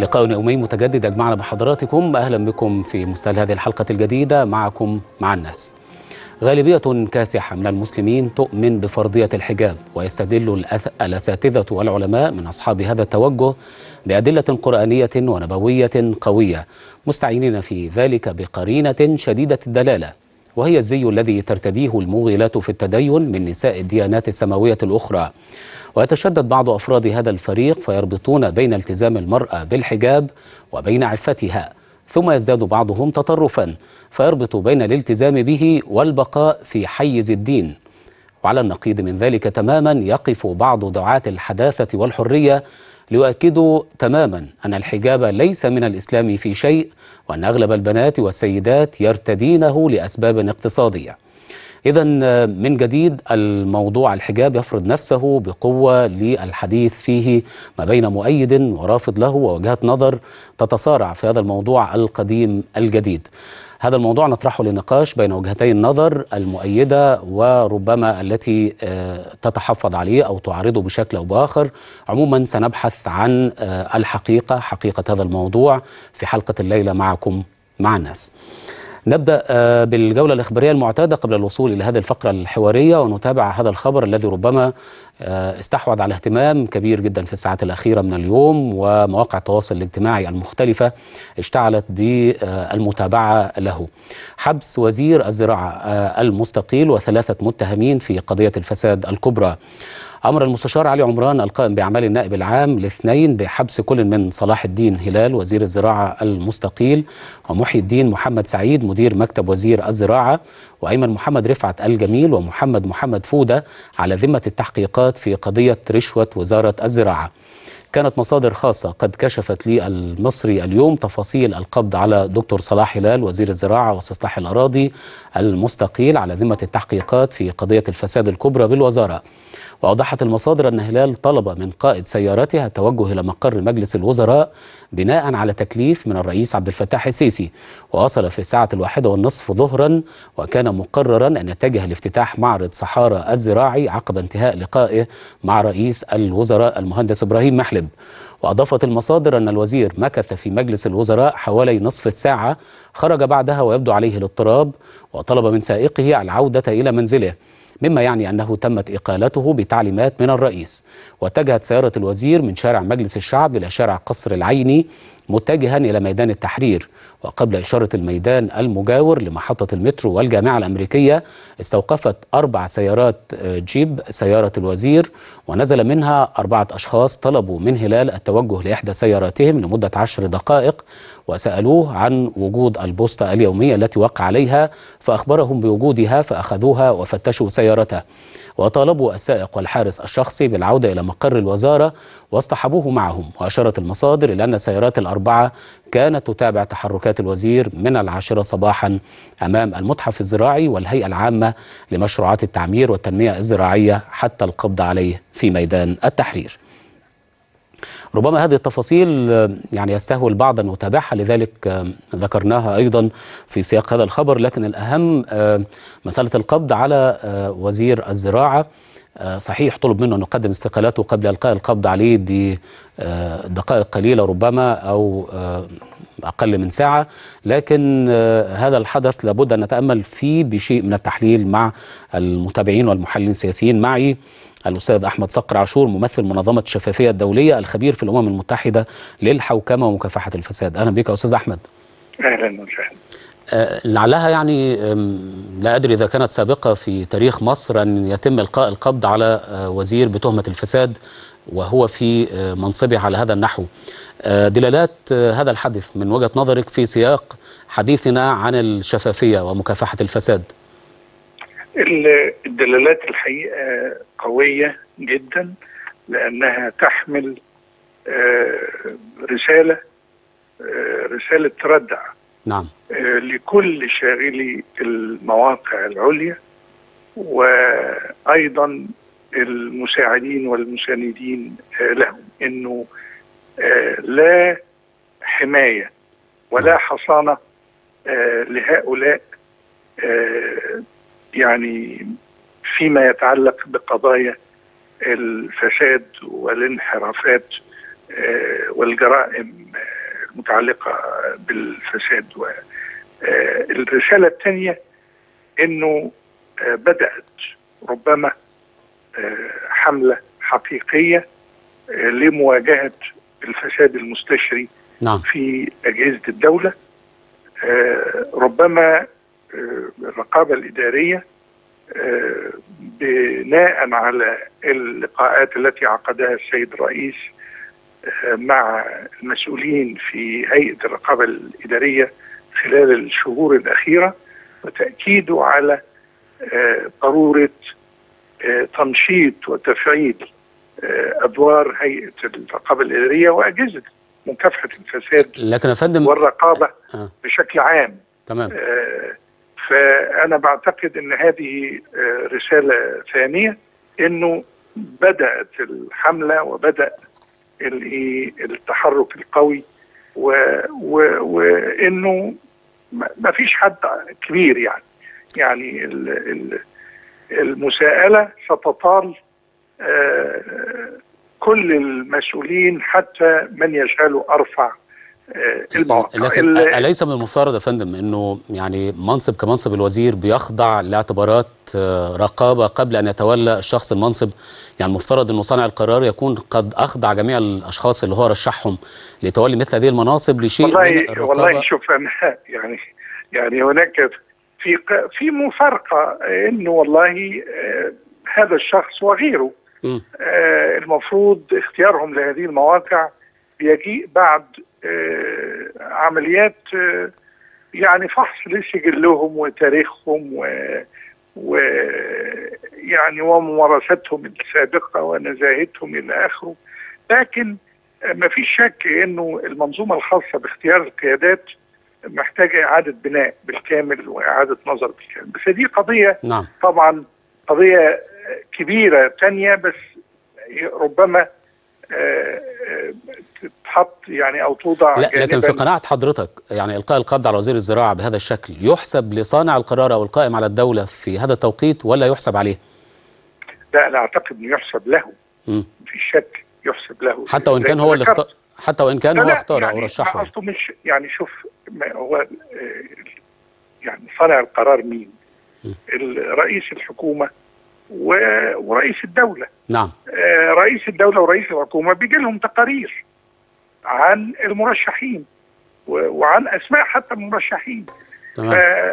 لقاء يومي متجدد أجمعنا بحضراتكم أهلا بكم في مستهل هذه الحلقة الجديدة معكم مع الناس غالبية كاسحة من المسلمين تؤمن بفرضية الحجاب ويستدل الأث- الأساتذة والعلماء من أصحاب هذا التوجه بأدلة قرآنية ونبوية قوية مستعينين في ذلك بقرينة شديدة الدلالة وهي الزي الذي ترتديه الموغلات في التدين من نساء الديانات السماوية الأخرى ويتشدد بعض أفراد هذا الفريق فيربطون بين التزام المرأة بالحجاب وبين عفتها ثم يزداد بعضهم تطرفا فيربط بين الالتزام به والبقاء في حيز الدين وعلى النقيض من ذلك تماما يقف بعض دعاة الحداثة والحرية ليؤكدوا تماما أن الحجاب ليس من الإسلام في شيء وأن أغلب البنات والسيدات يرتدينه لأسباب اقتصادية إذا من جديد الموضوع الحجاب يفرض نفسه بقوة للحديث فيه ما بين مؤيد ورافض له ووجهات نظر تتصارع في هذا الموضوع القديم الجديد هذا الموضوع نطرحه للنقاش بين وجهتي النظر المؤيدة وربما التي آه، تتحفظ عليه أو تعارضه بشكل أو بآخر عموما سنبحث عن آه، الحقيقة حقيقة هذا الموضوع في حلقة الليلة معكم مع الناس نبدأ آه، بالجولة الإخبارية المعتادة قبل الوصول إلى هذه الفقرة الحوارية ونتابع هذا الخبر الذي ربما آه، استحوذ على اهتمام كبير جدا في الساعات الأخيرة من اليوم ومواقع التواصل الاجتماعي المختلفة اشتعلت بالمتابعة له حبس وزير الزراعة آه، المستقيل وثلاثة متهمين في قضية الفساد الكبرى أمر المستشار علي عمران القائم بأعمال النائب العام الاثنين بحبس كل من صلاح الدين هلال وزير الزراعة المستقيل ومحي الدين محمد سعيد مدير مكتب وزير الزراعة وأيمن محمد رفعت الجميل ومحمد محمد فودة على ذمة التحقيقات في قضية رشوة وزارة الزراعة كانت مصادر خاصة قد كشفت لي المصري اليوم تفاصيل القبض على دكتور صلاح هلال وزير الزراعة واستصلاح الأراضي المستقيل على ذمة التحقيقات في قضية الفساد الكبرى بالوزارة وأوضحت المصادر أن هلال طلب من قائد سيارته التوجه إلى مقر مجلس الوزراء بناء على تكليف من الرئيس عبد الفتاح السيسي ووصل في الساعة الواحدة والنصف ظهرا وكان مقررا أن يتجه لافتتاح معرض صحارى الزراعي عقب انتهاء لقائه مع رئيس الوزراء المهندس إبراهيم محلب وأضافت المصادر أن الوزير مكث في مجلس الوزراء حوالي نصف الساعة خرج بعدها ويبدو عليه الاضطراب وطلب من سائقه العودة إلى منزله مما يعني أنه تمت إقالته بتعليمات من الرئيس واتجهت سيارة الوزير من شارع مجلس الشعب إلى شارع قصر العيني متجها إلى ميدان التحرير وقبل إشارة الميدان المجاور لمحطة المترو والجامعة الأمريكية استوقفت أربع سيارات آه، جيب سيارة الوزير ونزل منها أربعة أشخاص طلبوا من هلال التوجه لإحدى سياراتهم لمدة عشر دقائق وسألوه عن وجود البوسطة اليومية التي وقع عليها فأخبرهم بوجودها فأخذوها وفتشوا سيارته وطالبوا السائق والحارس الشخصي بالعودة إلى مقر الوزارة واصطحبوه معهم وأشارت المصادر إلى أن السيارات الأربعة كانت تتابع تحركات الوزير من العاشرة صباحا أمام المتحف الزراعي والهيئة العامة لمشروعات التعمير والتنمية الزراعية حتى القبض عليه في ميدان التحرير ربما هذه التفاصيل آه، يعني يستهوي البعض أن يتابعها لذلك آه، ذكرناها أيضا في سياق هذا الخبر لكن الأهم آه، مسألة القبض على آه، وزير الزراعة آه، صحيح طلب منه أن يقدم استقالته قبل إلقاء القبض عليه بدقائق قليلة ربما أو آه، أقل من ساعة لكن آه، هذا الحدث لابد أن نتأمل فيه بشيء من التحليل مع المتابعين والمحللين السياسيين معي الأستاذ أحمد صقر عاشور ممثل منظمة الشفافية الدولية الخبير في الأمم المتحدة للحوكمة ومكافحة الفساد أهلا بك يا أستاذ أحمد اهلا وسهلا آه، لعلها يعني أم، لا أدري إذا كانت سابقة في تاريخ مصر أن يتم إلقاء القبض على آه، وزير بتهمة الفساد وهو في آه، منصبه على هذا النحو آه، دلالات آه، هذا الحدث من وجهة نظرك في سياق حديثنا عن الشفافية ومكافحة الفساد ال- الدلالات الحقيقه قويه جدا لانها تحمل آه، رساله آه، رساله تردع نعم آه، لكل شاغلي المواقع العليا وايضا المساعدين والمساندين آه، لهم انه آه، لا حمايه ولا حصانه آه، لهؤلاء آه، يعني فيما يتعلق بقضايا الفساد والانحرافات آه، والجرائم آه، متعلقه بالفساد والرساله الثانيه انه بدات ربما حمله حقيقيه لمواجهه الفساد المستشري نعم في اجهزه الدوله ربما الرقابه الاداريه بناء على اللقاءات التي عقدها السيد الرئيس مع المسؤولين في هيئه الرقابه الاداريه خلال الشهور الاخيره وتاكيده على ضروره تنشيط وتفعيل ادوار هيئه الرقابه الاداريه واجهزه مكافحه الفساد لكن يا فندم والرقابه آه. بشكل عام تمام آه فانا بعتقد ان هذه آه رساله ثانيه انه بدات الحمله وبدا التحرك القوي وانه ما فيش حد كبير يعني يعني المساءله ستطال آه كل المسؤولين حتى من يشغل ارفع المواقع لكن اليس من المفترض يا فندم انه يعني منصب كمنصب الوزير بيخضع لاعتبارات رقابه قبل ان يتولى الشخص المنصب يعني المفترض انه صانع القرار يكون قد اخضع جميع الاشخاص اللي هو رشحهم لتولي مثل هذه المناصب لشيء والله من الرقابه والله شوف انا يعني يعني هناك في في مفارقه انه والله هذا الشخص وغيره م. المفروض اختيارهم لهذه المواقع يجيء بعد عمليات يعني فحص لسجلهم وتاريخهم و ويعني وممارستهم السابقه ونزاهتهم الى اخره لكن ما فيش شك انه المنظومه الخاصه باختيار القيادات محتاجه اعاده بناء بالكامل واعاده نظر بالكامل بس دي قضيه نعم طبعا قضيه كبيره ثانيه بس ربما تتحط يعني او توضع لا لكن في قناعه حضرتك يعني القاء القبض على وزير الزراعه بهذا الشكل يحسب لصانع القرار او القائم على الدوله في هذا التوقيت ولا يحسب عليه؟ لا انا اعتقد انه يحسب له م. في شك يحسب له حتى وان كان هو اللي اختار حتى وان كان لا هو لا اختار يعني او رشحه اصله مش يعني شوف ما هو يعني صانع القرار مين؟ م. رئيس الحكومه ورئيس الدوله نعم رئيس الدوله ورئيس الحكومه بيجي لهم تقارير عن المرشحين وعن اسماء حتى المرشحين تمام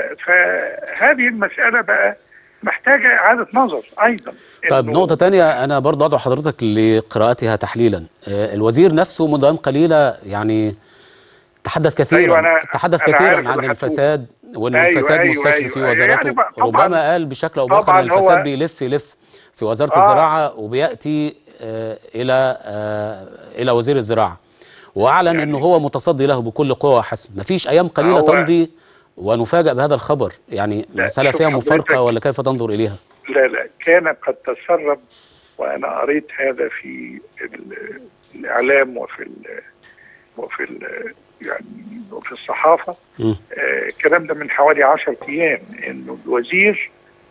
فهذه المساله بقى محتاجه اعاده نظر ايضا طيب نقطة تانية أنا برضه أدعو حضرتك لقراءتها تحليلا الوزير نفسه منذ أيام قليلة يعني تحدث كثيرا أيوة أنا تحدث أنا كثيرا عن الفساد وان أيوة الفساد أيوة مستشري أيوة في أيوة وزارته يعني بقى طبعاً- ربما قال بشكل او باخر طبعاً ان الفساد هو- بيلف يلف في وزاره آه. الزراعه وبياتي آه الى آه الى وزير الزراعه واعلن يعني- انه هو متصدي له بكل قوه وحسم مفيش ايام قليله هو- تمضي ونفاجأ بهذا الخبر يعني لا، مسألة شوف فيها حضرتك- مفارقة ولا كيف تنظر إليها لا لا كان قد تسرب وانا قريت هذا في ال- الاعلام وفي ال وفي ال يعني وفي الصحافه مم. آه، الكلام ده من حوالي 10 ايام انه الوزير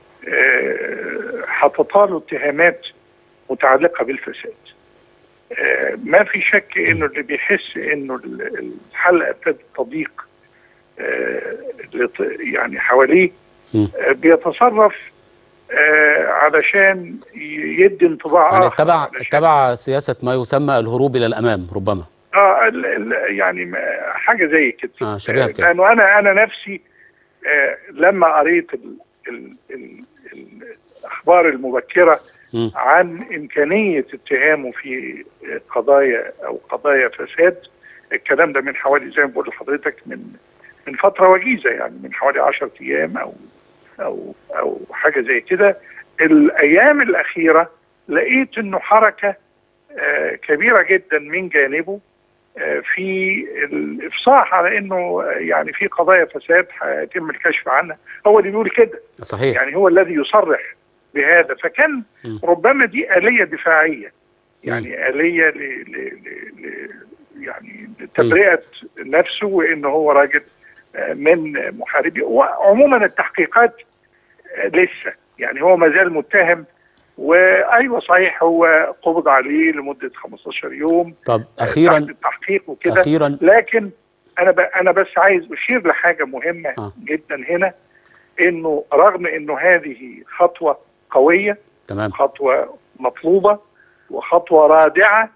آه، هتطاله اتهامات متعلقه بالفساد آه، ما في شك انه اللي بيحس انه ال- الحلقه ابتدت تضيق آه، لط- يعني حواليه مم. آه، بيتصرف آه، علشان ي- يدي انطباع يعني آخر اتبع علشان- اتبع سياسة ما يسمى الهروب إلى الأمام ربما اه ال- ال- يعني ما- حاجه زي كده آه، شبيهة آه، بكده. لانه انا انا نفسي آه، لما قريت ال ال ال ال الاخبار المبكره مم. عن امكانيه اتهامه في قضايا او قضايا فساد الكلام ده من حوالي زي ما بقول لحضرتك من من فتره وجيزه يعني من حوالي 10 ايام او او او حاجه زي كده الايام الاخيره لقيت انه حركه آه، كبيره جدا من جانبه آه، في الافصاح على انه آه، يعني في قضايا فساد هيتم الكشف عنها هو اللي بيقول كده صحيح يعني هو الذي يصرح بهذا فكان م. ربما دي آلية دفاعية يعني آلية ل... ل... ل... ل... يعني لتبرئة نفسه وإنه هو راجل آه، من محاربي وعموما التحقيقات آه، لسه يعني هو ما زال متهم وايوه صحيح هو قبض عليه لمده 15 يوم طب تحت أخيرا التحقيق وكده أخيرا لكن انا ب... انا بس عايز اشير لحاجه مهمه آه. جدا هنا انه رغم انه هذه خطوه قويه تمام خطوه مطلوبه وخطوه رادعه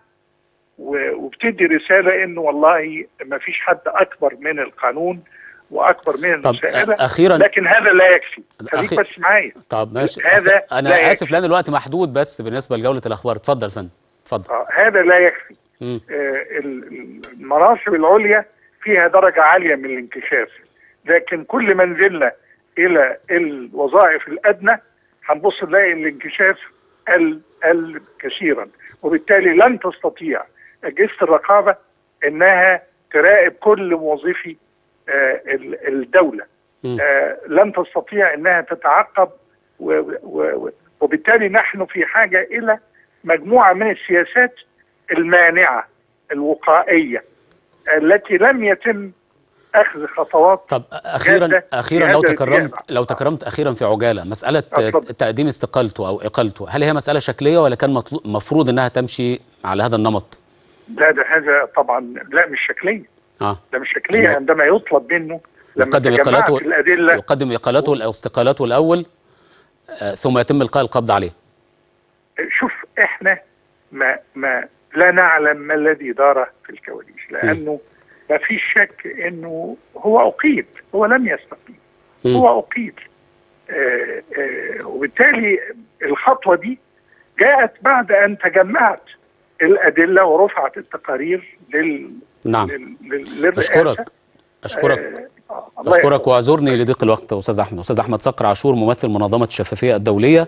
و- وبتدي رساله انه والله ما فيش حد اكبر من القانون واكبر من طب المساءله آه، اخيرا لكن هذا لا يكفي خليك أخي- بس معايا طب ماشي هذا أصل انا لا اسف يكفي. لان الوقت محدود بس بالنسبه لجوله الاخبار اتفضل يا فندم اتفضل آه، هذا لا يكفي مم. آه، ال- المناصب العليا فيها درجة عالية من الانكشاف لكن كل ما نزلنا إلى الوظائف الأدنى هنبص نلاقي الانكشاف قل قل كثيرا وبالتالي لن تستطيع أجهزة الرقابة إنها تراقب كل موظفي آه، ال- الدولة مم. آه، لن تستطيع إنها تتعقب و- و- و- وبالتالي نحن في حاجة إلى مجموعة من السياسات المانعة الوقائية التي لم يتم أخذ خطوات طب اخيرا جادة اخيرا في لو هذا تكرمت الاتجاه. لو تكرمت اخيرا في عجاله مساله اتفضل. تقديم استقالته او اقالته هل هي مساله شكليه ولا كان مطلو- مفروض انها تمشي على هذا النمط لا ده هذا طبعا لا مش شكلية اه ده مش شكلية نعم. عندما يطلب منه لما يقدم تجمعت اقالته الأدلة يقدم اقالته او استقالته الاول آه، ثم يتم القاء القبض عليه شوف احنا ما ما لا نعلم ما الذي دار في الكواليس لأنه ما فيش شك انه هو أقيل هو لم يستقيل مم. هو أقيل آه، آه، وبالتالي الخطوة دي جاءت بعد أن تجمعت الأدلة ورفعت التقارير لل نعم لل- لل- للرئاسة اشكرك اشكرك آه، آه، الله أشكرك يحفظك. واعذرني لضيق الوقت أستاذ أحمد أستاذ أحمد صقر عاشور ممثل منظمة الشفافية الدولية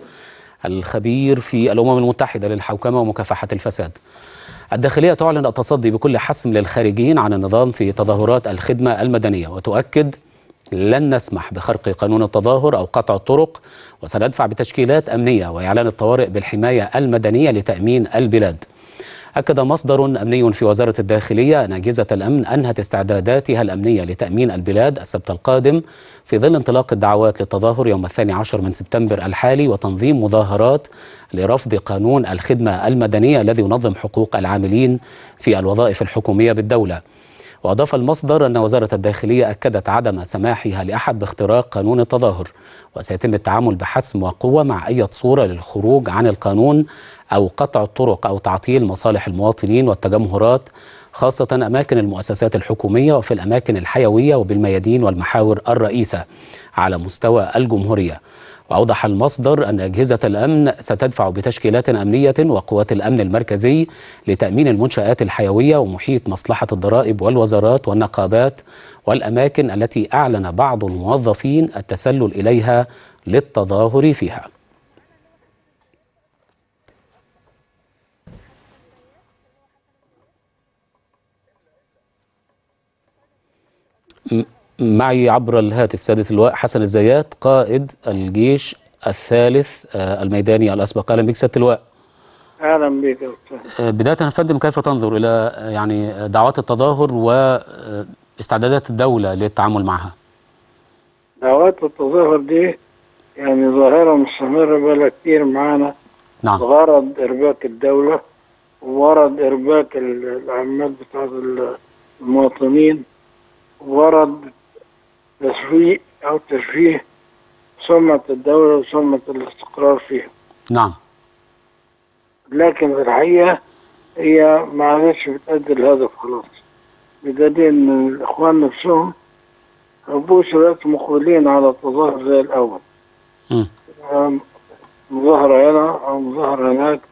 الخبير في الأمم المتحدة للحوكمة ومكافحة الفساد الداخلية تعلن التصدي بكل حسم للخارجين عن النظام في تظاهرات الخدمة المدنية وتؤكد لن نسمح بخرق قانون التظاهر أو قطع الطرق وسندفع بتشكيلات أمنية وإعلان الطوارئ بالحماية المدنية لتأمين البلاد أكد مصدر أمني في وزارة الداخلية أن أجهزة الأمن أنهت استعداداتها الأمنية لتأمين البلاد السبت القادم في ظل انطلاق الدعوات للتظاهر يوم الثاني عشر من سبتمبر الحالي وتنظيم مظاهرات لرفض قانون الخدمة المدنية الذي ينظم حقوق العاملين في الوظائف الحكومية بالدولة وأضاف المصدر أن وزارة الداخلية أكدت عدم سماحها لأحد باختراق قانون التظاهر وسيتم التعامل بحسم وقوة مع أي صورة للخروج عن القانون أو قطع الطرق أو تعطيل مصالح المواطنين والتجمهرات خاصة أماكن المؤسسات الحكومية وفي الأماكن الحيوية وبالميادين والمحاور الرئيسة على مستوى الجمهورية وأوضح المصدر أن أجهزة الأمن ستدفع بتشكيلات أمنية وقوات الأمن المركزي لتأمين المنشآت الحيوية ومحيط مصلحة الضرائب والوزارات والنقابات والأماكن التي أعلن بعض الموظفين التسلل إليها للتظاهر فيها م- معي عبر الهاتف سيادة اللواء حسن الزيات قائد الجيش الثالث آه، الميداني الأسبق أهلا بك سيادة اللواء اهلا بك يا استاذ آه، بداية يا فندم كيف تنظر إلى آه، يعني آه، دعوات التظاهر واستعدادات الدولة للتعامل معها دعوات التظاهر دي يعني ظاهرة مستمرة بقالها كتير معانا نعم بغرض إرباك الدولة وغرض إرباك ال- العمال بتاع ال- المواطنين وغرض تسويق أو تشويه سمعة الدولة وسمعة الاستقرار فيها نعم لكن في الحقيقة هي ما عادتش بتأدي الهدف خلاص بدليل إن الإخوان نفسهم مبقوش دلوقتي مقبلين على التظاهر زي الأول مم. آم، مظاهرة هنا أو مظاهرة هناك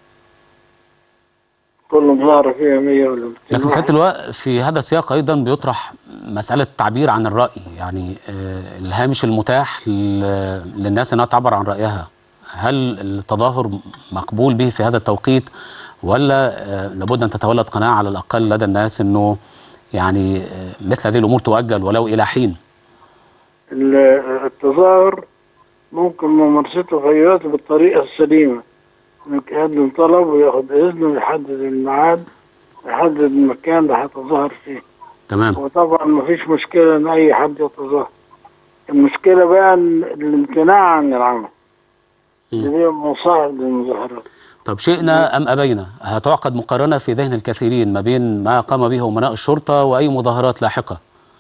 كل مظاهرة فيها 100 ولا 200 لكن واحد. سيادة اللواء في هذا السياق أيضا بيطرح مسألة التعبير عن الرأي يعني آه، الهامش المتاح ل- للناس أنها تعبر عن رأيها هل التظاهر مقبول به في هذا التوقيت ولا آه، لابد أن تتولد قناعة على الأقل لدى الناس أنه يعني آه، مثل هذه الأمور تؤجل ولو إلى حين ال- التظاهر ممكن ممارسته في أي وقت بالطريقة السليمة إنك يقدم طلب وياخد إذن ويحدد الميعاد يحدد المكان اللي هيتظاهر فيه تمام وطبعا مفيش مشكلة إن أي حد يتظاهر المشكلة بقى إن الامتناع عن العمل اللي هي مصاحب للمظاهرات طب شئنا أم أبينا هتعقد مقارنة في ذهن الكثيرين ما بين ما قام به أمناء الشرطة وأي مظاهرات لاحقة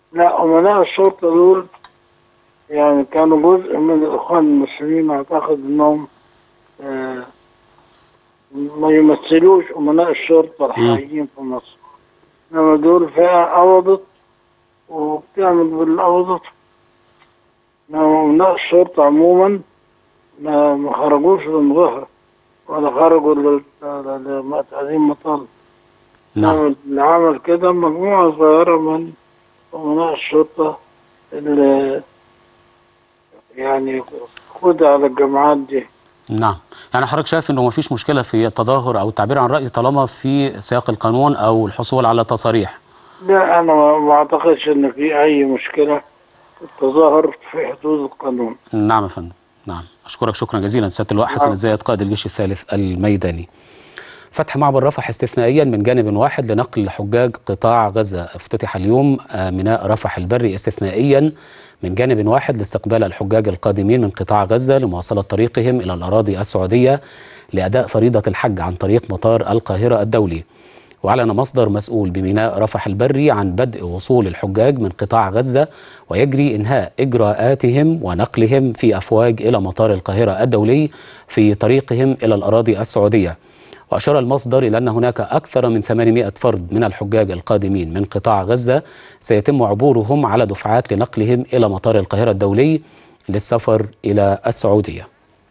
لا أمناء الشرطة دول يعني كانوا جزء من الإخوان المسلمين أعتقد إنهم آه، ما يمثلوش أمناء الشرطة الحقيقيين في مصر إنما دول فئة قبضت وبتعمل باللي قبضته إنما أمناء الشرطة عموما ما ما خرجوش من ظهر ولا خرجوا لل- لل- لتقديم مطالب نعم إنما اللي عمل كده مجموعة صغيرة من أمناء الشرطة اللي يعني خدها على الجامعات دي نعم يعني حضرتك شايف انه ما فيش مشكله في التظاهر او التعبير عن راي طالما في سياق القانون او الحصول على تصاريح لا أنا ما ما أعتقدش إن في أي مشكلة في التظاهر في حدود القانون نعم يا فندم نعم اشكرك شكرا جزيلا سياده اللواء حسن نعم. الزايد قائد الجيش الثالث الميداني فتح معبر رفح استثنائيا من جانب واحد لنقل حجاج قطاع غزه افتتح اليوم آه، ميناء رفح البري استثنائيا من جانب واحد لاستقبال الحجاج القادمين من قطاع غزه لمواصله طريقهم الى الاراضي السعوديه لاداء فريضه الحج عن طريق مطار القاهره الدولي وأعلن مصدر مسؤول بميناء رفح البري عن بدء وصول الحجاج من قطاع غزة ويجري إنهاء إجراءاتهم ونقلهم في أفواج إلى مطار القاهرة الدولي في طريقهم إلى الأراضي السعودية وأشار المصدر إلى أن هناك أكثر من 800 فرد من الحجاج القادمين من قطاع غزة سيتم عبورهم على دفعات لنقلهم إلى مطار القاهرة الدولي للسفر إلى السعودية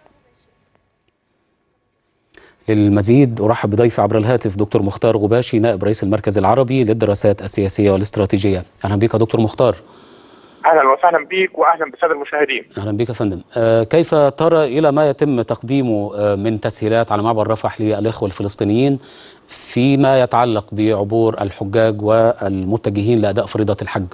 للمزيد أرحب بضيفي عبر الهاتف دكتور مختار غباشي نائب رئيس المركز العربي للدراسات السياسية والاستراتيجية أهلا بك يا دكتور مختار اهلا وسهلا بيك واهلا بالساده المشاهدين. أهلا بك يا فندم آه كيف ترى إلى ما يتم تقديمه آه من تسهيلات على معبر رفح للإخوة الفلسطينيين فيما يتعلق بعبور الحجاج والمتجهين لأداء فريضة الحج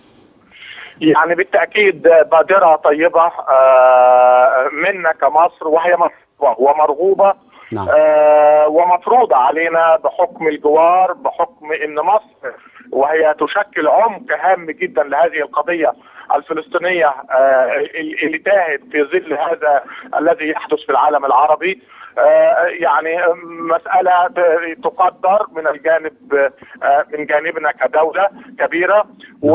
يعني بالتاكيد بادره طيبه آه، منا كمصر وهي مطلوبه ومرغوبه نعم آه، ومفروضه علينا بحكم الجوار بحكم ان مصر وهي تشكل عمق هام جدا لهذه القضيه الفلسطينيه آه، اللي تاهت في ظل هذا الذي يحدث في العالم العربي آه، يعني مسألة تقدر من الجانب آه، من جانبنا كدولة كبيرة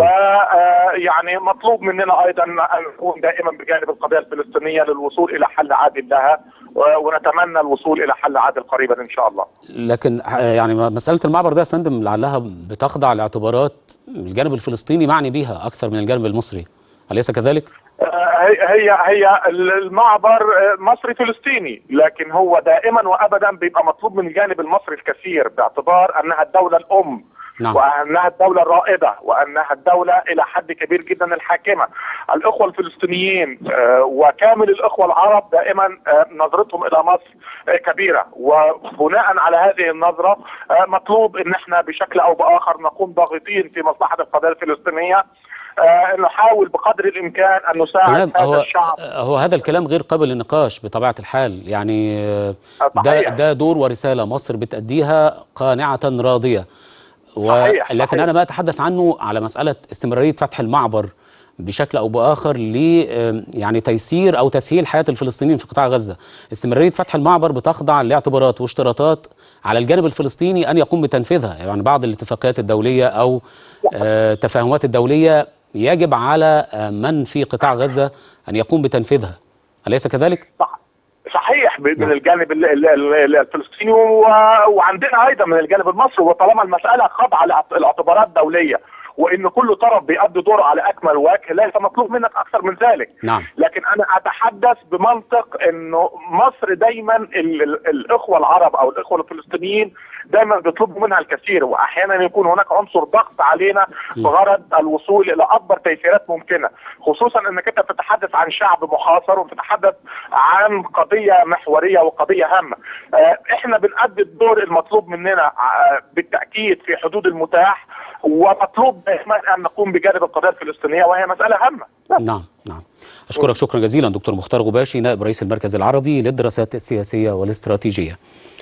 ويعني مطلوب مننا أيضا أن نكون دائما بجانب القضية الفلسطينية للوصول إلى حل عادل لها و- ونتمنى الوصول إلى حل عادل قريبا إن شاء الله لكن آه، يعني مسألة المعبر ده يا فندم لعلها بتخضع لاعتبارات الجانب الفلسطيني معني بها أكثر من الجانب المصري أليس كذلك؟ هي هي هي المعبر مصري فلسطيني لكن هو دائما وابدا بيبقى مطلوب من الجانب المصري الكثير باعتبار انها الدوله الام نعم. وانها الدوله الرائده وانها الدوله الى حد كبير جدا الحاكمه. الاخوه الفلسطينيين آه، وكامل الاخوه العرب دائما آه، نظرتهم الى مصر آه، كبيره وبناء على هذه النظره آه، مطلوب ان احنا بشكل او باخر نكون ضاغطين في مصلحه القضيه الفلسطينيه آه، نحاول بقدر الامكان ان نساعد تمام هذا هو الشعب هو هذا الكلام غير قابل للنقاش بطبيعة الحال يعني آه، ده صحيح. ده دور ورسالة مصر بتأديها قانعة راضية و... صحيح، لكن صحيح. أنا ما أتحدث عنه على مسألة استمرارية فتح المعبر بشكل أو بآخر ل آه، يعني تيسير أو تسهيل حياة الفلسطينيين في قطاع غزة استمرارية فتح المعبر بتخضع لاعتبارات واشتراطات على الجانب الفلسطيني أن يقوم بتنفيذها يعني بعض الاتفاقيات الدولية أو آه، التفاهمات الدولية يجب على آه، من في قطاع غزة أن يقوم بتنفيذها أليس كذلك؟ صح صحيح ب- نعم. من الجانب ال- ال- ال- الفلسطيني و- وعندنا ايضا من الجانب المصري وطالما المساله خاضعه لاعتبارات دوليه وان كل طرف بيأدي دوره على اكمل وجه ليس مطلوب منك اكثر من ذلك نعم لكن انا اتحدث بمنطق انه مصر دايما ال ال الاخوه العرب او الاخوه الفلسطينيين دايما بيطلبوا منها الكثير واحيانا يكون هناك عنصر ضغط علينا بغرض الوصول الى اكبر تيسيرات ممكنه خصوصا انك انت بتتحدث عن شعب محاصر وبتتحدث عن قضيه محوريه وقضيه هامه آه، احنا بنأدي الدور المطلوب مننا آه، بالتاكيد في حدود المتاح ومطلوب دائما ان نقوم بجانب القضيه الفلسطينيه وهي مساله هامه نعم نعم أشكرك شكرا جزيلا دكتور مختار غباشي نائب رئيس المركز العربي للدراسات السياسية والاستراتيجية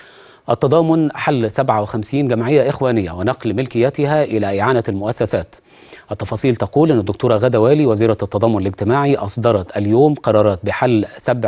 التضامن حل 57 جمعية إخوانية ونقل ملكيتها إلى إعانة المؤسسات التفاصيل تقول أن الدكتورة غادة والي وزيرة التضامن الاجتماعي أصدرت اليوم قرارات بحل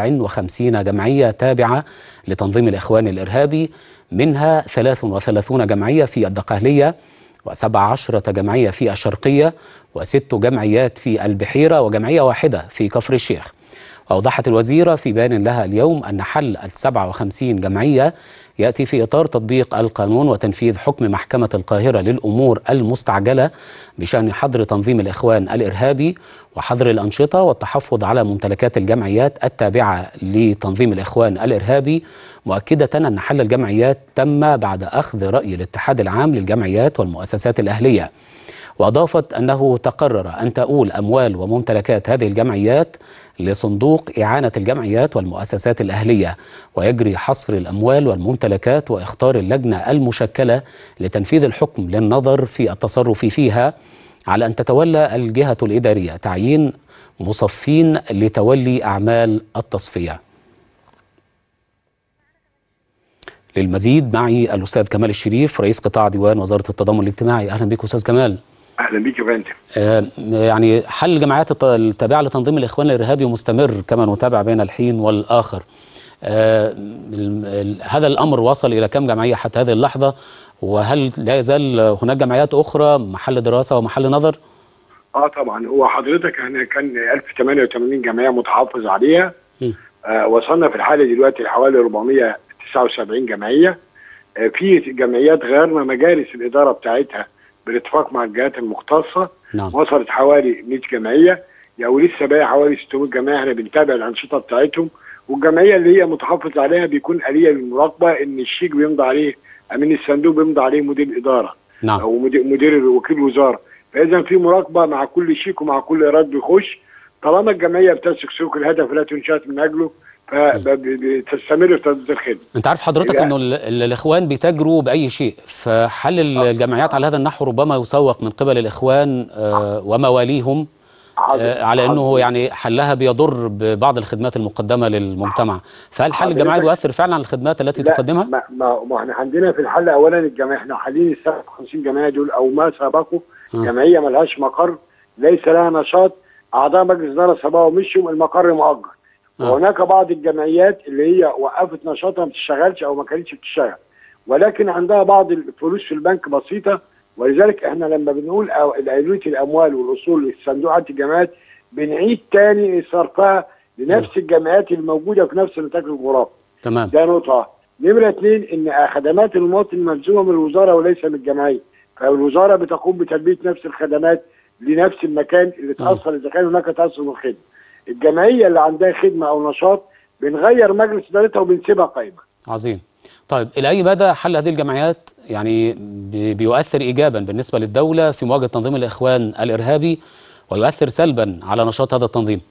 57 جمعية تابعة لتنظيم الإخوان الإرهابي منها 33 جمعية في الدقهلية وسبع عشرة جمعية في الشرقية وست جمعيات في البحيرة وجمعية واحدة في كفر الشيخ وأوضحت الوزيرة في بيان لها اليوم أن حل ال 57 جمعية يأتي في إطار تطبيق القانون وتنفيذ حكم محكمة القاهرة للأمور المستعجلة بشأن حظر تنظيم الإخوان الإرهابي وحظر الأنشطة والتحفظ على ممتلكات الجمعيات التابعة لتنظيم الإخوان الإرهابي مؤكدة أن حل الجمعيات تم بعد أخذ رأي الاتحاد العام للجمعيات والمؤسسات الأهلية وأضافت أنه تقرر أن تؤول أموال وممتلكات هذه الجمعيات لصندوق إعانة الجمعيات والمؤسسات الأهلية ويجري حصر الأموال والممتلكات وإختار اللجنة المشكلة لتنفيذ الحكم للنظر في التصرف فيها على أن تتولى الجهة الإدارية تعيين مصفين لتولي أعمال التصفية للمزيد معي الأستاذ كمال الشريف رئيس قطاع ديوان وزارة التضامن الاجتماعي أهلا بك أستاذ كمال اهلا بيك يا فندم آه، يعني حل الجمعيات الت- التابعة لتنظيم الإخوان الإرهابي مستمر كما نتابع بين الحين والآخر آه، ال- ال- هذا الأمر وصل إلى كم جمعية حتى هذه اللحظة وهل لا يزال هناك جمعيات أخرى محل دراسة ومحل نظر؟ اه طبعا هو حضرتك احنا كان 1088 جمعيه متحافظ عليها م. آه وصلنا في الحاله دلوقتي لحوالي 479 جمعيه آه في جمعيات غيرنا مجالس الاداره بتاعتها بالاتفاق مع الجهات المختصه نعم وصلت حوالي 100 جمعيه يعني ولسه باقي حوالي 600 جمعيه احنا بنتابع الانشطه بتاعتهم والجمعيه اللي هي متحافظ عليها بيكون آلية للمراقبه ان الشيك بيمضي عليه امين الصندوق بيمضي عليه مدير الاداره نعم او مدير, مدير وكيل وزاره فاذا في مراقبه مع كل شيك ومع كل ايراد بيخش طالما الجمعيه بتسلك سلوك الهدف التي انشات من اجله فبتستمر في تسديد الخدمه أنت عارف حضرتك لا. أنه ال- ال- الإخوان بيتاجروا بأي شيء فحل ال- الجمعيات على هذا النحو ربما يسوق من قبل الإخوان آه، ومواليهم آه، على أنه يعني حلها بيضر ببعض الخدمات المقدمة للمجتمع فهل حل الجمعية حضرتك- بيؤثر فعلا على الخدمات التي لا، تقدمها؟ ما, ما, ما احنا عندنا في الحل اولا الجمعيه احنا حالين ال 57 جمعيه دول او ما سبقوا آه. جمعيه ملهاش مقر ليس لها نشاط اعضاء مجلس اداره سبقوا ومشوا المقر مؤجر آه. وهناك بعض الجمعيات اللي هي وقفت نشاطها ما بتشتغلش او ما كانتش بتشتغل ولكن عندها بعض الفلوس في البنك بسيطه ولذلك احنا لما بنقول أو- آلية الاموال والاصول للصندوقات الجمعيات بنعيد تاني صرفها لنفس الجمعيات الموجوده في نفس نطاق الغراب تمام ده نقطة نمرة اثنين ان خدمات المواطن ملزومة من الوزارة وليس من الجمعية فالوزارة بتقوم بتلبية نفس الخدمات لنفس المكان اللي تأثر اذا كان هناك تأثر بالخدمة الجمعية اللي عندها خدمة او نشاط بنغير مجلس ادارتها وبنسيبها قائمة عظيم طيب إلى أي مدى حل هذه الجمعيات يعني بي- بيؤثر إيجابا بالنسبة للدولة في مواجهة تنظيم الإخوان الإرهابي ويؤثر سلبا على نشاط هذا التنظيم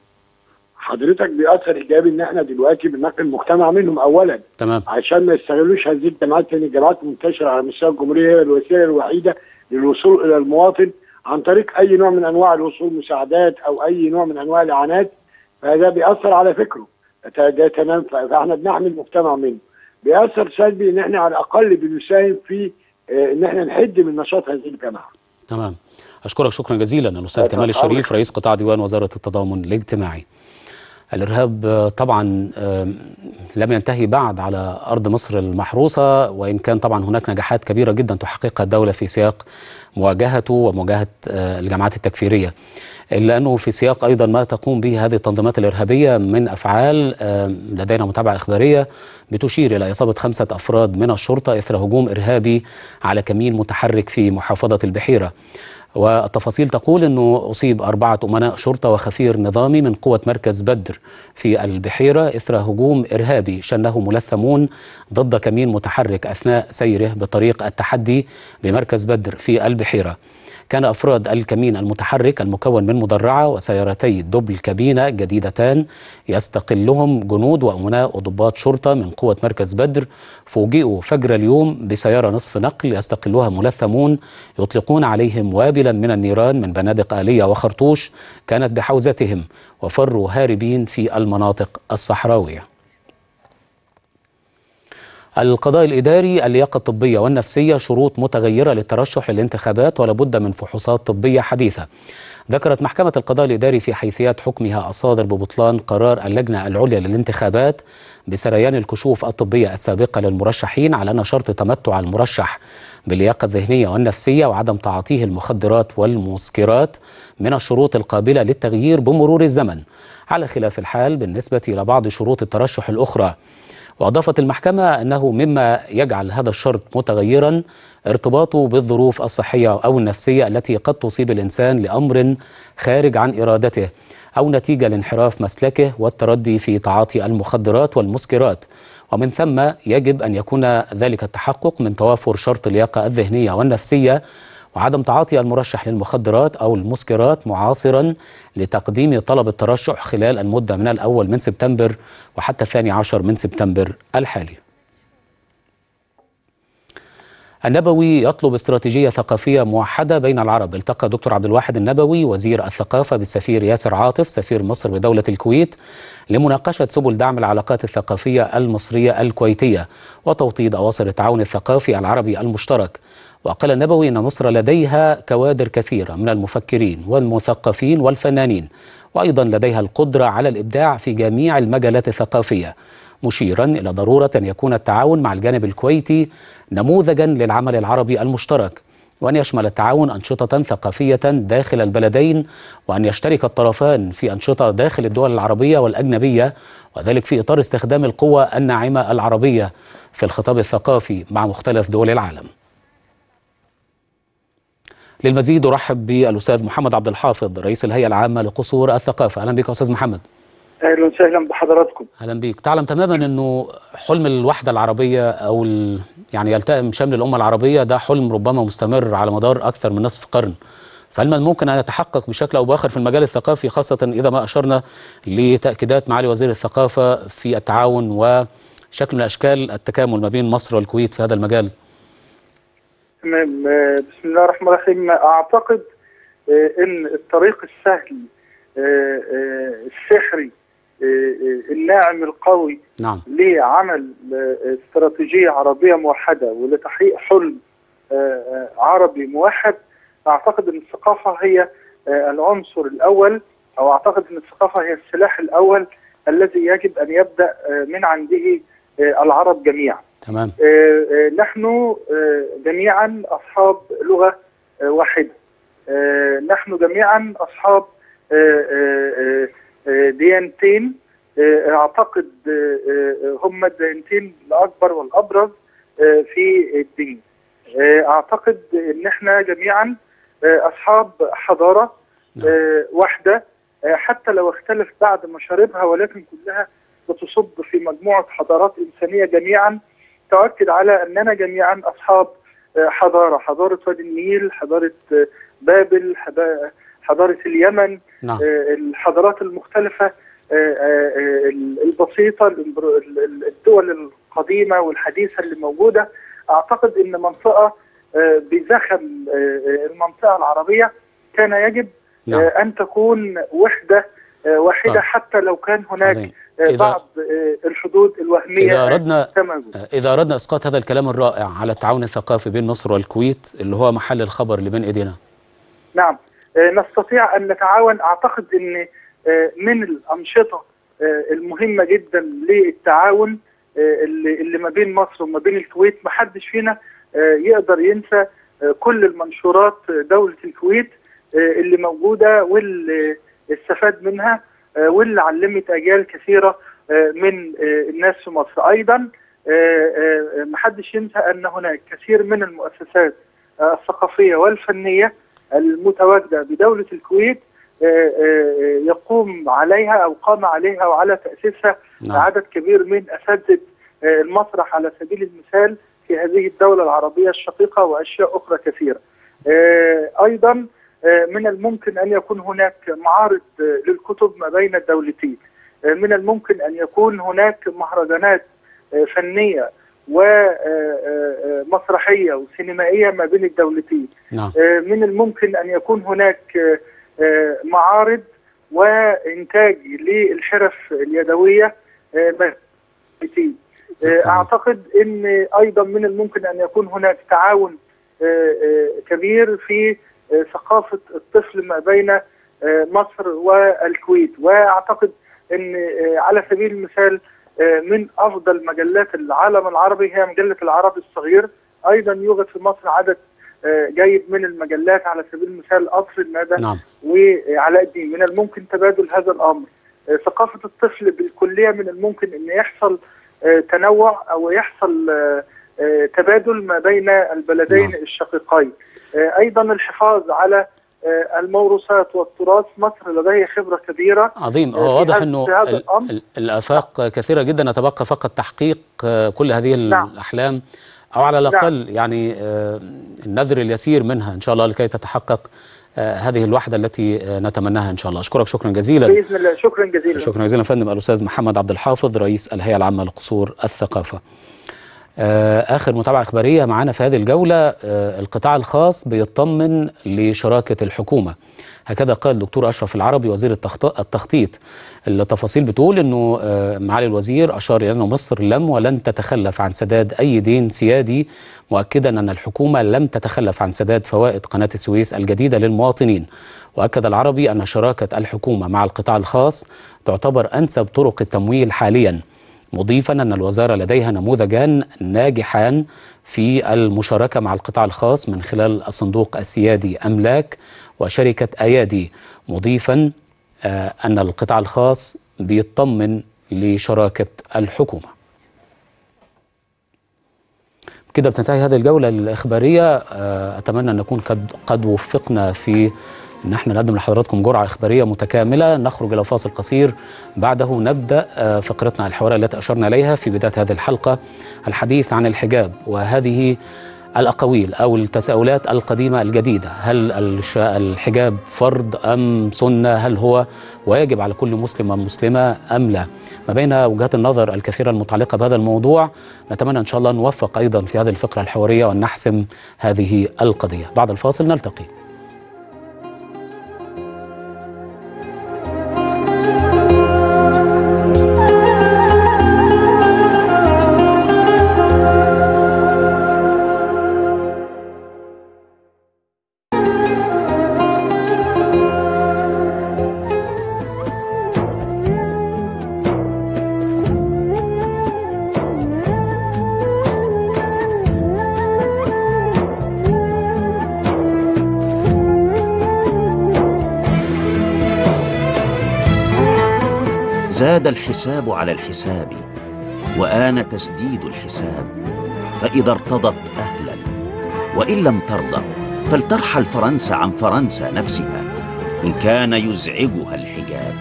حضرتك بيأثر ايجابي ان احنا دلوقتي بننقل المجتمع منهم اولا تمام عشان ما يستغلوش هذه الجامعات لان الجامعات منتشره على مستوى الجمهوريه هي الوسيله الوحيده للوصول الى المواطن عن طريق اي نوع من انواع الوصول مساعدات او اي نوع من انواع الاعانات فده بيأثر على فكره ده ده تمام ف- فاحنا بنحمي المجتمع منه بيأثر سلبي ان احنا على الاقل بنساهم في آه، ان احنا نحد من نشاط هذه الجماعه تمام أشكرك شكرا جزيلا الأستاذ أهلا كمال الشريف وسهلا. رئيس قطاع ديوان وزارة التضامن الاجتماعي الإرهاب آه، طبعا آه، لم ينتهي بعد على أرض مصر المحروسة وإن كان طبعا هناك نجاحات كبيرة جدا تحققها الدولة في سياق مواجهته ومواجهة آه، الجماعات التكفيرية إلا أنه في سياق أيضا ما تقوم به هذه التنظيمات الإرهابية من أفعال آه، لدينا متابعة إخبارية بتشير إلى إصابة خمسة أفراد من الشرطة إثر هجوم إرهابي على كمين متحرك في محافظة البحيرة والتفاصيل تقول أنه أصيب أربعة أمناء شرطة وخفير نظامي من قوة مركز بدر في البحيرة إثر هجوم إرهابي شنه ملثمون ضد كمين متحرك أثناء سيره بطريق التحدي بمركز بدر في البحيرة كان أفراد الكمين المتحرك المكون من مدرعة وسيارتي دبل كابينة جديدتان يستقلهم جنود وأمناء وضباط شرطة من قوة مركز بدر فوجئوا فجر اليوم بسيارة نصف نقل يستقلها ملثمون يطلقون عليهم وابلا من النيران من بنادق آلية وخرطوش كانت بحوزتهم وفروا هاربين في المناطق الصحراوية القضاء الإداري اللياقة الطبية والنفسية شروط متغيرة للترشح للانتخابات ولا بد من فحوصات طبية حديثة ذكرت محكمة القضاء الإداري في حيثيات حكمها الصادر ببطلان قرار اللجنة العليا للانتخابات بسريان الكشوف الطبية السابقة للمرشحين على أن شرط تمتع المرشح باللياقة الذهنية والنفسية وعدم تعاطيه المخدرات والمسكرات من الشروط القابلة للتغيير بمرور الزمن على خلاف الحال بالنسبة إلى بعض شروط الترشح الأخرى وأضافت المحكمة أنه مما يجعل هذا الشرط متغيرا ارتباطه بالظروف الصحية أو النفسية التي قد تصيب الإنسان لأمر خارج عن إرادته أو نتيجة لانحراف مسلكه والتردي في تعاطي المخدرات والمسكرات ومن ثم يجب أن يكون ذلك التحقق من توافر شرط اللياقة الذهنية والنفسية وعدم تعاطي المرشح للمخدرات أو المسكرات معاصرا لتقديم طلب الترشح خلال المدة من الأول من سبتمبر وحتى الثاني عشر من سبتمبر الحالي النبوي يطلب استراتيجية ثقافية موحدة بين العرب التقى دكتور عبد الواحد النبوي وزير الثقافة بالسفير ياسر عاطف سفير مصر بدولة الكويت لمناقشة سبل دعم العلاقات الثقافية المصرية الكويتية وتوطيد أواصر التعاون الثقافي العربي المشترك وقال النبوي أن مصر لديها كوادر كثيرة من المفكرين والمثقفين والفنانين وأيضا لديها القدرة على الإبداع في جميع المجالات الثقافية مشيرا إلى ضرورة أن يكون التعاون مع الجانب الكويتي نموذجا للعمل العربي المشترك وأن يشمل التعاون أنشطة ثقافية داخل البلدين وأن يشترك الطرفان في أنشطة داخل الدول العربية والأجنبية وذلك في إطار استخدام القوة الناعمة العربية في الخطاب الثقافي مع مختلف دول العالم للمزيد أرحب بالأستاذ محمد عبد الحافظ رئيس الهيئة العامة لقصور الثقافة أهلا بك أستاذ محمد اهلا وسهلا بحضراتكم اهلا بيك تعلم تماما انه حلم الوحده العربيه او ال... يعني يلتئم شمل الامه العربيه ده حلم ربما مستمر على مدار اكثر من نصف قرن فهل من ممكن ان يتحقق بشكل او باخر في المجال الثقافي خاصه اذا ما اشرنا لتاكيدات معالي وزير الثقافه في التعاون وشكل من اشكال التكامل ما بين مصر والكويت في هذا المجال تمام بسم الله الرحمن الرحيم اعتقد ان الطريق السهل السحري الناعم القوي نعم لعمل استراتيجية عربية موحدة ولتحقيق حلم عربي موحد أعتقد أن الثقافة هي العنصر الأول أو أعتقد أن الثقافة هي السلاح الأول الذي يجب أن يبدأ من عنده العرب جميعا تمام نحن جميعا أصحاب لغة واحدة نحن جميعا أصحاب ديانتين اعتقد هم الديانتين الاكبر والابرز في الدين اعتقد ان احنا جميعا اصحاب حضاره واحده حتى لو اختلف بعد مشاربها ولكن كلها بتصب في مجموعه حضارات انسانيه جميعا تؤكد على اننا جميعا اصحاب حضاره حضاره وادي النيل حضاره بابل حضاره اليمن نعم. الحضارات المختلفة البسيطة الدول القديمة والحديثة اللي موجودة أعتقد أن منطقة بزخم المنطقة العربية كان يجب نعم. أن تكون وحدة واحدة طيب. حتى لو كان هناك عظيم. إذا- بعض الحدود الوهمية إذا أردنا تمام إذا أردنا إسقاط هذا الكلام الرائع على التعاون الثقافي بين مصر والكويت اللي هو محل الخبر اللي بين إيدينا نعم آه، نستطيع أن نتعاون أعتقد أن آه، من الأنشطة آه، المهمة جدا للتعاون آه، اللي اللي ما بين مصر وما بين الكويت ما حدش فينا آه، يقدر ينسى آه، كل المنشورات دولة الكويت آه، اللي موجودة واللي استفاد منها آه، واللي علمت أجيال كثيرة آه، من آه، الناس في مصر أيضا آه، آه، ما حدش ينسى أن هناك كثير من المؤسسات آه، الثقافية والفنية المتواجدة بدولة الكويت آه، آه، يقوم عليها أو قام عليها وعلى تأسيسها نعم. عدد كبير من أساتذة آه، المسرح على سبيل المثال في هذه الدولة العربية الشقيقة وأشياء أخرى كثيرة آه، أيضا آه، من الممكن أن يكون هناك معارض آه، للكتب ما بين الدولتين آه، من الممكن أن يكون هناك مهرجانات آه، فنية ومسرحية وسينمائية ما بين الدولتين نعم آه، من الممكن أن يكون هناك آه، آه، معارض وإنتاج للحرف اليدوية آه، ما- بين آه، أعتقد أن أيضا من الممكن أن يكون هناك تعاون آه، آه، كبير في آه، ثقافة الطفل ما بين آه، مصر والكويت وأعتقد أن آه، على سبيل المثال آه، من أفضل مجلات العالم العربي هي مجلة العربي الصغير ايضا يوجد في مصر عدد آه، جيد من المجلات على سبيل المثال قصر الندى نعم وعلاء الدين من الممكن تبادل هذا الامر آه، ثقافه الطفل بالكليه من الممكن ان يحصل آه، تنوع او يحصل آه، آه، تبادل ما بين البلدين نعم. الشقيقين آه، ايضا الحفاظ على آه، الموروثات والتراث مصر لديها خبره كبيره عظيم في هو واضح هذا- انه في هذا ال- الأمر. ال- الافاق كثيره جدا يتبقى فقط تحقيق آه، كل هذه نعم. الاحلام او على الاقل يعني آه، النذر اليسير منها ان شاء الله لكي تتحقق آه، هذه الوحده التي آه، نتمناها ان شاء الله اشكرك شكرا جزيلا باذن الله شكرا جزيلا شكرا جزيلا فندم الاستاذ محمد عبد الحافظ رئيس الهيئه العامه لقصور الثقافه آه، اخر متابعه اخباريه معانا في هذه الجوله آه، القطاع الخاص بيطمن لشراكه الحكومه هكذا قال الدكتور اشرف العربي وزير التخط- التخطيط التفاصيل بتقول انه آه، معالي الوزير اشار الى ان مصر لم ولن تتخلف عن سداد اي دين سيادي مؤكدا ان الحكومه لم تتخلف عن سداد فوائد قناه السويس الجديده للمواطنين واكد العربي ان شراكه الحكومه مع القطاع الخاص تعتبر انسب طرق التمويل حاليا مضيفا ان الوزاره لديها نموذجان ناجحان في المشاركه مع القطاع الخاص من خلال الصندوق السيادي املاك وشركه ايادي مضيفا آه، ان القطاع الخاص بيطمن لشراكه الحكومه. كده بتنتهي هذه الجوله الاخباريه آه، اتمنى ان نكون قد قد وفقنا في ان احنا نقدم لحضراتكم جرعه اخباريه متكامله نخرج الى فاصل قصير بعده نبدا آه، فقرتنا الحوار التي اشرنا اليها في بدايه هذه الحلقه الحديث عن الحجاب وهذه الاقاويل او التساؤلات القديمه الجديده هل الش- الحجاب فرض ام سنه هل هو واجب على كل مسلم ومسلمه ام لا ما بين وجهات النظر الكثيره المتعلقه بهذا الموضوع نتمنى ان شاء الله نوفق ايضا في هذه الفقره الحواريه وان نحسم هذه القضيه بعد الفاصل نلتقي زاد الحساب على الحساب وآن تسديد الحساب فإذا ارتضت أهلا وإن لم ترضى فلترحل فرنسا عن فرنسا نفسها إن كان يزعجها الحجاب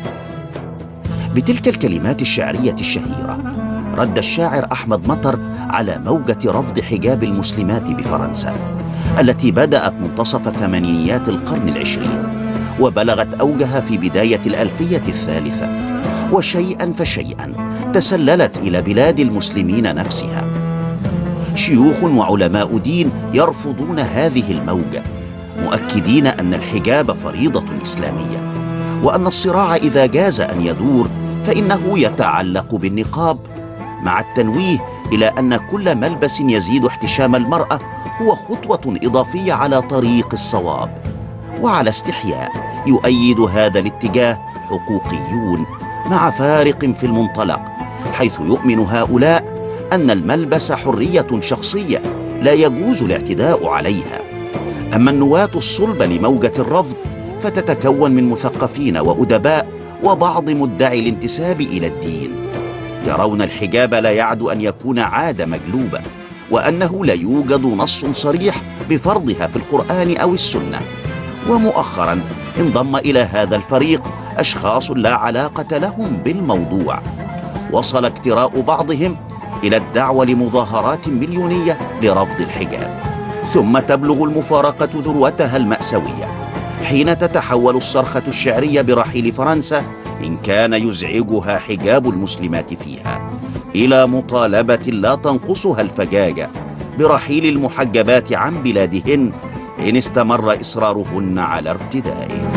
بتلك الكلمات الشعرية الشهيرة رد الشاعر أحمد مطر على موجة رفض حجاب المسلمات بفرنسا التي بدأت منتصف ثمانينيات القرن العشرين وبلغت أوجها في بداية الألفية الثالثة وشيئا فشيئا تسللت الى بلاد المسلمين نفسها شيوخ وعلماء دين يرفضون هذه الموجه مؤكدين ان الحجاب فريضه اسلاميه وان الصراع اذا جاز ان يدور فانه يتعلق بالنقاب مع التنويه الى ان كل ملبس يزيد احتشام المراه هو خطوه اضافيه على طريق الصواب وعلى استحياء يؤيد هذا الاتجاه حقوقيون مع فارق في المنطلق حيث يؤمن هؤلاء ان الملبس حريه شخصيه لا يجوز الاعتداء عليها اما النواه الصلب لموجه الرفض فتتكون من مثقفين وادباء وبعض مدعي الانتساب الى الدين يرون الحجاب لا يعد ان يكون عاده مجلوبه وانه لا يوجد نص صريح بفرضها في القران او السنه ومؤخرا انضم الى هذا الفريق اشخاص لا علاقه لهم بالموضوع وصل اكتراء بعضهم الى الدعوه لمظاهرات مليونيه لرفض الحجاب ثم تبلغ المفارقه ذروتها الماساويه حين تتحول الصرخه الشعريه برحيل فرنسا ان كان يزعجها حجاب المسلمات فيها الى مطالبه لا تنقصها الفجاجه برحيل المحجبات عن بلادهن ان استمر اصرارهن على ارتدائه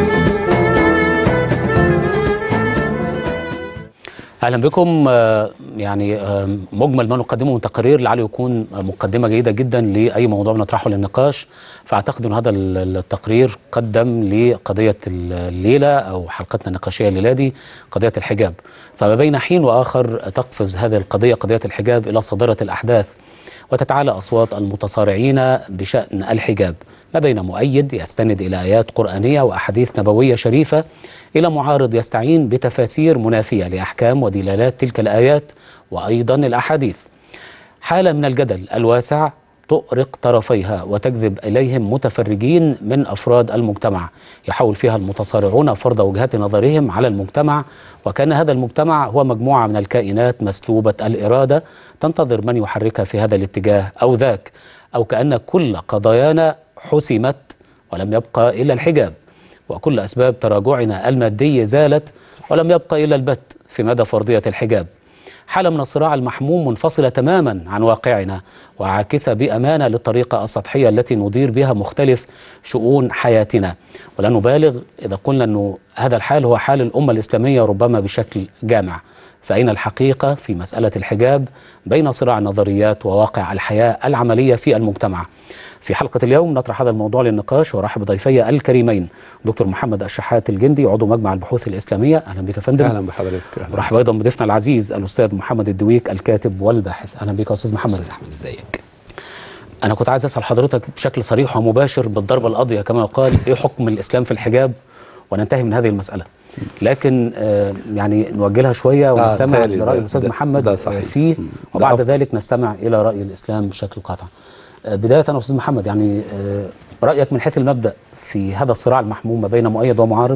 اهلا بكم آه، يعني آم، مجمل ما نقدمه من تقارير لعله يكون مقدمة جيدة جدا لأي موضوع بنطرحه للنقاش فأعتقد أن هذا ال- التقرير قدم لقضية الليلة أو حلقتنا النقاشية الليلة دي قضية الحجاب فما بين حين وآخر تقفز هذه القضية قضية الحجاب إلى صدارة الأحداث وتتعالى أصوات المتصارعين بشأن الحجاب ما بين مؤيد يستند إلى آيات قرآنية وأحاديث نبوية شريفة إلى معارض يستعين بتفاسير منافية لأحكام ودلالات تلك الآيات وأيضا الأحاديث حالة من الجدل الواسع تؤرق طرفيها وتجذب إليهم متفرجين من أفراد المجتمع يحاول فيها المتصارعون فرض وجهات نظرهم على المجتمع وكان هذا المجتمع هو مجموعة من الكائنات مسلوبة الإرادة تنتظر من يحركها في هذا الاتجاه أو ذاك أو كأن كل قضايانا حسمت ولم يبقى إلا الحجاب وكل أسباب تراجعنا المادي زالت ولم يبقى إلا البت في مدى فرضية الحجاب حالة من الصراع المحموم منفصلة تماما عن واقعنا وعاكسة بأمانة للطريقة السطحية التي ندير بها مختلف شؤون حياتنا ولا نبالغ إذا قلنا أنه هذا الحال هو حال الأمة الإسلامية ربما بشكل جامع فأين الحقيقة في مسألة الحجاب بين صراع النظريات وواقع الحياة العملية في المجتمع في حلقة اليوم نطرح هذا الموضوع للنقاش ورحب ضيفي الكريمين دكتور محمد الشحات الجندي عضو مجمع البحوث الإسلامية أهلا بك يا فندم اهلا بحضرتك اهلا ورحب ايضا بضيفنا العزيز الاستاذ محمد الدويك الكاتب والباحث اهلا بك يا استاذ محمد استاذ احمد ازيك انا كنت عايز اسال حضرتك بشكل صريح ومباشر بالضربه القاضيه كما يقال ايه حكم الاسلام في الحجاب وننتهي من هذه المساله لكن آه يعني نوجلها شويه ونستمع متهيألي لراي ده- الاستاذ ده- محمد ده صحيح. فيه مم. ده وبعد أفضل. ذلك نستمع الى راي الاسلام بشكل قاطع آه بدايه يا استاذ محمد يعني آه رايك من حيث المبدا في هذا الصراع المحموم ما بين مؤيد ومعارض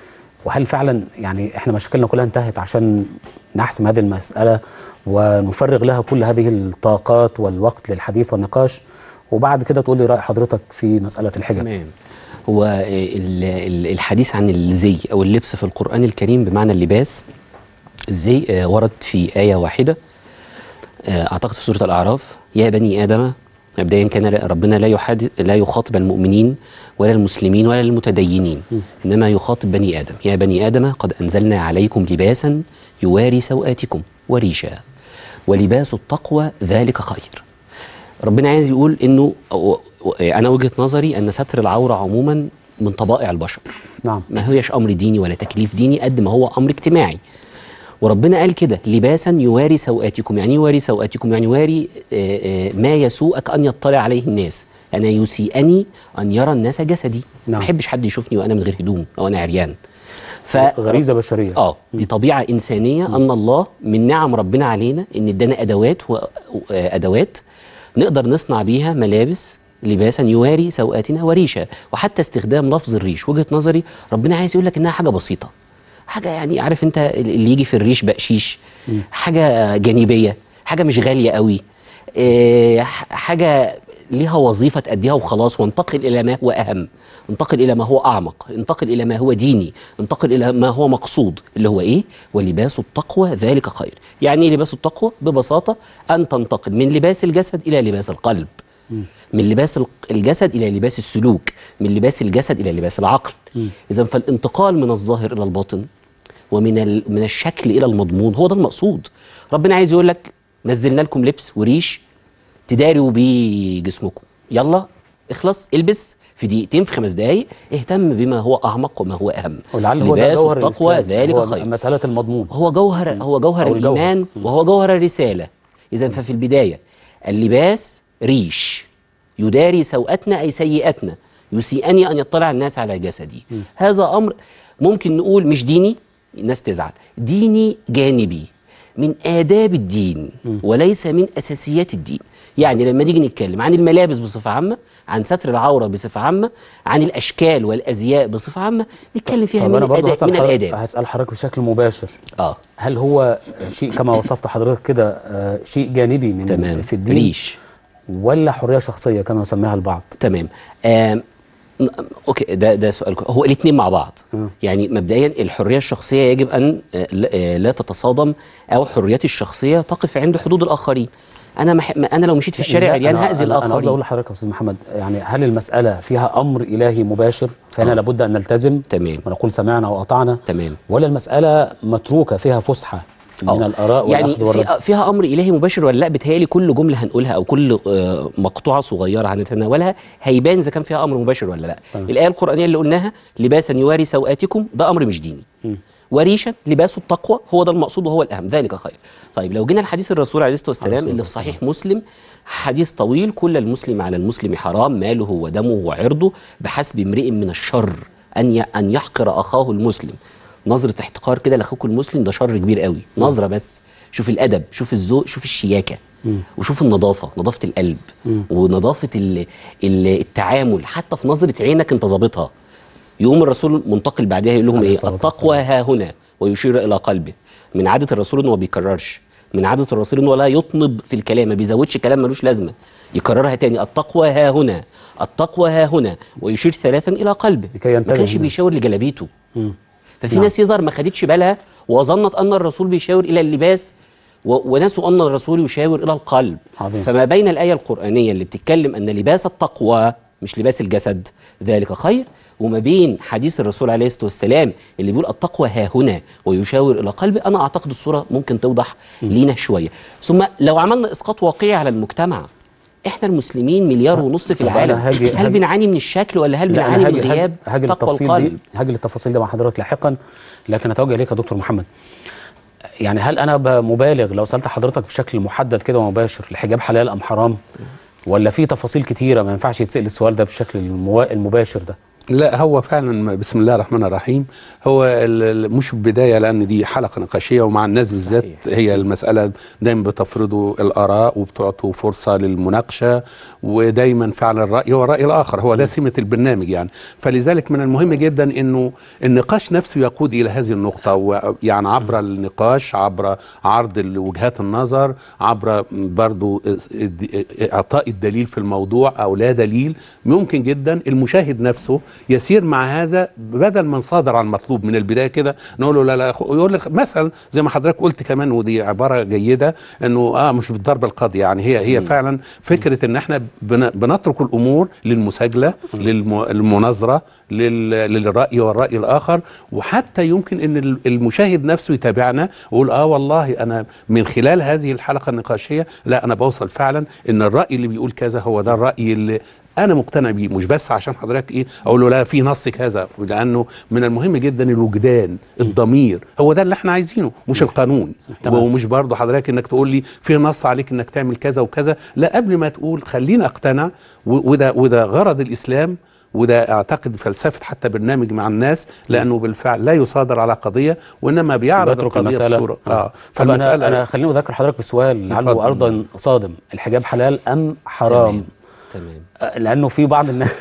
وهل فعلا يعني احنا مشاكلنا كلها انتهت عشان نحسم هذه المسألة ونفرغ لها كل هذه الطاقات والوقت للحديث والنقاش وبعد كده تقول لي رأي حضرتك في مسألة الحجاب تمام هو ال- ال- الحديث عن الزي او اللبس في القران الكريم بمعنى اللباس الزي آه، ورد في ايه واحده آه، اعتقد في سوره الاعراف يا بني ادم مبدئيا كان لا- ربنا لا يحادث لا يخاطب المؤمنين ولا المسلمين ولا المتدينين انما يخاطب بني ادم يا بني ادم قد انزلنا عليكم لباسا يواري سوآتكم وريشا ولباس التقوى ذلك خير ربنا عايز يقول انه أو- أو- انا وجهه نظري ان ستر العوره عموما من طبائع البشر نعم ما هيش امر ديني ولا تكليف ديني قد ما هو امر اجتماعي وربنا قال كده لباسا يواري سوآتكم يعني إيه يواري سوآتكم يعني يواري آه، آه، ما يسوءك ان يطلع عليه الناس انا يسيئني ان يرى الناس جسدي ما نعم. بحبش حد يشوفني وانا من غير هدوم او انا عريان ف غريزة بشرية اه دي طبيعه انسانيه ان الله من نعم ربنا علينا ان ادانا ادوات وادوات نقدر نصنع بيها ملابس لباسا يواري سوءاتنا وريشا وحتى استخدام لفظ الريش وجهه نظري ربنا عايز يقول لك انها حاجه بسيطه حاجه يعني عارف انت اللي يجي في الريش بقشيش حاجه جانبيه حاجه مش غاليه قوي إيه، ح- حاجه ليها وظيفه تأديها وخلاص وانتقل الى ما هو اهم انتقل الى ما هو اعمق انتقل الى ما هو ديني انتقل الى ما هو مقصود اللي هو ايه ولباس التقوى ذلك خير يعني ايه لباس التقوى ببساطه ان تنتقل من لباس الجسد الى لباس القلب من لباس الق- الجسد الى لباس السلوك من لباس الجسد الى لباس العقل اذا فالانتقال من الظاهر الى الباطن ومن ال... من الشكل الى المضمون هو ده المقصود ربنا عايز يقول لك نزلنا لكم لبس وريش تداروا بيه جسمكم يلا اخلص البس في دقيقتين في خمس دقايق اهتم بما هو اعمق وما هو اهم ولعل هو ده لباس جوهر التقوى الإسلام ذلك هو خير مسألة المضمون هو جوهر هو جوهر أو الجوهر. الايمان وهو جوهر الرساله اذا ففي البدايه اللباس ريش يداري سوءتنا اي سيئتنا يسيئني ان يطلع الناس على جسدي هذا امر ممكن نقول مش ديني الناس تزعل ديني جانبي من آداب الدين وليس من أساسيات الدين يعني لما نيجي نتكلم عن الملابس بصفة عامة عن ستر العورة بصفة عامة عن الأشكال والأزياء بصفة عامة نتكلم فيها طب من, أنا برضه الأداء هسأل من حضرتك, الآداب هسأل حضرتك بشكل مباشر آه هل هو شيء كما وصفت حضرتك كده آه، شيء جانبي من تمام في الدين ريش ولا حرية شخصية كما يسميها البعض تمام آم، ن- اوكي ده ده سؤال كويس. هو الاثنين مع بعض مم. يعني مبدئيا الحريه الشخصيه يجب ان آه، لا- آه، لا تتصادم او حريتي الشخصيه تقف عند حدود الاخرين انا مح... ما- انا لو مشيت في الشارع لا، عريان أنا- هاذي أنا, أنا قصدي أقول الاخرين لحضرتك يا أستاذ محمد يعني هل المسألة فيها أمر إلهي مباشر فهنا آه. لابد أن نلتزم تمام ونقول سمعنا وأطعنا تمام ولا المسألة متروكة فيها فسحة من آه. الاراء يعني والاخذ والرد في فيها امر الهي مباشر ولا لا بتهيالي كل جمله هنقولها او كل آه، مقطوعه صغيره هنتناولها هيبان اذا كان فيها امر مباشر ولا لا الايه القرانيه اللي قلناها لباسا يواري سوآتكم ده امر مش ديني وريشا لباس التقوى هو ده المقصود وهو الاهم ذلك خير طيب لو جينا لحديث الرسول عليه الصلاه والسلام اللي في صحيح مسلم حديث طويل كل المسلم على المسلم حرام ماله ودمه وعرضه بحسب امرئ من الشر ان ي- ان يحقر اخاه المسلم نظره احتقار كده لاخوك المسلم ده شر كبير قوي نظره بس شوف الادب شوف الذوق شوف الشياكه وشوف النظافه نظافه القلب ونظافه ال- ال- التعامل حتى في نظره عينك انت ظابطها يقوم الرسول منتقل بعدها يقول لهم عليه ايه الصلاة التقوى ها هنا ويشير الى قلبه من عاده الرسول انه ما بيكررش من عاده الرسول انه لا يطنب في الكلام ما بيزودش كلام ملوش لازمه يكررها تاني التقوى ها هنا التقوى ها هنا ويشير ثلاثا الى قلبه لكي ينتبه ما كانش الناس. بيشاور لجلابيته ففي نعم. ناس يظهر ما خدتش بالها وظنت ان الرسول بيشاور الى اللباس و- ونسوا ان الرسول يشاور الى القلب عظيم. فما بين الايه القرانيه اللي بتتكلم ان لباس التقوى مش لباس الجسد ذلك خير وما بين حديث الرسول عليه الصلاه والسلام اللي بيقول التقوى ها هنا ويشاور الى قلبي انا اعتقد الصوره ممكن توضح لينا شويه ثم لو عملنا اسقاط واقعي على المجتمع احنا المسلمين مليار ونص في طب أنا العالم هاجي- هل هاجي- بنعاني من الشكل ولا هل لا بنعاني انا من هاجي هاجي, غياب هاجي تقوى للتفصيل دي القلب هاجي للتفاصيل دي مع حضرتك لاحقا لكن اتوجه اليك يا دكتور محمد يعني هل انا ب- مبالغ لو سالت حضرتك بشكل محدد كده ومباشر الحجاب حلال ام حرام ولا في تفاصيل كتيره ما ينفعش يتسال السؤال ده بالشكل الموا... المباشر ده لا هو فعلا بسم الله الرحمن الرحيم هو ال- ال- مش بدايه لان دي حلقه نقاشيه ومع الناس بالذات صحيح. هي المساله دايما بتفرضوا الاراء وبتعطوا فرصه للمناقشه ودايما فعلا الراي هو الراي الاخر هو ده سمه البرنامج يعني فلذلك من المهم جدا انه النقاش نفسه يقود الى هذه النقطه ويعني عبر النقاش عبر عرض ال- وجهات النظر عبر برضو اعطاء الدليل في الموضوع او لا دليل ممكن جدا المشاهد نفسه يسير مع هذا بدل ما نصادر عن المطلوب من البدايه كده نقول له لا لا أخو- يقول لك مثلا زي ما حضرتك قلت كمان ودي عباره جيده انه اه مش بالضرب القاضي يعني هي هي فعلا فكره ان احنا بن- بنترك الامور للمساجله للم- للمناظره لل- للراي والراي الاخر وحتى يمكن ان ال- المشاهد نفسه يتابعنا ويقول اه والله انا من خلال هذه الحلقه النقاشيه لا انا بوصل فعلا ان الراي اللي بيقول كذا هو ده الراي اللي انا مقتنع بيه مش بس عشان حضرتك ايه اقول له لا في نص كذا لانه من المهم جدا الوجدان الضمير هو ده اللي احنا عايزينه مش القانون تمام. ومش برضه حضرتك انك تقول لي في نص عليك انك تعمل كذا وكذا لا قبل ما تقول خليني اقتنع و- وده وده غرض الاسلام وده اعتقد فلسفه حتى برنامج مع الناس لانه بالفعل لا يصادر على قضيه وانما بيعرض بترك القضيه المسألة بصوره آه. اه طب انا فالمساله انا خليني اذكر حضرتك بسؤال لعله اتفضل. ارضا صادم الحجاب حلال ام حرام تمام تمام آه، لانه في بعض الناس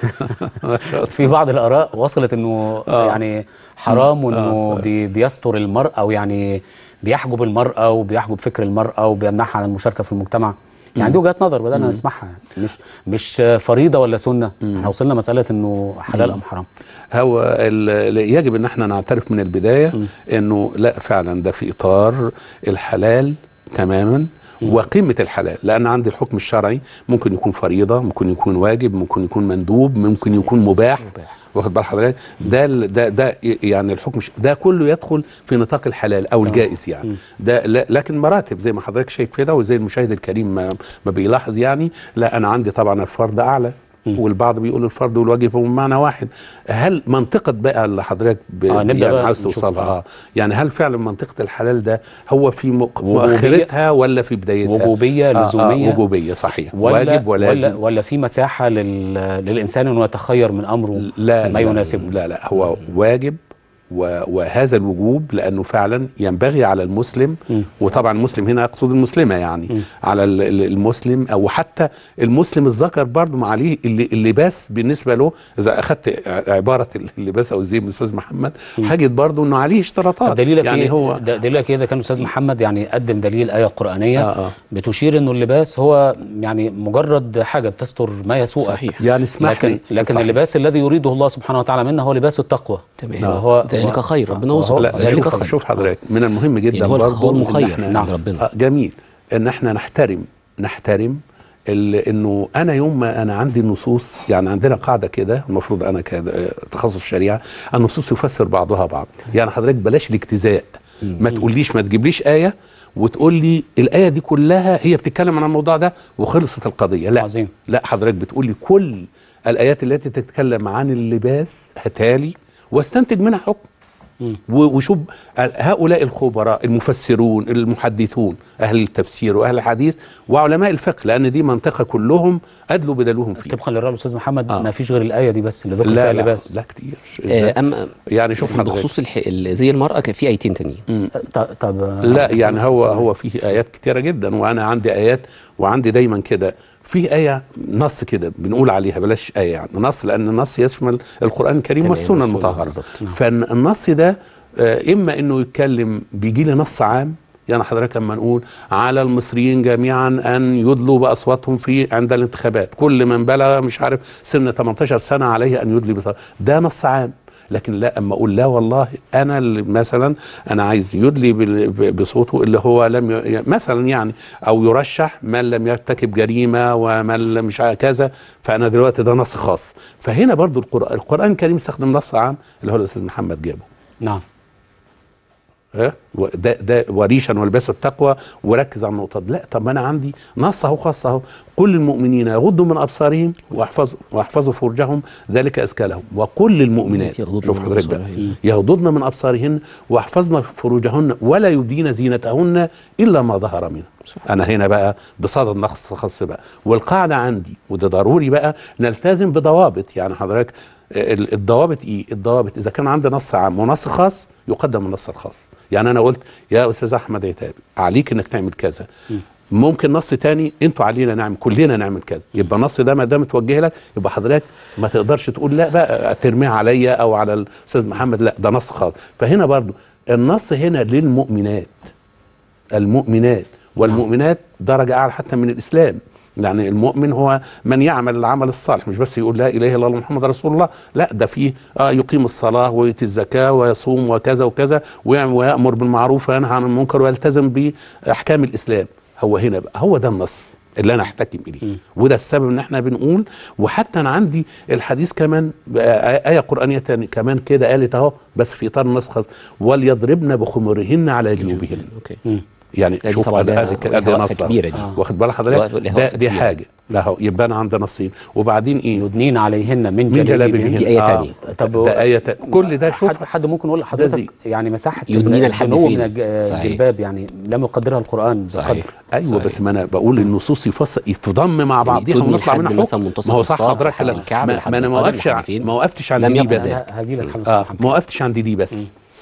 في بعض الاراء وصلت انه آه. يعني حرام وانه آه، صحيح. بي بيستر المراه او يعني بيحجب المراه وبيحجب فكر المراه وبيمنعها عن المشاركه في المجتمع يعني دي وجهات نظر بدانا نسمعها يعني مش مش فريضه ولا سنه احنا وصلنا مساله انه حلال ام حرام هو ال- ال- يجب ان احنا نعترف من البدايه انه لا فعلا ده في اطار الحلال تماما وقيمة الحلال لأن عندي الحكم الشرعي ممكن يكون فريضة ممكن يكون واجب ممكن يكون مندوب ممكن يكون مباح واخد بال حضرتك ده ال- ده ده يعني الحكم الش- ده كله يدخل في نطاق الحلال او الجائز يعني ده لا- لكن مراتب زي ما حضرتك شايف كده وزي المشاهد الكريم ما, ما بيلاحظ يعني لا انا عندي طبعا الفرض اعلى والبعض بيقول الفرض والواجب هم معنى واحد هل منطقه بقى اللي حضرتك ب... آه، نبدأ يعني بقى عاوز نشوف. توصلها آه. اه يعني هل فعلا منطقه الحلال ده هو في مق- وجوبية- مؤخرتها ولا في بدايتها وجوبيه آه، لزوميه آه وجوبيه صحيح ولا واجب ولازم ولا ولا في مساحه لل للانسان انه يتخير من امره لا ما لا يناسبه لا لا هو واجب و- وهذا الوجوب لانه فعلا ينبغي على المسلم وطبعا المسلم هنا اقصد المسلمه يعني على ال- ال- المسلم او حتى المسلم الذكر برضه ما عليه اللي- اللباس بالنسبه له اذا اخذت ع- عباره اللباس او زي من الاستاذ محمد هجد برضه انه عليه اشتراطات طب دليلك يعني إيه هو د- دليلك ايه اذا كان الاستاذ محمد يعني قدم دليل ايه قرانيه آه، آه. بتشير انه اللباس هو يعني مجرد حاجه بتستر ما يسوءك صحيح. يعني اسمح لكن لي لكن صحيح. اللباس الذي يريده الله سبحانه وتعالى منا هو لباس التقوى تمام وهو ذلك خير ربنا وهو- وصف لا ذلك شوف خير شوف حضرتك من المهم جدا يعني هو برضه هو إن المخير إحنا- عند ربنا. آه جميل ان احنا نحترم نحترم ال- انه انا يوم ما انا عندي النصوص يعني عندنا قاعده كده المفروض انا كتخصص الشريعه النصوص يفسر بعضها بعض يعني حضرتك بلاش الاجتزاء ما تقوليش ما تجيبليش ايه وتقول لي الايه دي كلها هي بتتكلم عن الموضوع ده وخلصت القضيه لا عظيم. لا حضرتك بتقول لي كل الايات التي تتكلم عن اللباس هاتالي واستنتج منها حكم و- وشوف هؤلاء الخبراء المفسرون المحدثون اهل التفسير واهل الحديث وعلماء الفقه لان دي منطقه كلهم ادلوا بدلوهم فيها طبقا للراي الاستاذ محمد آه. ما فيش غير الايه دي بس اللي ذكر فيها لا لا, اللباس لا كتير آه، اما يعني شوف حضرتك بخصوص الح... ال- زي المراه كان في ايتين تانيين ط- طب لا يعني هو هو فيه ايات كتيره جدا وانا عندي ايات وعندي دايما كده في آية نص كده بنقول عليها بلاش آية يعني نص لأن النص يشمل القرآن الكريم تمام، والسنة والسنة المطهرة بالظبط. فالنص ده آه، إما إنه يتكلم بيجي لي نص عام يعني حضرتك لما نقول على المصريين جميعا ان يدلوا باصواتهم في عند الانتخابات كل من بلغ مش عارف سن 18 سنه عليه ان يدلي بصوته ده نص عام لكن لا اما اقول لا والله انا اللي مثلا انا عايز يدلي بال- ب- بصوته اللي هو لم ي... مثلا يعني او يرشح من لم يرتكب جريمه ومن لم مش عارف كذا فانا دلوقتي ده نص خاص فهنا برضو القران القران الكريم استخدم نص عام اللي هو الاستاذ محمد جابه نعم ها و- ده ده وريشا ولباس التقوى وركز على النقطه دي لا طب ما انا عندي نص اهو خاص اهو كل المؤمنين يغضوا من ابصارهم واحفظوا واحفظوا فروجهم ذلك ازكى لهم وكل المؤمنات يغضضن شوف من حضرتك بقى أبصارهن. يغضضن من ابصارهن واحفظن فروجهن ولا يبدين زينتهن الا ما ظهر منها انا هنا بقى بصدد نص خاص بقى والقاعده عندي وده ضروري بقى نلتزم بضوابط يعني حضرتك ال- الضوابط ايه الضوابط اذا كان عندي نص عام ونص خاص يقدم النص الخاص يعني انا قلت يا استاذ احمد عتابي عليك انك تعمل كذا ممكن نص تاني انتوا علينا نعمل كلنا نعمل كذا يبقى النص ده ما دام متوجه لك يبقى حضرتك ما تقدرش تقول لا بقى ترميها عليا او على الاستاذ محمد لا ده نص خاص فهنا برضو النص هنا للمؤمنات المؤمنات والمؤمنات درجة أعلى حتى من الإسلام يعني المؤمن هو من يعمل العمل الصالح مش بس يقول لا اله الا الله محمد رسول الله لا ده فيه اه يقيم الصلاه ويؤتي الزكاه ويصوم وكذا وكذا ويعمل- ويامر بالمعروف وينهى عن المنكر ويلتزم باحكام الاسلام هو هنا بقى هو ده النص اللي انا احتكم اليه وده السبب ان احنا بنقول وحتى انا عندي الحديث كمان بقى ايه قرانيه تاني كمان كده قالت اهو بس في اطار النص خاص وليضربن بخمرهن على جيوبهن اوكي يعني دي شوف طبعا ادي ده ادي ادي وقفة نص أهو. كبيرة دي. واخد بال وقفة- حضرتك وقفة ده دي كبيرة. حاجه لا هو يبقى انا عندي نصين وبعدين ايه يدنين عليهن من من جلابيبهن جلابيبهن دي آية آه. تانية. طب ده آية تا- كل ده شوف حد, حد ممكن يقول ده لحضرتك زي- يعني مساحه يدنين لحد الدنو فين؟ من الج- صحيح. الجلباب يعني لم يقدرها القران صحيح. بقدر ايوه صحيح. بس ما انا بقول النصوص يفصل تضم مع بعضيها تدني ونطلع لحد منها مثلا حكم منتصف ما هو صح الساق، حضرتك لحد لا الكعب، ما, لحد ما انا ما القدم، وقفتش لحد ع- فين؟ ما وقفتش عند لم دي يقل بس هذا. هاجي لك حضرتك اه محمد. ما وقفتش عند دي بس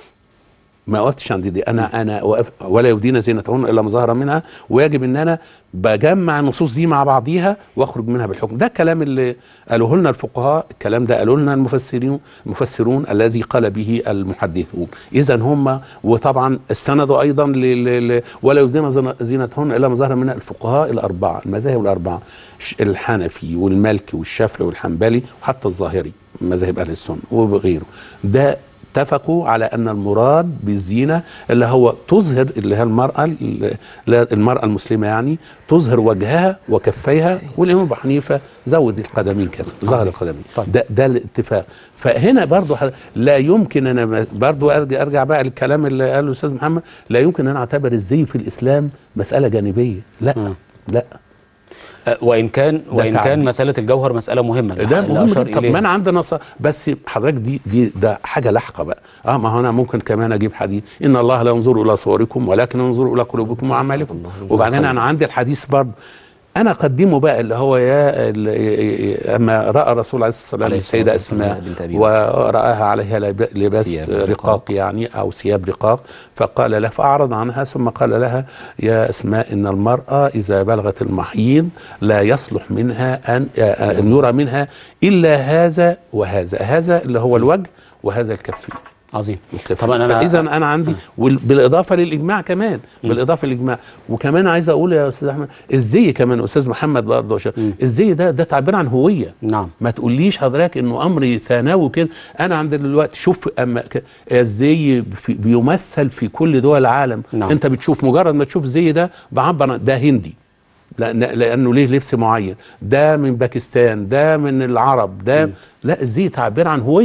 ما وقفتش عند دي انا انا وقف ولا يبدين زينتهن الا ما ظهر منها ويجب ان انا بجمع النصوص دي مع بعضيها واخرج منها بالحكم ده الكلام اللي قالوه لنا الفقهاء الكلام ده قالوا لنا المفسرين المفسرون الذي قال به المحدثون اذا هم وطبعا استندوا ايضا ل- ل- ل- ولا يبدين زن- زينتهن الا ما ظهر منها الفقهاء الاربعه المذاهب الاربعه ش- الحنفي والمالكي والشافعي والحنبلي وحتى الظاهري مذاهب اهل السنه وغيره ده اتفقوا على ان المراد بالزينه اللي هو تظهر اللي هي المراه ال- لا- المراه المسلمه يعني تظهر وجهها وكفيها والامام ابو حنيفه زود القدمين كمان ظهر القدمين طيب. ده ده الاتفاق فهنا برضو ح- لا يمكن انا م- برضو ارجع ارجع بقى للكلام اللي قاله الاستاذ محمد لا يمكن ان انا اعتبر الزي في الاسلام مساله جانبيه لا مم. لا آه، وان كان وان كان تعبير. مساله الجوهر مساله مهمه ده اللي مهم أشار جدا طب إليه. ما انا عندي نص بس حضرتك دي دي ده حاجه لاحقه بقى اه ما هو انا ممكن كمان اجيب حديث ان الله لا ينظر الى صوركم ولكن ينظر الى قلوبكم واعمالكم وبعدين انا عندي الحديث برضه انا اقدمه بقى اللي هو يا ال- اما راى الرسول عليه الصلاه عليه والسلام الصلاة السيده والسلام اسماء بنت أبي ورآها عليها لب- لباس ثياب رقاق رقاق. يعني او ثياب رقاق فقال لها فاعرض عنها ثم قال لها يا اسماء ان المراه اذا بلغت المحيض لا يصلح منها ان آه، ان يرى منها الا هذا وهذا هذا اللي هو الوجه وهذا الكفين عظيم طبعا طبعا انا انا اذا انا عندي وال- بالاضافه للاجماع كمان بالاضافه للاجماع وكمان عايز اقول يا استاذ احمد الزي كمان استاذ محمد برضه عشان الزي ده ده تعبير عن هويه نعم ما تقوليش حضرتك انه امر ثانوي كده انا عند دلوقتي شوف اما ك- الزي في بيمثل في كل دول العالم نعم. انت بتشوف مجرد ما تشوف الزي ده بعبر عن- ده هندي لأن لانه ليه لبس معين ده من باكستان ده من العرب ده لا الزي تعبير عن هويه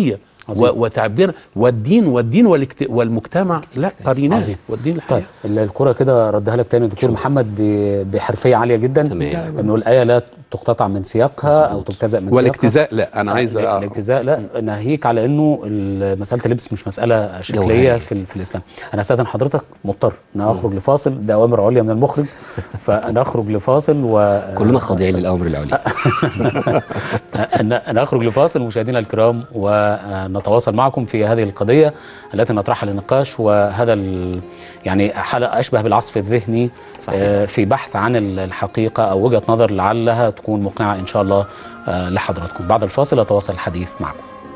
عظيم. و- وتعبير والدين والدين والاكت... والمجتمع لا قرينات عظيم. والدين الحقيقة. طيب ال- الكرة كده ردها لك تاني دكتور محمد ب- بحرفية عالية جدا تمام. انه الآية لا تقتطع من سياقها او تجتزأ من سياقها والاجتزاء لا انا عايز لا، أ- الاجتزاء لا ناهيك على انه ال- مساله اللبس مش مساله شكليه جوهرية. في, ال- في الاسلام انا استاذن حضرتك مضطر ان أنا اخرج لفاصل ده اوامر عليا من المخرج فانا اخرج لفاصل و كلنا خاضعين للامر العليا أنا أنا أخرج لفاصل مشاهدينا الكرام ونتواصل معكم في هذه القضية التي نطرحها للنقاش وهذا ال- يعني حلقة أشبه بالعصف الذهني صحيح. آه، في بحث عن ال- الحقيقة أو وجهة نظر لعلها تكون مقنعة إن شاء الله آه، لحضراتكم بعد الفاصل أتواصل الحديث معكم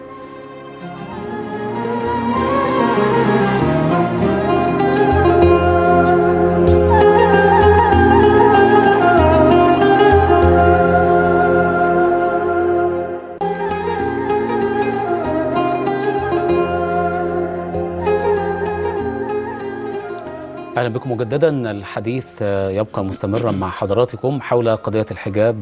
اهلا بكم مجددا الحديث آه، يبقى مستمرا مع حضراتكم حول قضيه الحجاب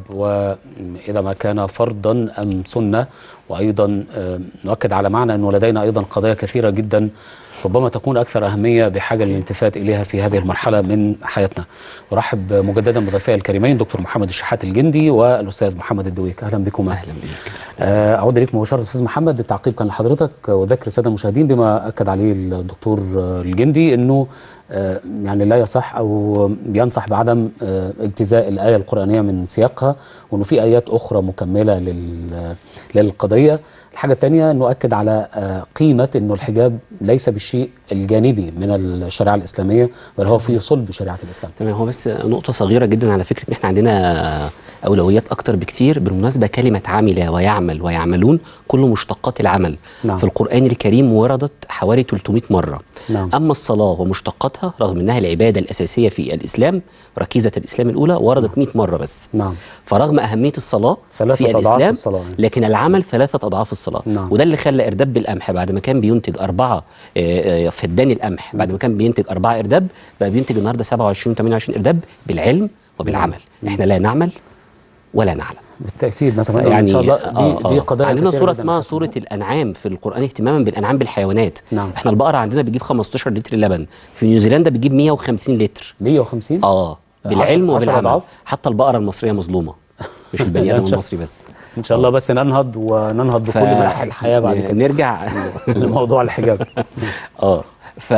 واذا ما كان فرضا ام سنه وايضا آه، نؤكد على معنى انه لدينا ايضا قضايا كثيره جدا ربما تكون اكثر اهميه بحاجه للالتفات اليها في هذه المرحله من حياتنا. ارحب مجددا بضيفي الكريمين دكتور محمد الشحات الجندي والاستاذ محمد الدويك اهلا بكم اهلا بيك آه، اعود اليك مباشره استاذ محمد التعقيب كان لحضرتك آه، وذكر الساده المشاهدين بما اكد عليه الدكتور آه، الجندي انه آه، يعني لا يصح او ينصح بعدم آه، اجتزاء الايه القرانيه من سياقها وانه في ايات اخرى مكمله لل- للقضيه الحاجه الثانيه انه اكد على آه، قيمه انه الحجاب ليس بالشيء الجانبي من الشريعه الاسلاميه بل هو في صلب شريعه الاسلام تمام هو بس نقطة صغيرة جدا على فكرة ان احنا عندنا أولويات أكتر بكتير بالمناسبة كلمة عمل ويعمل ويعملون كل مشتقات العمل نعم. في القرآن الكريم وردت حوالي 300 مرة نعم. أما الصلاة ومشتقاتها رغم أنها العبادة الأساسية في الإسلام ركيزة الإسلام الأولى وردت 100 مرة بس نعم فرغم أهمية الصلاة ثلاثة في أضعاف الإسلام الصلاة يعني. لكن العمل ثلاثة أضعاف الصلاة نعم. وده اللي خلى إرداب بالقمح بعد ما كان بينتج أربعة آه، آه، فدان القمح بعد ما كان بينتج أربعة إرداب بقى بينتج النهاردة 27 28 إرداب بالعلم وبالعمل إحنا لا نعمل ولا نعلم بالتاكيد نتمنى يعني ان شاء الله دي آه دي آه. قضايا عندنا كثيرة سورة جداً اسمها نحن- سورة الأنعام في القرآن اهتماما بالأنعام بالحيوانات نعم. احنا البقرة عندنا بتجيب 15 لتر لبن في نيوزيلندا بتجيب 150 لتر 150 اه بالعلم عشر- عشر وبالعمل أضعاف؟ حتى البقرة المصرية مظلومة مش البني لا، آدم إن شاء- المصري بس ان شاء الله بس ننهض وننهض بكل مناحي الحياه بعد كده نرجع لموضوع الحجاب اه ف...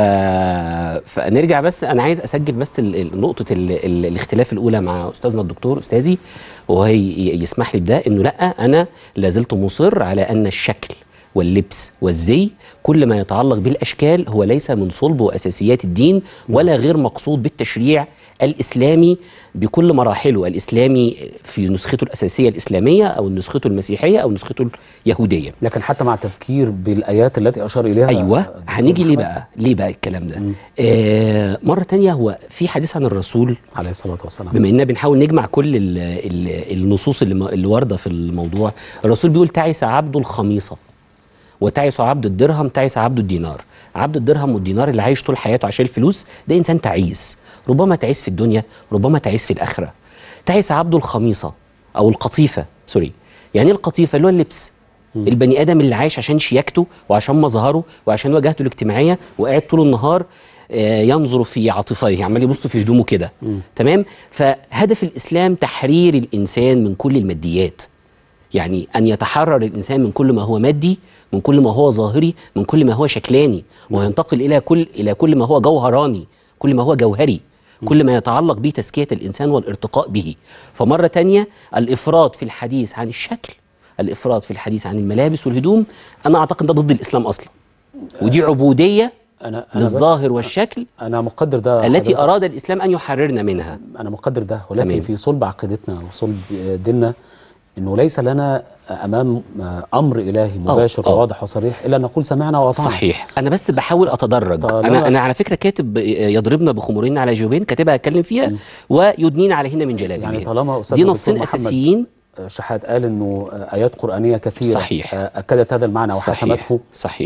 فنرجع بس انا عايز اسجل بس ال- ال- نقطه ال... ال... الاختلاف الاولى مع استاذنا الدكتور استاذي وهو ي- يسمح لي بده انه لا انا لازلت مصر على ان الشكل واللبس والزي كل ما يتعلق بالاشكال هو ليس من صلب واساسيات الدين ولا غير مقصود بالتشريع الاسلامي بكل مراحله الاسلامي في نسخته الاساسيه الاسلاميه او نسخته المسيحيه او نسخته اليهوديه لكن حتى مع التفكير بالايات التي اشار اليها ايوه دكتور هنيجي ليه محمد بقى ليه بقى الكلام ده آه مره تانية هو في حديث عن الرسول عليه الصلاه والسلام بما اننا بنحاول نجمع كل ال ال النصوص اللي, م- اللي وارده في الموضوع الرسول بيقول تعس عبد الخميصه وتعس عبد الدرهم تعس عبد الدينار عبد الدرهم والدينار اللي عايش طول حياته عشان الفلوس ده انسان تعيس ربما تعيس في الدنيا ربما تعيس في الاخره تعس عبد الخميصه او القطيفه سوري يعني ايه القطيفه اللي هو اللبس البني ادم اللي عايش عشان شياكته وعشان مظهره وعشان واجهته الاجتماعيه وقاعد طول النهار آه، ينظر في عاطفيه عمال يبص في هدومه كده تمام فهدف الاسلام تحرير الانسان من كل الماديات يعني ان يتحرر الانسان من كل ما هو مادي من كل ما هو ظاهري من كل ما هو شكلاني وينتقل الى كل الى كل ما هو جوهراني كل ما هو جوهري كل ما يتعلق به تزكيه الانسان والارتقاء به فمره تانية الافراط في الحديث عن الشكل الافراط في الحديث عن الملابس والهدوم انا اعتقد ده ضد الاسلام اصلا ودي عبوديه انا انا بس للظاهر والشكل انا مقدر ده التي حضرتك. اراد الاسلام ان يحررنا منها انا مقدر ده ولكن تمام. في صلب عقيدتنا وصلب ديننا انه ليس لنا امام امر الهي مباشر أه. وواضح وصريح الا ان نقول سمعنا واطعنا صحيح انا بس بحاول اتدرج طالما- انا انا على فكره كاتب يضربنا بخمرين على جيوبين كاتبها اتكلم فيها ويدنين عليهن من جلابيبهن يعني طالما أستاذ دي الدكتور نصين محمد اساسيين شحات قال انه ايات قرانيه كثيره صحيح. اكدت هذا المعنى صحيح وحسمته صحيح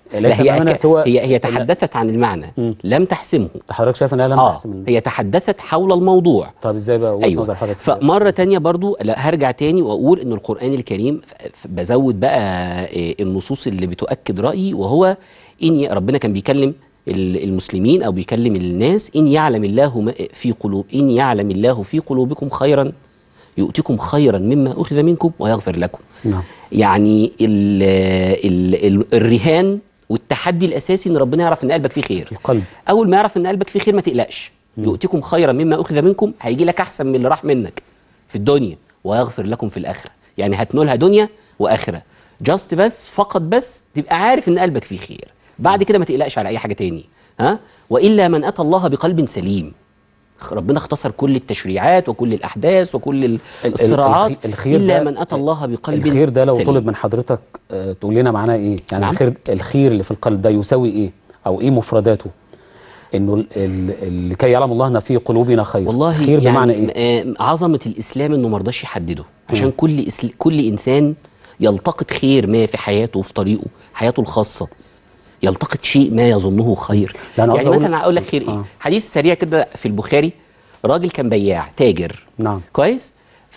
ليس لا هي أمامنا أك- سوى هي هي إن- تحدثت عن المعنى مم. لم تحسمه حضرتك شايف انها لم اه تحسم ال- هي تحدثت حول الموضوع طب ازاي بقى وجهه ايوه نظر حضرتك فمره تانية برضو لا هرجع تاني واقول ان القران الكريم ف- ف- بزود بقى آه، النصوص اللي بتؤكد رايي وهو ان ي- ربنا كان بيكلم ال- المسلمين او بيكلم الناس ان يعلم الله ما في قلوب ان يعلم الله في قلوبكم خيرا يؤتكم خيرا مما اخذ منكم ويغفر لكم نعم يعني ال ال ال الرهان والتحدي الاساسي ان ربنا يعرف ان قلبك فيه خير القلب اول ما يعرف ان قلبك فيه خير ما تقلقش يؤتكم خيرا مما اخذ منكم هيجي لك احسن من اللي راح منك في الدنيا ويغفر لكم في الاخره يعني هتنولها دنيا واخره جاست بس فقط بس تبقى عارف ان قلبك فيه خير بعد كده ما تقلقش على اي حاجه تاني ها والا من اتى الله بقلب سليم ربنا اختصر كل التشريعات وكل الاحداث وكل ال- ال- الصراعات الخ- الخير الا ده- من اتى الله بقلب الخير ده لو سليم. طلب من حضرتك آه، تقول لنا معناه ايه يعني نعم. الخير الخير اللي في القلب ده يساوي ايه او ايه مفرداته انه ال- ال- ال- لكي يعلم الله ان في قلوبنا خير والله خير يعني بمعنى ايه آه، عظمه الاسلام انه ما رضاش يحدده عشان كل إسل... كل انسان يلتقط خير ما في حياته وفي طريقه حياته الخاصه يلتقط شيء ما يظنه خير لا، أنا يعني قصدي أقول- مثلا اقول لك خير ايه آه. حديث سريع كده في البخاري راجل كان بياع تاجر نعم كويس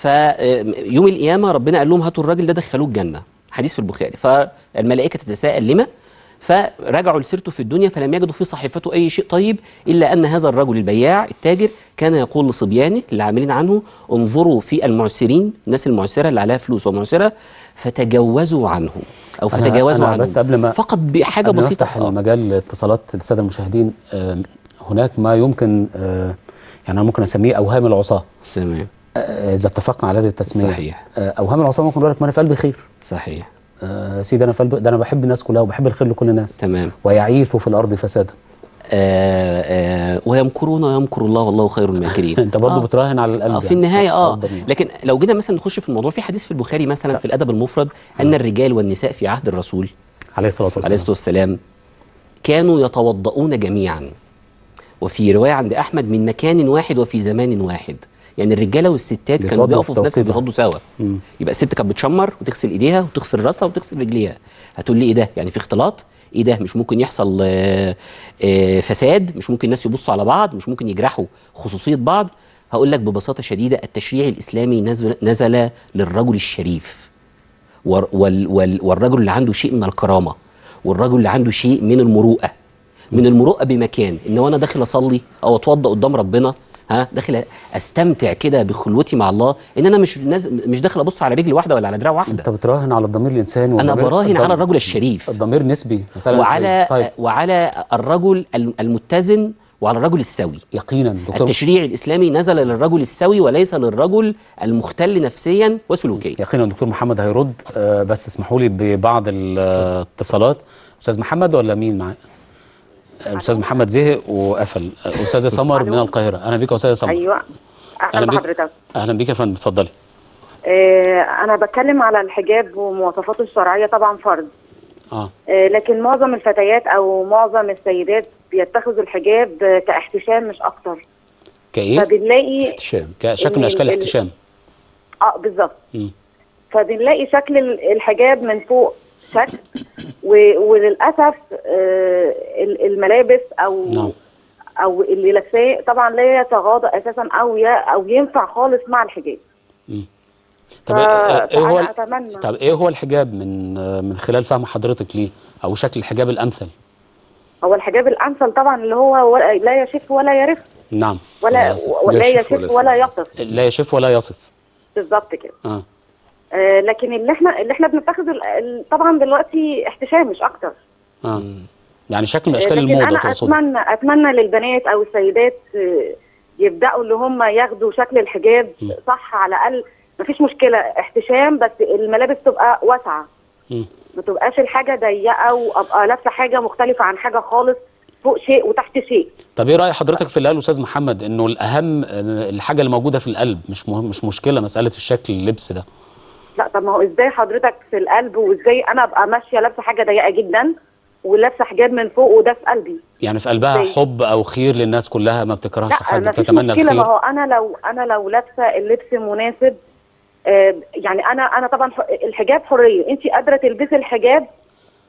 فيوم القيامه ربنا قال لهم هاتوا الراجل ده دخلوه الجنه حديث في البخاري فالملائكه تتساءل لما فرجعوا لسيرته في الدنيا فلم يجدوا في صحيفته اي شيء طيب الا ان هذا الرجل البياع التاجر كان يقول لصبيانه اللي عاملين عنه انظروا في المعسرين الناس المعسره اللي عليها فلوس ومعسره فتجوزوا عنه او أنا- فتجاوزوا أنا عنه بس قبل ما- فقط بحاجه قبل ما بسيطه نفتح آه. المجال اتصالات الساده المشاهدين آه، هناك ما يمكن آه، يعني انا ممكن اسميه اوهام العصاه تمام آه، اذا اتفقنا على هذه التسميه صحيح. آه، اوهام العصاه ممكن يقول لك ما انا في قلبي خير صحيح آه، سيدي انا في قلبي ده انا بحب الناس كلها وبحب الخير لكل الناس تمام ويعيث في الارض فسادا آه آه ويمكرون ويمكر الله والله خير الماكرين انت برضه آه. بتراهن على القلب آه في يعني. النهايه اه الضمير. لكن لو جينا مثلا نخش في الموضوع في حديث في البخاري مثلا في الادب المفرد ان الرجال والنساء في عهد الرسول عليه الصلاه والسلام عليه الصلاه والسلام كانوا يتوضؤون جميعا وفي روايه عند احمد من مكان واحد وفي زمان واحد يعني الرجاله والستات كانوا بيتوضوا بيقفوا في في نفس توقيتها. بيتوضوا سوا مم. يبقى الست كانت بتشمر وتغسل ايديها وتغسل راسها وتغسل رجليها هتقول لي ايه ده يعني في اختلاط ايه ده مش ممكن يحصل آه، آه، فساد مش ممكن الناس يبصوا على بعض مش ممكن يجرحوا خصوصيه بعض هقول لك ببساطه شديده التشريع الاسلامي نزل, نزل للرجل الشريف وال وال وال والرجل اللي عنده شيء من الكرامه والرجل اللي عنده شيء من المروءه من المروءه بمكان ان وانا داخل اصلي او اتوضا قدام ربنا ها داخل استمتع كده بخلوتي مع الله ان انا مش نازل مش داخل ابص على رجل واحده ولا على دراع انت واحده بتراهن على الضمير الانساني انا والضمير- براهن على الضم- الرجل الشريف الضمير نسبي مسألة وعلى نسبية. طيب وعلى الرجل الم- المتزن وعلى الرجل السوي يقينا دكتور التشريع الاسلامي نزل للرجل السوي وليس للرجل المختل نفسيا وسلوكيا يقينا الدكتور محمد هيرد آه، بس اسمحوا لي ببعض الاتصالات استاذ محمد ولا مين معايا الاستاذ محمد زهق وقفل استاذه سمر من القاهره اهلا بيك يا استاذه سمر ايوه أهلا اهلا بيك. بحضرتك اهلا بيك يا فندم اتفضلي آه انا بتكلم على الحجاب ومواصفاته الشرعيه طبعا فرض اه آه لكن معظم الفتيات او معظم السيدات بيتخذوا الحجاب آه، كاحتشام مش اكتر كايه فبنلاقي احتشام كشكل من إن اشكال ال- الاحتشام اه بالظبط مم. فبنلاقي شكل ال- الحجاب من فوق شكل و... وللاسف آه ال- الملابس او نعم. او اللي لابساه طبعا لا يتغاضى اساسا او ي... او ينفع خالص مع الحجاب طب إيه- ايه هو فأنا ال- اتمنى طب ايه هو الحجاب من آه، من خلال فهم حضرتك ليه او شكل الحجاب الامثل هو الحجاب الامثل طبعا اللي هو ولا- لا يشف ولا يرف نعم ولا يصف. ولا لا يشف يشف ولا ولا يصف. يصف لا يشف ولا يصف بالظبط كده اه آه لكن اللي احنا اللي احنا بنتخذ ال- ال- طبعا دلوقتي احتشام مش اكتر اه يعني شكل من آه، اشكال لكن الموضه انا تقصد اتمنى اتمنى للبنات او السيدات آه، يبداوا اللي هم ياخدوا شكل الحجاب م. صح على الاقل مفيش مشكله احتشام بس الملابس تبقى واسعه مم. ما تبقاش الحاجه ضيقه وابقى لابسه حاجه مختلفه عن حاجه خالص فوق شيء وتحت شيء طب ايه راي حضرتك في اللي قاله الاستاذ محمد انه الاهم آه، الحاجه اللي موجوده في القلب مش مهم مش مشكله مساله الشكل اللبس ده لا طب ما هو ازاي حضرتك في القلب وازاي انا ابقى ماشيه لابسه حاجه ضيقه جدا ولابسه حجاب من فوق وده في قلبي يعني في قلبها إزاي؟ حب او خير للناس كلها ما بتكرهش لا حد ما فيش بتتمنى مشكله ما الخير هو انا لو انا لو لابسه اللبس مناسب آه، يعني انا انا طبعا ح- الحجاب حريه انت قادره تلبسي الحجاب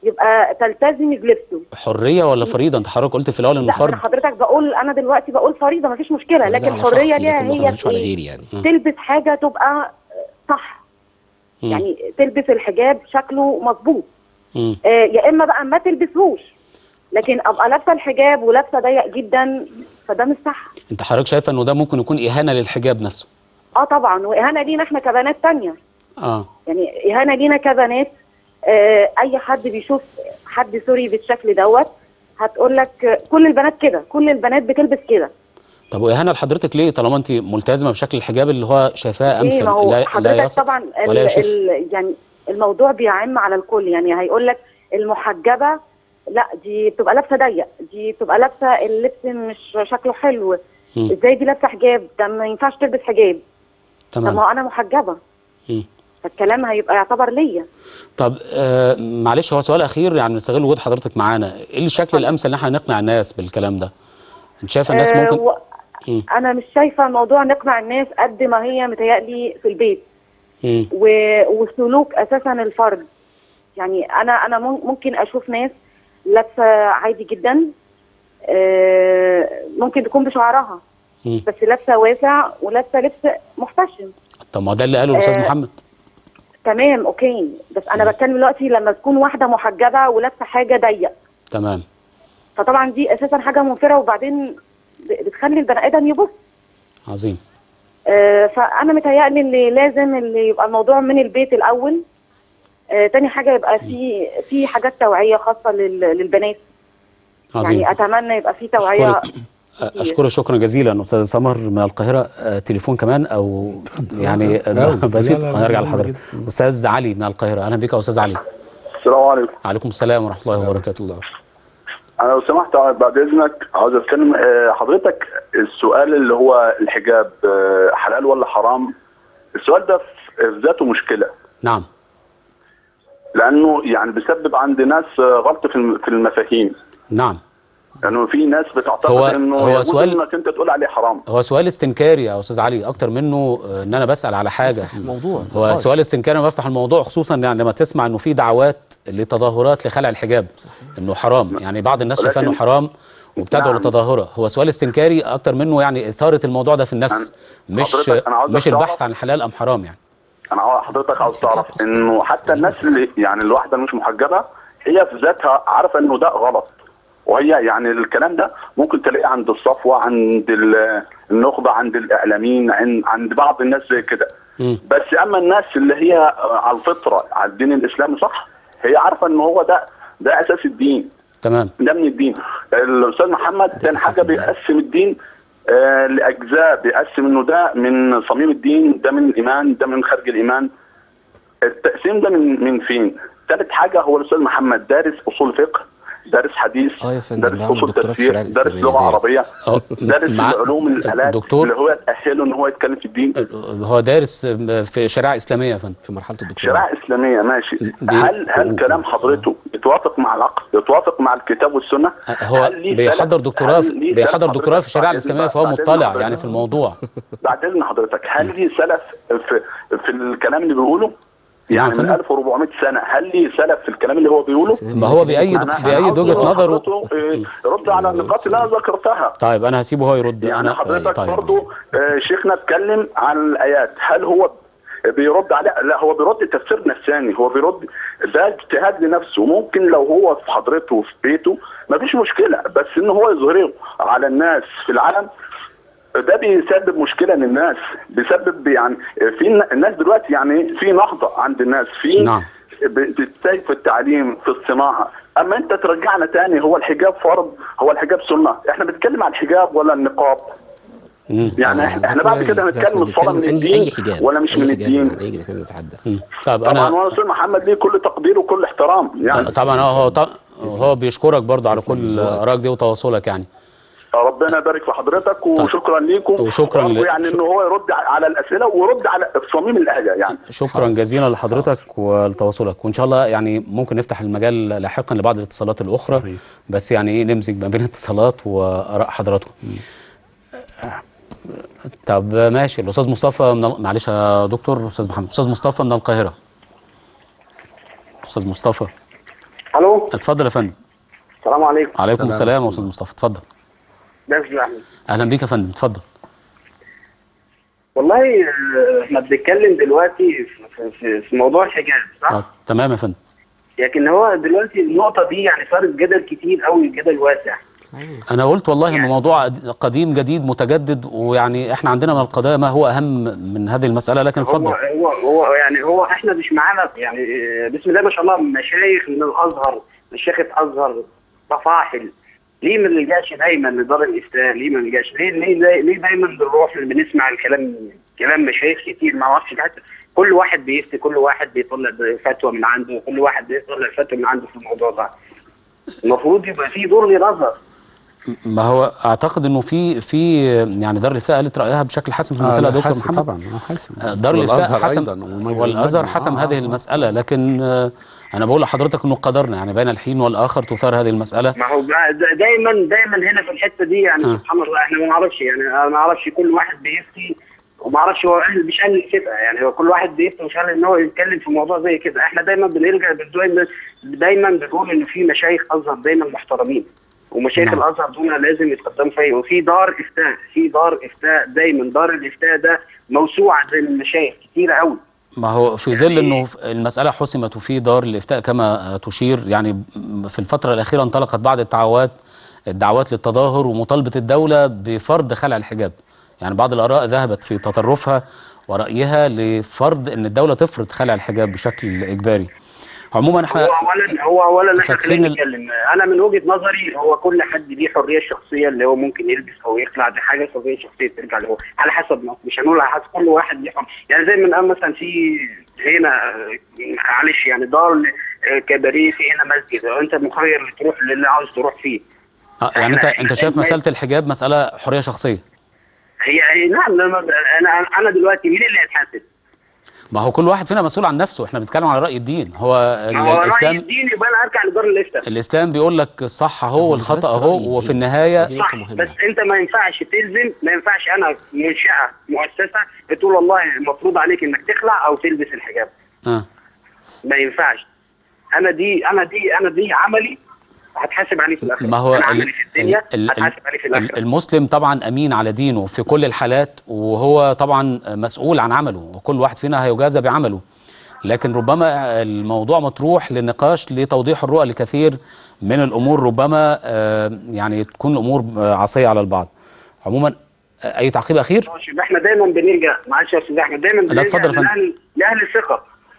يبقى تلتزمي بلبسه حريه ولا فريضه انت حضرتك قلت في الاول انه لا انا فرض حضرتك بقول انا دلوقتي بقول فريضه مفيش مشكله فريضة لكن على الحريه شخصي، ليها لكن ما هي فرضتش في على إيه؟ غيري يعني تلبس حاجه تبقى صح مم. يعني تلبس الحجاب شكله مظبوط مم. آه، يا اما بقى ما تلبسهوش لكن ابقى لابسه الحجاب ولابسه ضيق جدا فده مش صح انت حضرتك شايفه انه ده ممكن يكون اهانه للحجاب نفسه اه طبعا واهانه لينا احنا كبنات تانية اه يعني اهانه لينا كبنات آه اي حد بيشوف حد سوري بالشكل دوت هتقول لك كل البنات كده كل البنات بتلبس كده طب واهانه لحضرتك ليه طالما انت ملتزمه بشكل الحجاب اللي هو شايفاه ايه امثل ما هو لا, لا حضرتك يصف طبعا ال ولا يشف ال يعني الموضوع بيعم على الكل يعني هيقول لك المحجبه لا دي بتبقى لابسه ضيق دي بتبقى لابسه اللبس مش شكله حلو مم. ازاي دي لابسه حجاب ده ما ينفعش تلبس حجاب طب ما تمام هو انا محجبه مم. فالكلام هيبقى يعتبر ليا طب آه معلش هو سؤال اخير يعني نستغل وجود حضرتك معانا ايه الشكل الامثل ان احنا نقنع الناس بالكلام ده انت شايفه الناس آه، ممكن و- مم. انا مش شايفه الموضوع نقنع الناس قد ما هي متهيألي في البيت مم. و- وسلوك اساسا الفرد يعني انا انا مم- ممكن اشوف ناس لابسه عادي جدا آه، ممكن تكون بشعرها مم. بس لابسه واسع ولابسه لبس محتشم طب ما هو ده اللي قاله الاستاذ آه، محمد تمام اوكي بس انا بتكلم دلوقتي لما تكون واحده محجبه ولابسه حاجه ضيق تمام فطبعا دي اساسا حاجه منفره وبعدين ب- بتخلي البني ادم يبص عظيم آه، فانا متهيألي اللي لازم اللي يبقى الموضوع من البيت الاول آه، تاني حاجه يبقى في في حاجات توعيه خاصه لل- للبنات عظيم يعني اتمنى يبقى في توعيه أشكرك أشكرك شكرا جزيلا أستاذ سمر من القاهرة آه، تليفون كمان أو يعني أوي. بسيط لا، لا، لا، هنرجع مهم لحضرتك أستاذ علي من القاهرة أهلا بك يا أستاذ علي السلام عليكم عليكم السلام ورحمة الله وبركاته الله انا لو سمحت بعد اذنك عاوز اتكلم آه، حضرتك السؤال اللي هو الحجاب آه، حلال ولا حرام السؤال ده في في ذاته مشكله نعم لانه يعني بيسبب عند ناس آه، غلط في الم- في المفاهيم نعم لانه في ناس بتعتقد هو- انه هو يجوز سؤال- انك انت تقول عليه حرام هو سؤال استنكاري يا أستاذ علي أكتر منه آه، إن أنا بسأل على حاجة الموضوع هو نقاش. سؤال استنكاري أنا بفتح الموضوع خصوصا يعني لما تسمع إنه في دعوات لتظاهرات لخلع الحجاب إنه حرام يعني بعض الناس شايفاه إنه ولكن- حرام وبتدعو نعم. لتظاهره هو سؤال استنكاري أكتر منه يعني إثارة الموضوع ده في النفس مش حضرتك أنا عاوزك مش البحث تعرف- عن حلال أم حرام يعني انا عاوز- حضرتك عاوز تعرف انه حتى الناس اللي يعني الواحده اللي مش محجبه هي في ذاتها عارفه انه ده غلط وهي يعني الكلام ده ممكن تلاقيه عند الصفوه عند ال- النخبه عند الاعلاميين عند عند بعض الناس زي كده مم. بس اما الناس اللي هي آه، على الفطره على الدين الاسلامي صح هي عارفه ان هو ده ده اساس الدين تمام ده من الدين الاستاذ محمد كان أساس حاجه الدين. بيقسم الدين آه لاجزاء بيقسم انه ده من صميم الدين ده من الايمان ده من خارج الايمان التقسيم ده من من فين ثالث حاجه هو الاستاذ محمد دارس اصول فقه دارس حديث اه يا فندم دارس بعمل اصول دكتوراه في تفسير الشريعة دارس الإسلامية، لغه دارس. عربيه أه، دارس مع- علوم الالات دكتور اللي هو تاهله ان هو يتكلم في الدين هو دارس في شريعه اسلاميه يا فندم في مرحله الدكتوراه شريعه اسلاميه ماشي دي- هل هل كلام حضرته يتوافق مع العقل يتوافق مع الكتاب والسنه هو هل ليه بيحضر سلف- دكتوراه هل في ليه بيحضر سلف دكتوراه في حضرتك؟ الشريعه بعد الاسلاميه إذن- فهو بعد إذن مطلع حضرتك. يعني في الموضوع بعد اذن حضرتك هل ليه سلف في في الكلام اللي بيقوله؟ نعم يعني يا من فندم. 1400 سنه هل ليه سلف في الكلام اللي هو بيقوله؟ ما هو بيأيد أنا- أنا بيأيد عاوز وجهه نظره حضرته، آه، يرد على النقاط اللي انا ذكرتها طيب انا هسيبه هو يرد يعني انا حضرتك طيب. برضو آه، شيخنا اتكلم عن الايات هل هو بيرد عليها لا هو بيرد تفسير نفساني هو بيرد ده اجتهاد لنفسه ممكن لو هو في حضرته في بيته مفيش مشكله بس ان هو يظهره على الناس في العالم ده بيسبب مشكله للناس بيسبب يعني في ن- الناس دلوقتي يعني في نهضه عند الناس في نعم. بتتساوي في التعليم في الصناعه اما انت ترجعنا تاني هو الحجاب فرض هو الحجاب سنه احنا بنتكلم عن الحجاب ولا النقاب مم. يعني آه، احنا ده احنا بعد كويس. كده ده هنتكلم احنا الصلاه من بنتكلم الدين اي حجاب ولا مش أي من حجاب الدين يعني اي حجاب نتحدث مم. طب طبعا انا وانا استاذ محمد ليه كل تقدير وكل احترام يعني طبعا هو هو هو بيشكرك برضه على كل ارائك دي وتواصلك يعني ربنا يبارك في حضرتك وشكرا ليكم وشكراً وأرجو ل- يعني شك- ان هو يرد على الاسئله ويرد على صميم الايه يعني شكرا جزيلا لحضرتك ولتواصلك وان شاء الله يعني ممكن نفتح المجال لاحقا لبعض الاتصالات الاخرى صحيح. بس يعني ايه نمزج ما بين الاتصالات واراء حضراتكم طب ماشي الاستاذ مصطفى من ال- معلش يا دكتور استاذ محمد استاذ مصطفى من القاهره استاذ مصطفى الو الو اتفضل يا فندم السلام عليكم عليكم السلام يا استاذ مصطفى اتفضل ده يا احمد اهلا بيك يا فندم اتفضل والله آه، احنا بنتكلم دلوقتي في, في, في موضوع الحجاب صح؟ آه، تمام يا فندم لكن هو دلوقتي النقطه دي يعني صارت جدل كتير قوي جدل واسع انا قلت والله انه موضوع قديم جديد متجدد ويعني احنا عندنا من القضايا ما هو اهم من هذه المساله لكن هو اتفضل هو هو يعني هو احنا مش معانا يعني آه، بسم الله ما شاء الله مشايخ من الازهر مشايخ ازهر مفاحل ليه ما نلجاش دايما لدار الافتاء ليه ما نلجاش ليه ليه ليه, ليه دايما بنروح بنسمع الكلام كلام مشايخ كتير ما اعرفش حتى كل واحد بيفتي كل واحد بيطلع فتوى من عنده كل واحد بيطلع فتوى من عنده في الموضوع ده المفروض يبقى في دور للازهر ما هو اعتقد انه في في يعني دار الافتاء قالت رايها بشكل حاسم في آه، المساله يا لا، دكتور حاسم محمد طبعا آه، حاسم آه، دار الافتاء والأزهر حسم أيضاً، والمجمع- والازهر المجمع. حسم آه، هذه آه. المساله لكن آه، انا بقول لحضرتك انه قدرنا يعني بين الحين والاخر تثار هذه المساله ما هو بقى دا- دايما دايما هنا في الحته دي يعني آه. سبحان الله احنا ما نعرفش يعني أنا ما اعرفش كل واحد بيفتي وما اعرفش هو اهل مش اهل كده يعني هو كل واحد بيفتي مش اهل ان هو يتكلم في موضوع زي كده احنا دايما بنلجا دايما دايما بنقول ان في مشايخ ازهر دايما محترمين ومشايخ نعم. الازهر دول لازم يتقدموا فيها وفي دار افتاء في دار افتاء دايما دار الافتاء ده موسوعه زي المشايخ كتيره قوي ما هو في ظل انه المساله حسمت وفي دار الافتاء كما تشير يعني في الفتره الاخيره انطلقت بعض الدعوات الدعوات للتظاهر ومطالبه الدوله بفرض خلع الحجاب يعني بعض الاراء ذهبت في تطرفها ورايها لفرض ان الدوله تفرض خلع الحجاب بشكل اجباري عموما هو احنا اولا هو اولا احنا فاكرين خلينا ال- نتكلم انا من وجهه نظري هو كل حد ليه حريه شخصيه اللي هو ممكن يلبس او يخلع دي حاجه حريه شخصيه ترجع له هو على حسب ما مش هنقول على حسب كل واحد ليه حر يعني زي ما نقول مثلا في هنا آه، معلش يعني دار آه، كباريه في هنا مسجد انت مخير تروح للي عاوز تروح فيه آه، يعني انت إحنا- انت شايف إحنا- مساله الحجاب مساله حريه شخصيه هي هي نعم لما- انا انا دلوقتي مين اللي هيتحاسب؟ ما هو كل واحد فينا مسؤول عن نفسه احنا بنتكلم على راي الدين هو ال- ما هو راي الاسلام الدين يبقى انا ارجع لدار الافتاء الاسلام بيقول لك الصح اهو والخطا بس اهو رأي وفي الدين. النهايه دي صح نقطة مهمة. بس انت ما ينفعش تلزم ما ينفعش انا منشاه مؤسسه بتقول والله المفروض عليك انك تخلع او تلبس الحجاب آه. ما ينفعش انا دي انا دي انا دي عملي هتحاسب عليه في الاخره ما هو انا ال- عملي في الدنيا ال- ال- هتحاسب عليه في ال- الاخره المسلم طبعا امين على دينه في كل الحالات وهو طبعا مسؤول عن عمله وكل واحد فينا هيجازى بعمله لكن ربما الموضوع مطروح للنقاش لتوضيح الرؤى لكثير من الامور ربما آه، يعني تكون الامور آه، عصيه على البعض عموما آه، اي تعقيب اخير ماشي، يبقى احنا دايما بنلجا معلش يا استاذ احمد دايما بنلجا اتفضل يا فندم. لاهل لاهل الثقه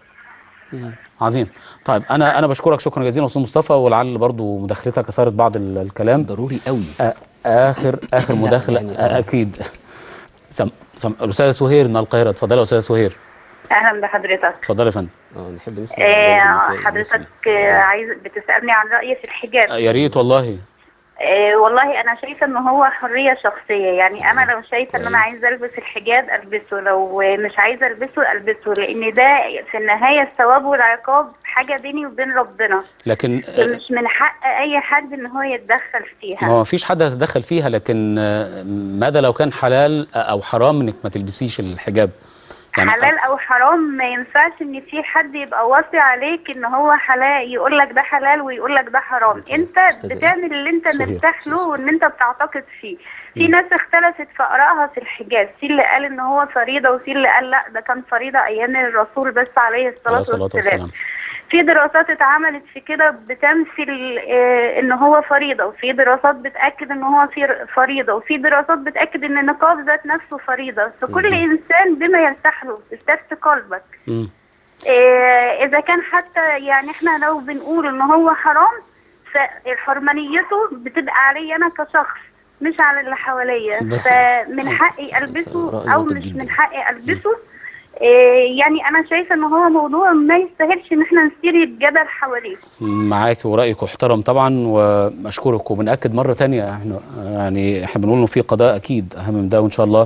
عظيم طيب انا انا بشكرك شكرا جزيلا استاذ مصطفى ولعل برضو مداخلتك اثارت بعض ال- الكلام ضروري قوي آه، اخر اخر لا، مداخله يعني- آه، اكيد سم سم الاستاذه سهير من القاهره اتفضلي يا استاذه سهير اهلا بحضرتك اتفضلي يا فندم اه نحب نسمع آه النساء حضرتك المسلم. آه عايز بتسالني عن رايي في الحجاب آه، يا ريت والله آه والله انا شايفه ان هو حريه شخصيه يعني انا لو شايفه ان انا كويس. عايزه البس الحجاب البسه لو مش عايزه البسه البسه لان ده في النهايه الثواب والعقاب حاجه بيني وبين ربنا لكن آه، مش من حق اي حد ان هو يتدخل ما فيها هو مفيش حد هيتدخل فيها لكن آه، ماذا لو كان حلال او حرام انك ما تلبسيش الحجاب يعني حلال او حرام ما ينفعش ان في حد يبقى واصي عليك ان هو حلال يقول لك ده حلال ويقول لك ده حرام انت أستاذة بتعمل اللي انت سهير. مرتاح له وان انت بتعتقد فيه في ناس اختلفت في ارائها في الحجاب في اللي قال ان هو فريضه وفي اللي قال لا ده كان فريضه ايام الرسول بس عليه عليه الصلاه الصلاه والسلام والسلام في دراسات اتعملت في كده بتمثل آه، ان هو فريضه وفي دراسات بتاكد ان هو في فريضه وفي دراسات بتاكد ان النقاب ذات نفسه فريضه فكل انسان بما يرتاح له استفت قلبك مم. آه، اذا كان حتى يعني احنا لو بنقول ان هو حرام فحرمانيته بتبقى علي انا كشخص مش على اللي حواليا بس- فمن حقي البسه رأي او لطيف مش جدا. من حقي البسه آه، يعني انا شايفه ان هو موضوع ما يستاهلش ان احنا نثير الجدل حواليه معاك ورأيك محترم طبعا واشكرك وبنأكد مرة تانية احنا يعني احنا بنقول انه في قضاء اكيد اهم من ده وان شاء الله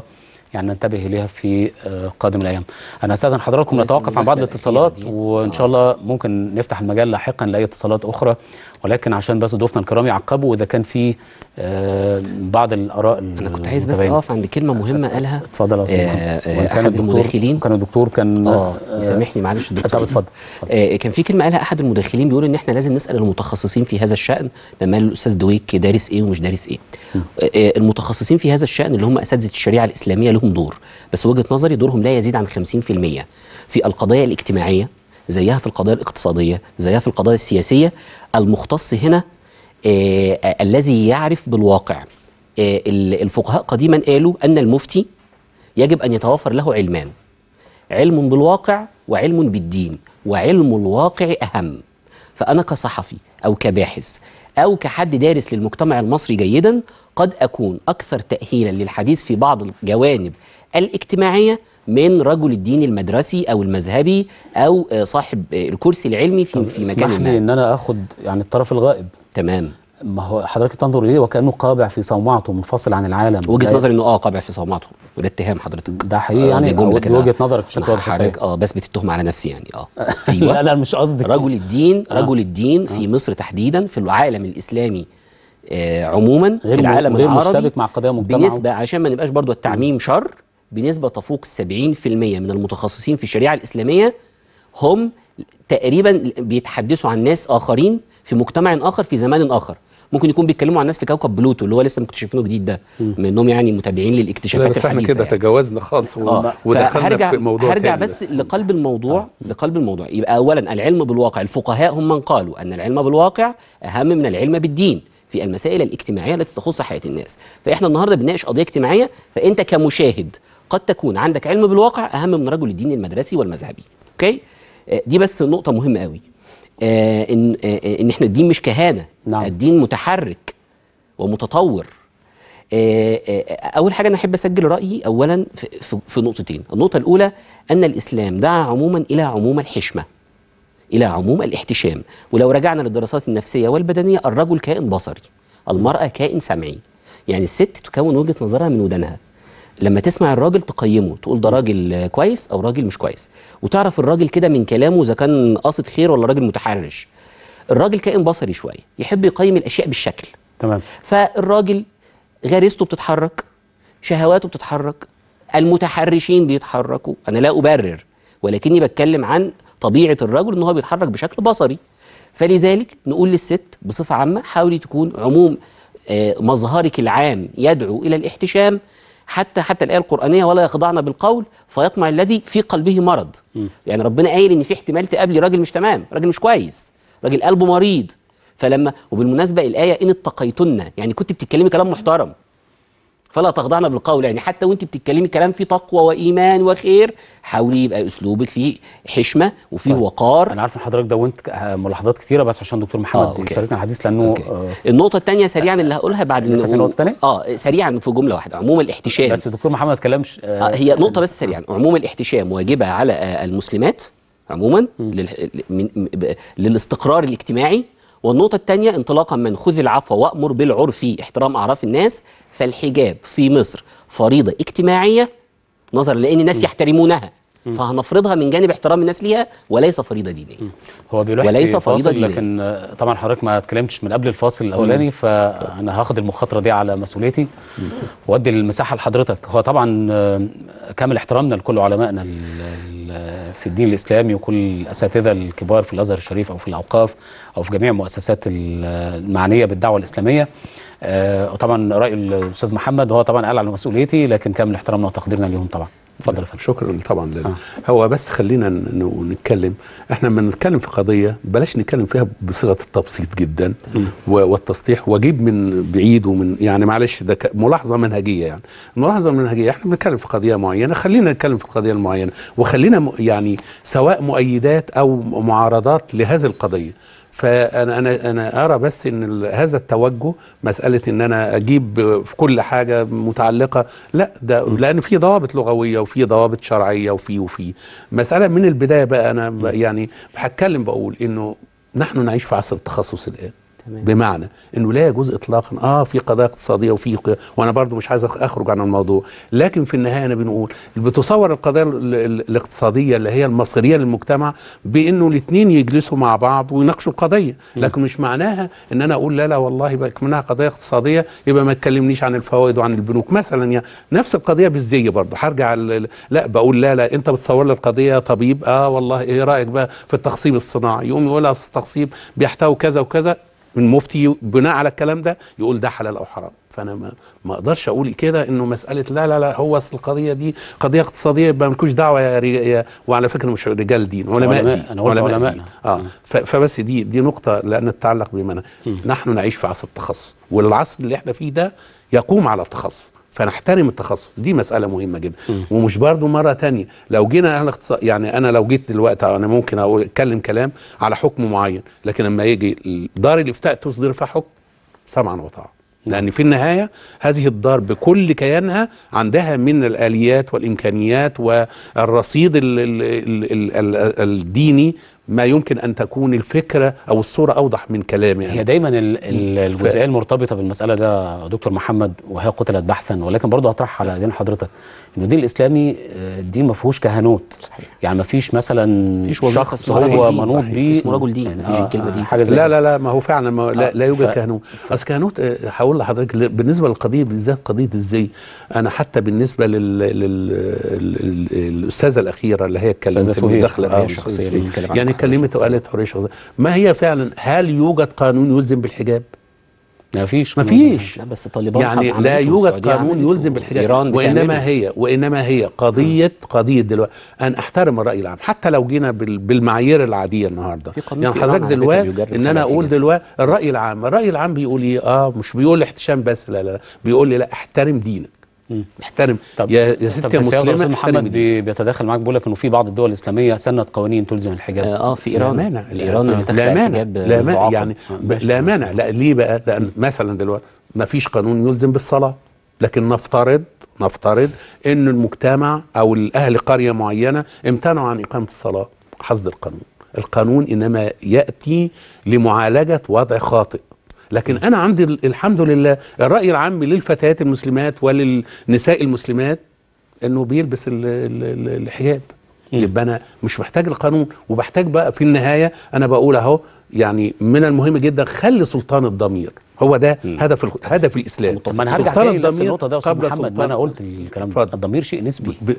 يعني ننتبه اليها في آه، قادم الايام. انا استاذن حضراتكم كويس نتوقف عن بعض المداخلة الاتصالات الأخيرة دي. وان شاء الله ممكن نفتح المجال لاحقا لاي اتصالات اخرى ولكن عشان بس ضيوفنا الكرام يعقبوا واذا كان في آه، بعض الاراء انا كنت عايز بس اقف عند كلمه مهمه قالها اتفضل يا استاذ آه، محمد. آه، وإن كان احد الدكتور- المداخلين كان الدكتور كان اه يسامحني معلش الدكتور طب اتفضل آه كان في كلمه قالها احد المداخلين بيقول ان احنا لازم نسال المتخصصين في هذا الشان لما قال الاستاذ دويك دارس ايه ومش دارس ايه آه آه، المتخصصين في هذا الشان اللي هم اساتذه الشريعه الاسلاميه لهم دور بس وجهه نظري دورهم لا يزيد عن 50% في القضايا الاجتماعيه زيها في القضايا الاقتصاديه زيها في القضايا السياسيه المختص هنا آه آه الذي يعرف بالواقع آه ال- الفقهاء قديما قالوا ان المفتي يجب ان يتوافر له علمان علم بالواقع وعلم بالدين وعلم الواقع أهم فأنا كصحفي أو كباحث أو كحد دارس للمجتمع المصري جيدا قد أكون أكثر تأهيلا للحديث في بعض الجوانب الاجتماعية من رجل الدين المدرسي أو المذهبي أو آه، صاحب آه، الكرسي العلمي في, في اسمح مكان لي ما ان انا اخد يعني الطرف الغائب تمام ما هو حضرتك تنظر اليه وكانه قابع في صومعته منفصل عن العالم وجهة ده- نظري انه اه قابع في صومعته وده اتهام حضرتك ده حقيقي يعني دي جملة أو دي كده. وجهة نظرك بشكل أنا واضح حضرتك وصريح. اه بثبت التهمة على نفسي يعني اه لا لا مش قصدي رجل الدين آه. رجل الدين في مصر تحديدا في العالم الاسلامي آه عموما غير في العالم غير العربي مشتبك مع قضايا مجتمعه بنسبة عشان ما نبقاش برضو التعميم شر بنسبة تفوق 70% من المتخصصين في الشريعة الإسلامية هم تقريبا بيتحدثوا عن ناس آخرين في مجتمع آخر في زمان آخر ممكن يكون بيتكلموا عن ناس في كوكب بلوتو اللي هو لسه مكتشفينه جديد ده منهم يعني متابعين لا للاكتشافات بس احنا الحديثة كده يعني. تجاوزنا خالص و- اه ودخلنا فهرجع في موضوع هرجع تاني بس لقلب الموضوع لقلب الموضوع يبقى اولا العلم بالواقع الفقهاء هم من قالوا ان العلم بالواقع اهم من العلم بالدين في المسائل الاجتماعيه التي تخص حياه الناس فاحنا النهارده بنناقش قضيه اجتماعيه فانت كمشاهد قد تكون عندك علم بالواقع اهم من رجل الدين المدرسي والمذهبي اوكي آه، دي بس نقطه مهمه قوي آه ان آه ان احنا الدين مش كهانه نعم. الدين متحرك ومتطور آه، آه، اول حاجه انا احب اسجل رايي اولا في, في, في نقطتين النقطه الاولى ان الاسلام دعا عموما الى عموم الحشمه الى عموم الاحتشام ولو رجعنا للدراسات النفسيه والبدنيه الرجل كائن بصري المراه كائن سمعي يعني الست تكون وجهه نظرها من ودانها لما تسمع الراجل تقيمه تقول ده راجل آه، كويس او راجل مش كويس وتعرف الراجل كده من كلامه اذا كان قاصد خير ولا راجل متحرش الراجل كائن بصري شويه يحب يقيم الاشياء بالشكل تمام فالراجل غريزته بتتحرك شهواته بتتحرك المتحرشين بيتحركوا انا لا ابرر ولكني بتكلم عن طبيعه الرجل ان هو بيتحرك بشكل بصري فلذلك نقول للست بصفه عامه حاولي تكون عموم آه، مظهرك العام يدعو الى الاحتشام حتى حتى الايه القرانيه ولا يخضعن بالقول فيطمع الذي في قلبه مرض يعني ربنا قايل ان في احتمال تقابلي راجل مش تمام راجل مش كويس راجل قلبه مريض فلما وبالمناسبه الايه ان اتقيتن يعني كنت بتتكلمي كلام محترم فلا تخضعن بالقول يعني حتى وانت بتتكلمي كلام فيه تقوى وايمان وخير حاولي يبقى اسلوبك فيه حشمه وفيه طيب. وقار انا عارف ان حضرتك دونت ك- ملاحظات كتيره بس عشان دكتور محمد آه، أوكي. يشاركنا الحديث لانه آه النقطه الثانيه سريعا اللي هقولها بعد لسه في إنه- نقطة تانية؟ اه سريعا في جمله واحده عموم الاحتشام بس دكتور محمد ما اتكلمش آه هي نقطة بس سريعا عموم الاحتشام واجبة على آه المسلمات عموما لل... من... ب- للاستقرار الاجتماعي والنقطة الثانية انطلاقا من خذ العفو وأمر بالعرف احترام أعراف الناس فالحجاب في مصر فريضة اجتماعية نظرا لأن الناس يحترمونها فهنفرضها من جانب احترام الناس ليها وليس فريضة دينية هو بيلوح وليس في فريضة فاصل دينية. لكن آه، طبعا حضرتك ما اتكلمتش من قبل الفاصل الاولاني فانا هاخد المخاطره دي على مسؤوليتي وادي المساحه لحضرتك هو طبعا آه، كامل احترامنا لكل علمائنا ال- ال- في الدين الاسلامي وكل الاساتذه الكبار في الازهر الشريف او في الاوقاف او في جميع المؤسسات ال- المعنيه بالدعوه الاسلاميه آه، وطبعا راي الاستاذ محمد هو طبعا قال على مسؤوليتي لكن كامل احترامنا وتقديرنا ليهم طبعا اتفضل يا فندم شكرا طبعا لله هو بس خلينا ن- ن- نتكلم احنا لما نتكلم في قضيه بلاش نتكلم فيها بصيغه التبسيط جدا و- والتسطيح واجيب من بعيد ومن يعني معلش ده ك- ملاحظه منهجيه يعني الملاحظه المنهجيه احنا بنتكلم في قضيه معينه خلينا نتكلم في القضيه المعينه وخلينا م- يعني سواء مؤيدات او معارضات لهذه القضيه فانا انا انا ارى بس ان ال- هذا التوجه مساله ان انا اجيب في كل حاجه متعلقه لا ده لان في ضوابط لغويه وفي ضوابط شرعيه وفي وفي مساله من البدايه بقى انا ب- يعني هتكلم بقول انه نحن نعيش في عصر التخصص الان بمعنى انه لا يجوز اطلاقا اه في قضايا اقتصاديه وفي ق- وانا برضو مش عايز أخ- اخرج عن الموضوع لكن في النهايه انا بنقول بتصور القضايا ال- ال- الاقتصاديه اللي هي المصيريه للمجتمع بانه الاثنين يجلسوا مع بعض ويناقشوا القضيه لكن مش معناها ان انا اقول لا لا والله بقى منها قضيه اقتصاديه يبقى ما تكلمنيش عن الفوائد وعن البنوك مثلا يعني نفس القضيه بالزي برضه هرجع ال- لا بقول لا لا انت بتصور لي القضيه طبيب اه والله ايه رايك بقى في التخصيب الصناعي يقوم يقول أصل التخصيب بيحتوي كذا وكذا المفتي بناء على الكلام ده يقول ده حلال او حرام فانا ما ما اقدرش اقول كده انه مساله لا لا لا هو اصل القضيه دي قضيه اقتصاديه يبقى مالكوش دعوه يا, ري... يا وعلى فكره مش رجال دين علماء, علماء، دين أنا قلت علماء. دين اه ف... فبس دي دي نقطه لان تتعلق بمنا نحن نعيش في عصر التخصص والعصر اللي احنا فيه ده يقوم على التخصص فنحترم التخصص دي مسألة مهمة جدا ومش برضو مرة تانية لو جينا اهل اختصاص يعني انا لو جيت دلوقتي انا ممكن اقول اتكلم كلام على حكم معين لكن لما يجي دار الافتاء تصدر فيها حكم سمعا وطاعة لان في النهايه هذه الدار بكل كيانها عندها من الاليات والامكانيات والرصيد ال ال ال ال ال الديني ما يمكن ان تكون الفكره او الصوره اوضح من كلامي يعني هي دايما ال- ال- الجزئيه المرتبطه بالمساله ده دكتور محمد وهي قتلت بحثا ولكن برضه هطرح على دين حضرتك ان الدين الاسلامي آه، دين ما فيهوش كهنوت يعني ما فيش مثلا مفيش وظيفة شخص اسمها رجل هو دين. منوط صحيح. بيه اسمه رجل دين. مفيش آه، الكلمة دي. حاجه زي لا كده. لا لا ما هو فعلا ما لا, آه، لا يوجد ف- كهنوت اصل كهنوت آه، هقول لحضرتك ل- بالنسبه للقضيه بالذات قضيه الزي انا حتى بالنسبه لل, لل... لل... الاستاذه الاخيره اللي هي اتكلمت أستاذة سهير، المداخله حرية اه شخصية أستاذة اللي سهير. بنتكلم عنها. يعني كلمت وقالت حريه شخصيه ما هي فعلا هل يوجد قانون يلزم بالحجاب؟ ما فيش ما فيش لا بس طالبان يعني عملته لا يوجد والسعودية قانون عملته يلزم بالحجاب وإيران وانما بتعمله. هي وانما هي قضيه قضيه دلوقتي ان احترم الراي العام حتى لو جينا بال- بالمعايير العاديه النهارده قانون يعني في إيران حضرتك على فكرة دلوقتي بيجرب ان انا حاجات اقول كده. دلوقتي الراي العام الراي العام بيقول ايه اه مش بيقول احتشام بس لا لا لا بيقول لي لا احترم دينك احترم طب يا يا طب ست يا بس يا مسلمه استاذ احترم محمد دينك. بي- بيتداخل معاك بيقول لك انه في بعض الدول الاسلاميه سنت قوانين تلزم الحجاب اه في لا ايران مانع ايران اللي تخلق لا مانع الحجاب لا مانع معاقب. يعني آه، ب- لا مانع لا ليه بقى لان مثلا دلوقتي ما فيش قانون يلزم بالصلاه لكن نفترض نفترض ان المجتمع او الاهل قريه معينه امتنعوا عن اقامه الصلاه حسب القانون القانون انما ياتي لمعالجه وضع خاطئ لكن انا عندي ال- الحمد لله الراي العام للفتيات المسلمات وللنساء المسلمات انه بيلبس ال- ال- ال- الحجاب يبقى انا مش محتاج القانون وبحتاج بقى في النهايه انا بقول اهو يعني من المهم جدا خلي سلطان الضمير هو ده هدف ال- هدف الاسلام طب ما انا هرجع سلطان تاني لنفس الضمير النقطه ده يا استاذ قبل محمد ما سلطان- انا قلت الكلام ده اتفضل. الضمير شيء نسبي ب...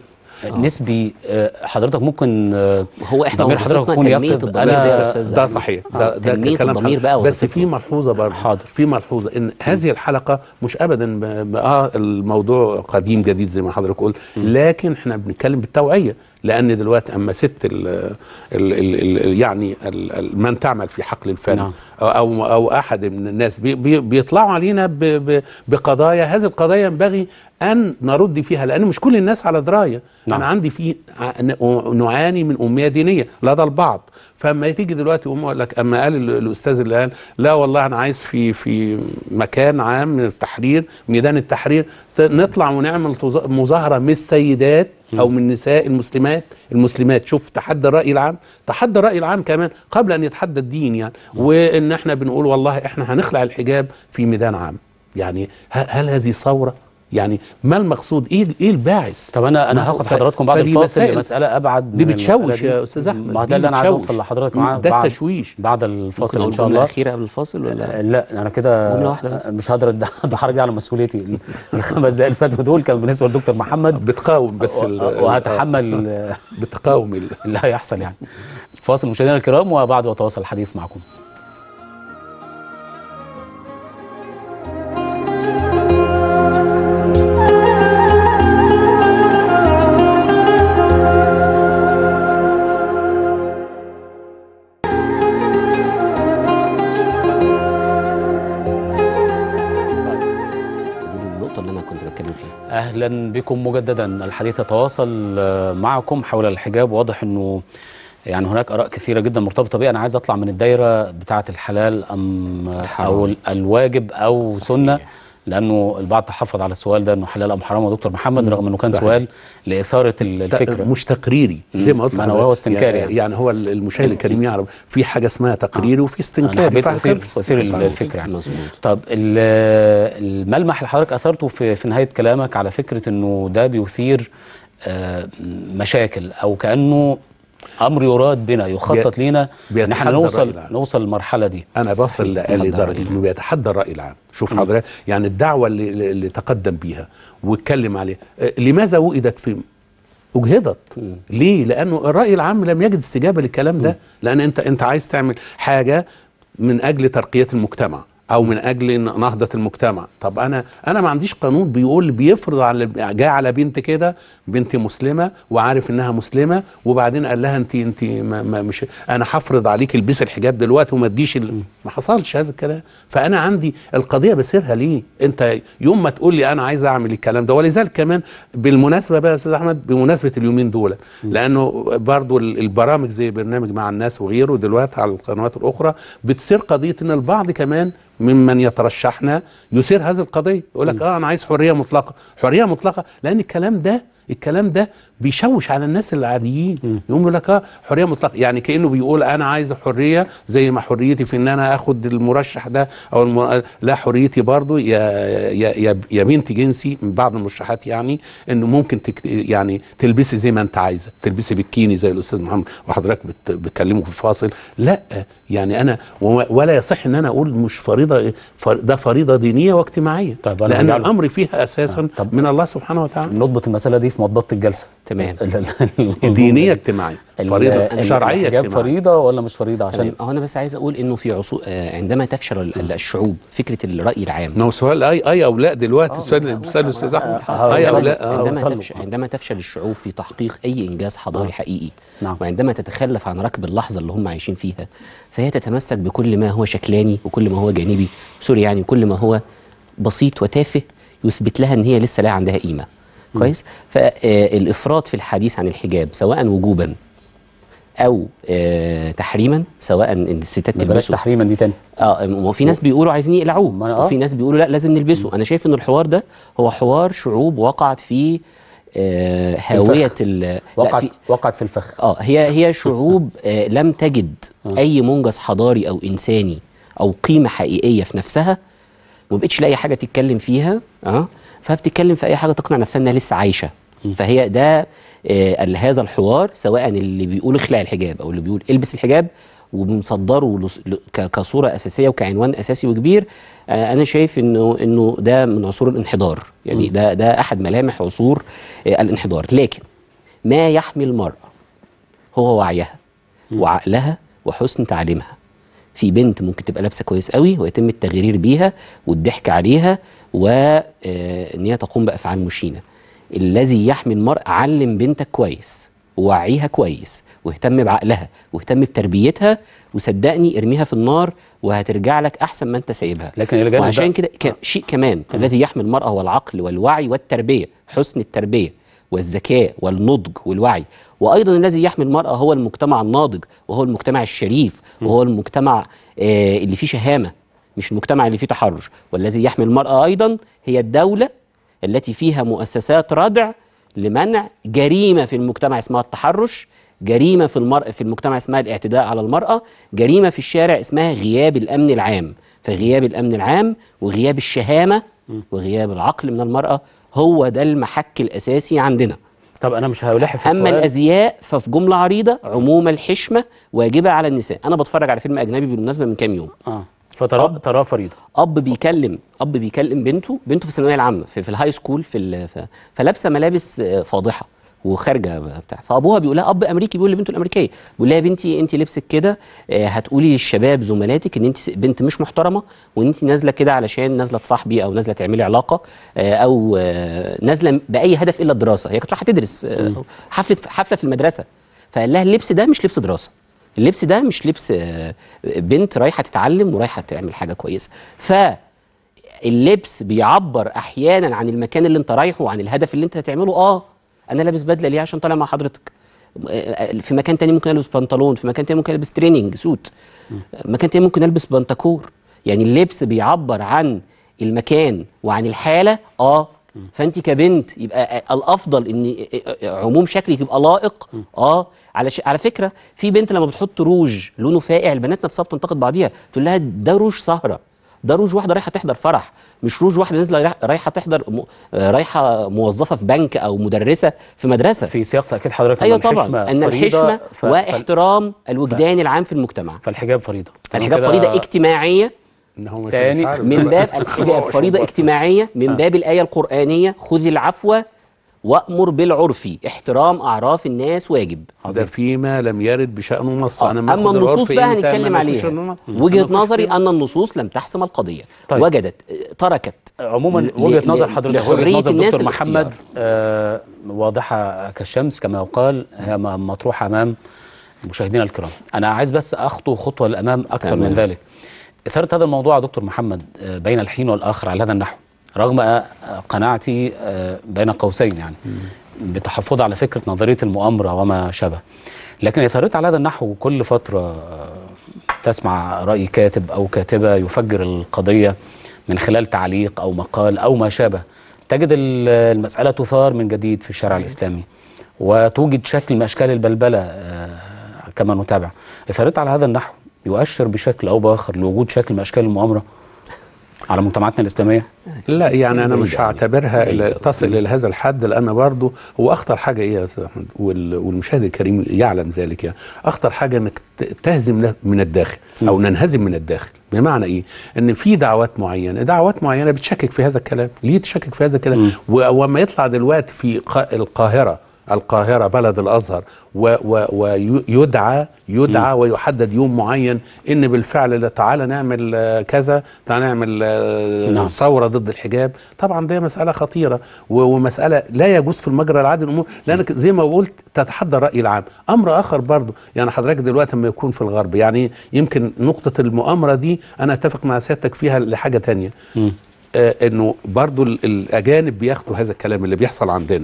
نسبي آه، حضرتك ممكن آه، هو احنا ضمير حضرتك وظيفتنا يكون تنمية يقظ الضمير زي انا الأستاذ ده أحمد. صحيح آه، ده, ده تنمية كلام الضمير حضرتك. بقى بس في وظيفتنا. ملحوظه برضه حاضر. في ملحوظه ان هذه الحلقه مش ابدا ب... ب... اه الموضوع قديم جديد زي ما حضرتك قلت لكن احنا بنتكلم بالتوعيه لان دلوقتي اما ست ال... ال... ال... ال... يعني ال... ال- من تعمل في حقل الفن نعم. او او احد من الناس بي بي بيطلعوا علينا ب ب بقضايا هذه القضايا ينبغي ان نرد فيها لان مش كل الناس على درايه نعم. انا عندي في ع- ن- نعاني من اميه دينيه لدى البعض فاما تيجي دلوقتي يقوم يقول لك اما قال ال- الاستاذ اللي قال لا والله انا عايز في في مكان عام من التحرير ميدان التحرير ت- نطلع ونعمل تظ- مظاهره من السيدات او من النساء المسلمات المسلمات شوف تحدى الراي العام تحدى الراي العام كمان قبل ان يتحدى الدين يعني وان احنا بنقول والله احنا هنخلع الحجاب في ميدان عام يعني ه- هل هذه ثوره يعني ما المقصود ايه ايه الباعث طب انا ما انا هو هاخد ف- حضراتكم بعد فدي الفاصل مسائل- لمساله ابعد دي من المسألة بتشوش دي. يا استاذ احمد ما دي ده اللي انا عايز بتشوش. اوصل لحضرتك مم، معاه ده بعد- التشويش بعد ممكن الفاصل اقول ان شاء جملة الله أخيرة قبل الفاصل ولا آه، لا انا كده جملة واحدة بس. مش هقدر أد- ادخل على مسؤوليتي الخمس دقايق اللي فاتوا دول كان بالنسبه للدكتور محمد بتقاوم بس ال- وهتحمل آه، بتقاوم ال- اللي هيحصل يعني فاصل مشاهدينا الكرام وبعد وتواصل الحديث معكم دي النقطة اللي أنا كنت بتكلم فيها اهلا بكم مجددا الحديث يتواصل آه، معكم حول الحجاب واضح انه يعني هناك اراء كثيره جدا مرتبطه بيه انا عايز اطلع من الدايره بتاعه الحلال ام او ال- الواجب او صحيح. سنه لانه البعض تحفظ على السؤال ده انه حلال ام حرام يا دكتور محمد رغم انه كان صحيح. سؤال لاثاره ال- الفكره مش تقريري زي ما قلت ما أنا لحضرتك. هو استنكاري يعني, يعني. يعني هو المشاهد الكريم يعرف في حاجه اسمها تقريري وفي انا استنكاري حبيت فكان اثير في اثير استفسار. الفكره يعني. طب ال- الملمح اللي حضرتك اثرته في في نهايه كلامك على فكره انه ده بيثير آه، مشاكل او كانه امر يراد بنا يخطط بي- لينا ان بيتحدى احنا الرأي نوصل العام. نوصل للمرحله دي انا بصل لدرجه انه بيتحدى الراي العام شوف حضرتك يعني الدعوه اللي, اللي تقدم بيها واتكلم عليها آه، لماذا وجدت في اجهضت ليه لانه الراي العام لم يجد استجابه للكلام ده لان انت انت عايز تعمل حاجه من اجل ترقيه المجتمع او من اجل إن نهضه المجتمع طب انا انا ما عنديش قانون بيقول بيفرض على جاي على بنت كده بنت مسلمه وعارف انها مسلمه وبعدين قال لها انت انت ما ما مش انا هفرض عليك البسي الحجاب دلوقتي وما تجيش ال- ما حصلش هذا الكلام فانا عندي القضيه بسيرها ليه انت يوم ما تقول لي انا عايز اعمل الكلام ده ولذلك كمان بالمناسبه بقى يا استاذ احمد بمناسبه اليومين دول لانه برضو ال- البرامج زي برنامج مع الناس وغيره دلوقتي على القنوات الاخرى بتصير قضيه ان البعض كمان ممن يترشحنا يثير هذه القضيه يقول لك اه انا عايز حريه مطلقه حريه مطلقه لان الكلام ده الكلام ده بيشوش على الناس العاديين يقوم يقول لك اه حريه مطلقه يعني كانه بيقول انا عايز حريه زي ما حريتي في ان انا اخد المرشح ده او الم... لا حريتي برضو يا يا يا, يا بنت جنسي من بعض المرشحات يعني انه ممكن تك... يعني تلبسي زي ما انت عايزه تلبسي بكيني زي الاستاذ محمد وحضرتك بت... بتكلمه في الفاصل لا يعني انا و... ولا يصح ان انا اقول مش فريضه فر... ده فريضه دينيه واجتماعيه طيب أنا لان هرجع له. الامر فيها اساسا من الله سبحانه وتعالى نضبط المساله دي في مضبط الجلسه تمام دينيه اجتماعيه فريضه ال- شرعيه الحجاب اجتماعيه فريضه ولا مش فريضه عشان تمام هو انا بس عايز اقول انه في عصور آه، عندما تفشل ال- ال- الشعوب فكره الراي العام ما هو سؤال اي اي او لا دلوقتي السؤال بيسال الاستاذ احمد اي او لا آه. عندما تفشل عندما تفشل الشعوب في تحقيق اي انجاز حضاري آه. حقيقي نعم. وعندما تتخلف عن ركب اللحظه اللي هم عايشين فيها فهي تتمسك بكل ما هو شكلاني وكل ما هو جانبي سوري يعني كل ما هو بسيط وتافه يثبت لها ان هي لسه لا عندها قيمه كويس فالافراط في الحديث عن الحجاب سواء وجوبا او آه، تحريما سواء ان الستات ما بلاش تلبسه تحريما دي تاني اه ما هو في ناس بيقولوا عايزين يقلعوه آه. وفي ناس بيقولوا لا لازم نلبسه انا شايف ان الحوار ده هو حوار شعوب وقعت في آه في هاويه الفخ. ال- لا، وقعت في وقعت في الفخ اه هي هي شعوب آه لم تجد اي منجز حضاري او انساني او قيمه حقيقيه في نفسها وما بقتش لاقي حاجه تتكلم فيها اه فبتتكلم في اي حاجه تقنع نفسها انها لسه عايشه فهي ده آه ال- هذا الحوار سواء اللي بيقول اخلع الحجاب او اللي بيقول البس الحجاب وبنصدره لص- ل- ك- كصوره اساسيه وكعنوان اساسي وكبير آه انا شايف انه انه ده من عصور الانحدار يعني ده ده احد ملامح عصور آه الانحدار لكن ما يحمي المراه هو وعيها وعقلها وحسن تعليمها في بنت ممكن تبقى لابسه كويس قوي ويتم التغرير بيها والضحك عليها وان هي تقوم بافعال مشينه الذي يحمي المرء علم بنتك كويس ووعيها كويس واهتم بعقلها واهتم بتربيتها وصدقني ارميها في النار وهترجع لك احسن ما انت سايبها لكن الى جانب وعشان ده- كده ك- شيء كمان الذي يحمي المرأة هو العقل والوعي والتربية حسن التربية والذكاء والنضج والوعي وأيضا الذي يحمي المرأة هو المجتمع الناضج وهو المجتمع الشريف وهو المجتمع آه اللي فيه شهامة مش المجتمع اللي فيه تحرش والذي يحمي المرأة أيضا هي الدولة التي فيها مؤسسات ردع لمنع جريمة في المجتمع اسمها التحرش جريمة في المرأة في المجتمع اسمها الاعتداء على المرأة جريمة في الشارع اسمها غياب الأمن العام فغياب الأمن العام وغياب الشهامة وغياب العقل من المرأة هو ده المحك الأساسي عندنا طب انا مش هلح في أما السؤال. الأزياء ففي جملة عريضة عموم الحشمة واجبة على النساء أنا بتفرج على فيلم أجنبي بالمناسبة من كام يوم اه فترى تراه فريضه اب بيكلم اب بيكلم بنته بنته في الثانويه العامه في, في الهاي سكول في ال- ف- فلابسه ملابس آه، فاضحه وخارجه بتاع فابوها بيقول لها اب امريكي بيقول لبنته الامريكيه بيقول لها يا بنتي انت لبسك كده آه، هتقولي للشباب زملاتك ان انت س- بنت مش محترمه وان انت نازله كده علشان نازله تصاحبي او نازله تعملي علاقه آه، او آه، نازله باي هدف الا الدراسه هي كانت رايحه تدرس آه، حفله حفله في المدرسه فقال لها اللبس ده مش لبس دراسه اللبس ده مش لبس آه، بنت رايحه تتعلم ورايحه تعمل حاجه كويسه فاللبس بيعبر احيانا عن المكان اللي انت رايحه وعن الهدف اللي انت هتعمله اه انا لابس بدله ليه عشان طالع مع حضرتك آه، في مكان تاني ممكن البس بنطلون في مكان تاني ممكن البس تريننج سوت مكان تاني ممكن البس بنتكور يعني اللبس بيعبر عن المكان وعن الحاله اه فانت كبنت يبقى الافضل ان عموم شكلك يبقى لائق اه على ش... على فكره في بنت لما بتحط روج لونه فاقع البنات نفسها بتنتقد بعضيها تقول لها ده روج سهره ده روج واحده رايحه تحضر فرح مش روج واحده نازله رايح- رايحه تحضر م... آه، رايحه موظفه في بنك او مدرسه في مدرسه في سياق تاكيد حضرتك ايوه إن طبعا الحشمة ان فريضة، الحشمه ف- ف- واحترام الوجدان العام في المجتمع فالحجاب فريضه تمام الحجاب كده؟ فريضه اجتماعيه ان هو مش تاني مش عارف من بقى. باب الحجاب فريضة اجتماعية من باب الآية القرآنية خذ العفو وأمر بالعرف احترام أعراف الناس واجب ده فيما لم يرد بشأنه نص آه، انا أما باخد النصوص العرف بقى إمتى؟ هنتكلم ما عليها ناخدش النص. وجهة ما ناخدش نظري فيه أن نص. النصوص لم تحسم القضية طيب. وجدت تركت عموما ل- وجهه ل- نظر ل- حضرتك لحرية وجهه نظر الناس دكتور محمد الاختيار. آه واضحه كالشمس كما يقال هي م- مطروحه امام مشاهدينا الكرام انا عايز بس اخطو خطوه للامام اكثر تمام. من ذلك اثاره هذا الموضوع يا دكتور محمد آه بين الحين والاخر على هذا النحو رغم آه، قناعتي آه بين قوسين يعني بتحفظ على فكره نظريه المؤامره وما شابه لكن اثارتها على هذا النحو كل فتره آه، تسمع رأي كاتب أو كاتبة يفجر القضية من خلال تعليق أو مقال أو ما شابه تجد ال- المسألة تثار من جديد في الشارع الإسلامي وتوجد شكل من أشكال البلبلة آه، كما نتابع إثارتها على هذا النحو يؤشر بشكل أو بآخر لوجود شكل من أشكال المؤامرة على مجتمعاتنا الإسلامية لا يعني انا مش بعيد يعني. هعتبرها بعيد. لا تصل الى هذا الحد لان برضه هو اخطر حاجه ايه يا استاذ احمد وال- والمشاهد الكريم يعلم ذلك يعني اخطر حاجه انك ت- تهزم له من الداخل او ننهزم من الداخل بمعنى ايه ان في دعوات معينه دعوات معينه بتشكك في هذا الكلام ليه تشكك في هذا الكلام و- وما يطلع دلوقتي في ق- القاهره القاهرة بلد الأزهر ويدعى يدعى ويحدد يوم معين إن بالفعل لا تعالى نعمل آه، كذا تعالى نعمل آه، نعم. ثورة ضد الحجاب طبعا دي مسألة خطيرة و- ومسألة لا يجوز في المجرى العادي الأمور لأنك زي ما قلت تتحدى الرأي العام أمر آخر برضو يعني حضرتك دلوقتي لما يكون في الغرب يعني يمكن نقطة المؤامرة دي أنا أتفق مع سيادتك فيها لحاجة تانية آه انه برضو ال- الاجانب بياخدوا هذا الكلام اللي بيحصل عندنا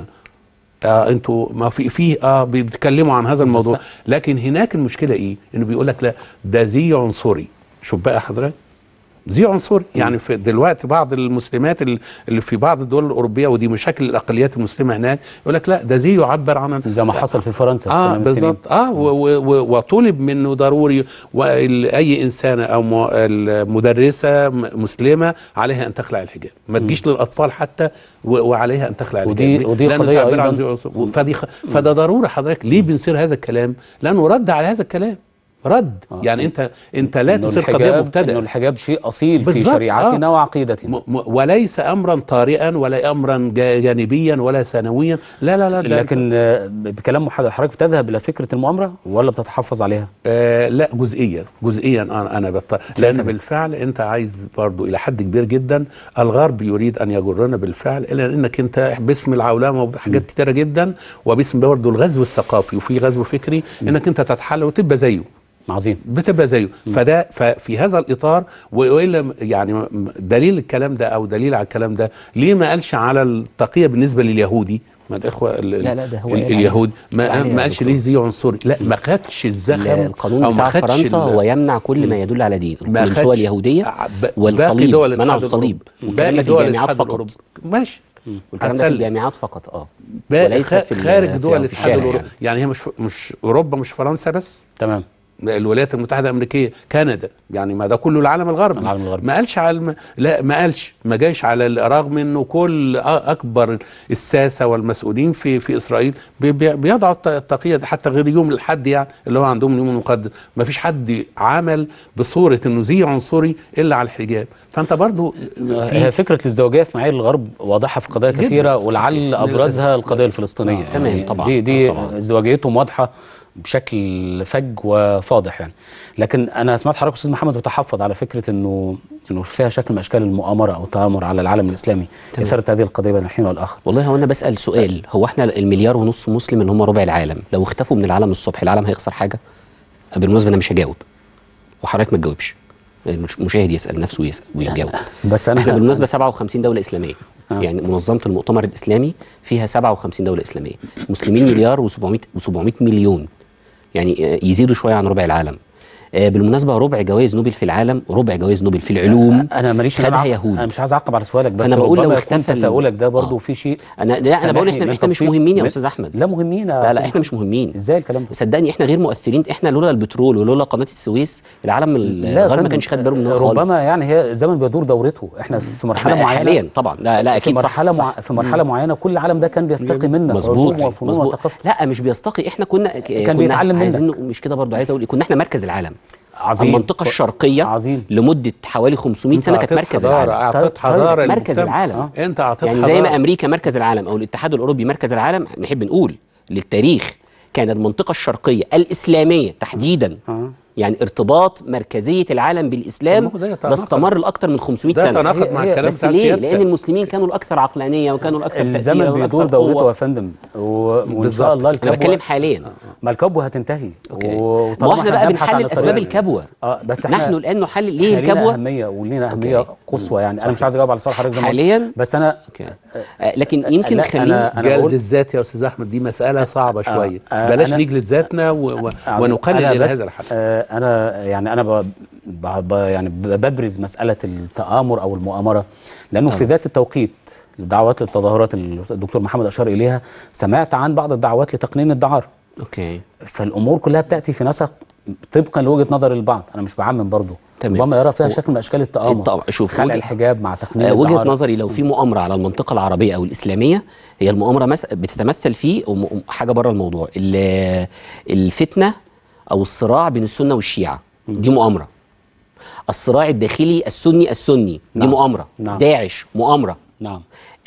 آه انتوا ما في في اه بيتكلموا عن هذا الموضوع لكن هناك المشكله ايه انه بيقول لك لا ده زي عنصري شوف بقى حضرتك زي عنصري يعني في دلوقتي بعض المسلمات ال- اللي في بعض الدول الاوروبيه ودي مشاكل الاقليات المسلمه هناك يقول لك لا ده زي يعبر عن زي ما حصل في فرنسا في اه سنة من السنين. بالظبط اه و- و- و- وطلب منه ضروري واي انسانه او م- المدرسه م- مسلمه عليها ان تخلع الحجاب ما تجيش للاطفال حتى و- وعليها ان تخلع ودي- الحجاب ودي لأنه قضية تعبير عن أيضاً- ذوي العنصر. فدي خ... فده ضروره حضرتك ليه بنصير هذا الكلام لانه رد على هذا الكلام رد آه. يعني انت انت لا إنه تصير قضيه الحجاب- إنه مبتدأ الحجاب شيء أصيل في بالظبط، شريعتنا آه. وعقيدتنا م- م- وليس امرا طارئا ولا امرا جا- جانبيا ولا ثانويا لا لا لا ده لكن آه، بكلام حضرتك حضرتك بتذهب الى فكره المؤامره ولا بتتحفظ عليها؟ آه لا جزئيا جزئيا انا انا بط... لان كده. بالفعل انت عايز برضو الى حد كبير جدا الغرب يريد ان يجرنا بالفعل الى انك انت باسم العولمه وحاجات كتيره جدا وباسم برضو الغزو الثقافي وفي غزو فكري انك انت تتحلى وتبقى زيه عظيم بتبقى زيه فده ففي هذا الاطار والا م- يعني م- دليل الكلام ده او دليل على الكلام ده ليه ما قالش على التقيه بالنسبه لليهودي ما الاخوه ال- لا، لا، ده هو ال- قال عليه. اليهود قال ما, عليه يا ما قالش دكتور. ليه زي عنصري لا ما خدش الزخم القانون او ما بتاع خدش فرنسا ال- هو يمنع كل ما يدل على دين ما القنصوة خدش- اليهودية ع- ب- باقي والصليب دول منعوا الاتحاد الصليب الأوروبي. والكلام باقي ده في دول الجامعات الاتحاد فقط الأوروبي. ماشي والكلام ده في هتسلم. الجامعات فقط اه باقي وليس خ- في ال- خارج في- دول في الاتحاد الشارع الاوروبي يعني. يعني هي مش مش اوروبا مش فرنسا بس تمام الولايات المتحده الامريكيه كندا يعني ما ده كله العالم الغربي العالم الغربي. ما قالش على الم... لا ما قالش ما جايش على ال- رغم انه كل أ- اكبر الساسه والمسؤولين في في اسرائيل بي- بي- بيضعوا الت- التقيه دي حتى غير يوم الحد يعني اللي هو عندهم اليوم المقدس ما فيش حد عمل بصوره انه زي عنصري الا على الحجاب فانت برضو هي فكره الازدواجيه في معايير الغرب واضحه في قضايا جداً. كثيره ولعل ابرزها القضيه الفلسطينيه تمام، يعني طبعاً. دي دي آه، طبعاً. ازدواجيتهم واضحه بشكل فج وفاضح يعني لكن انا سمعت حضرتك استاذ محمد بتحفظ على فكره انه انه فيها شكل من اشكال المؤامره او التآمر على العالم الاسلامي تمام. اثاره هذه القضيه بين الحين والاخر والله هو انا بسال سؤال هو احنا المليار ونص مسلم اللي هم ربع العالم لو اختفوا من العالم الصبح العالم هيخسر حاجه بالمناسبه انا مش هجاوب وحضرتك ما تجاوبش المش- المشاهد يسال نفسه ويسال ويجاوب بس انا احنا بالمناسبه 57 دوله اسلاميه آه. يعني منظمه المؤتمر الاسلامي فيها 57 دوله اسلاميه مسلمين مليار و700 و700 مليون يعني آه، يزيدوا شويه عن ربع العالم آه، بالمناسبه ربع جوائز نوبل في العالم ربع جوائز نوبل في العلوم انا ماليش إن خدها أنا- يهود انا مش عايز اعقب على سؤالك بس فأنا بقول لو ربما اختفى يكون ال- تساؤلك ده برضه في شيء انا لا انا بقول سامحني احنا من احنا مش تفصيل- مهمين يا من- استاذ احمد لا مهمين يا لا لا أستاذ احنا مش مهمين ازاي الكلام ده صدقني احنا غير مؤثرين احنا لولا البترول ولولا قناه السويس العالم لا يا الغرب ما فندم، كانش خد باله مننا خالص ربما يعني هي زمن بيدور دورته احنا في مرحله إحنا معينه حاليا طبعا لا لا في اكيد صح مرحله صح. مع... في مرحله معينه كل العالم ده كان بيستقي منا مظبوط علوم وفنون مظبوط وثقافه لا مش بيستقي احنا كنا ك- كنا بيتعلم عايزين منك. مش كده برضو عايز اقول إيه، كنا احنا مركز العالم عظيم. المنطقه الشرقيه عظيم لمده حوالي 500 سنه كانت أعطيت مركز حضارة، العالم أعطيت حضارة مركز للمجتمع. العالم آه. أنت أعطيت يعني زي ما حضارة. امريكا مركز العالم او الاتحاد الاوروبي مركز العالم نحب نقول للتاريخ كانت المنطقه الشرقيه الاسلاميه تحديدا يعني ارتباط مركزيه العالم بالاسلام طب ما هو ده ده يتناقض. استمر لاكثر من 500 ده سنه يتناقض مع هي- الكلام بس بتاع ليه؟ سيادتك. لان المسلمين كانوا الاكثر عقلانيه وكانوا الاكثر الزمن تأثيرا بيدور والأكثر دورته قوة. يا فندم و... وان بالظبط. شاء الله أنا الكبوه بتكلم حاليا ما الكبوه هتنتهي أوكي. وطالما ما احنا بقى بنبحث عن بنحلل الطريقة- اسباب الكبوه اه بس احنا نحن الان نحلل ليه إحنا لينا الكبوه اهميه ولينا اهميه أوكي. قصوى يعني انا صحيح. مش عايز اجاوب على سؤال حضرتك زي ما قلت. حاليا بس انا آه، لكن يمكن لا، خلينا أنا- أنا جلد بقول- الذات يا استاذ احمد دي مساله صعبه آه، شويه آه، بلاش أنا- نجلد ذاتنا و... و... عظيم. ونقلل أنا الى بس- هذا الحد آه انا يعني انا ب... ب... ب... يعني ب- ببرز مساله التآمر او المؤامره لانه في ذات التوقيت الدعوات للتظاهرات اللي الدكتور محمد اشار اليها سمعت عن بعض الدعوات لتقنين الدعاره اوكي فالامور كلها بتاتي في نسق طبقا لوجهه نظر البعض انا مش بعمم برضو تمام. ربما يرى فيها هو- شكل من اشكال التآمر طبعا شوف خلع وجهة- الحجاب مع تقنين آه، وجهه الدعاره نظري لو في مؤامره على المنطقه العربيه او الاسلاميه هي المؤامره مس... بتتمثل في وم- حاجه بره الموضوع ال- الفتنه او الصراع بين السنه والشيعه دي مؤامره الصراع الداخلي السني السني دي نعم. مؤامره نعم. داعش مؤامره نعم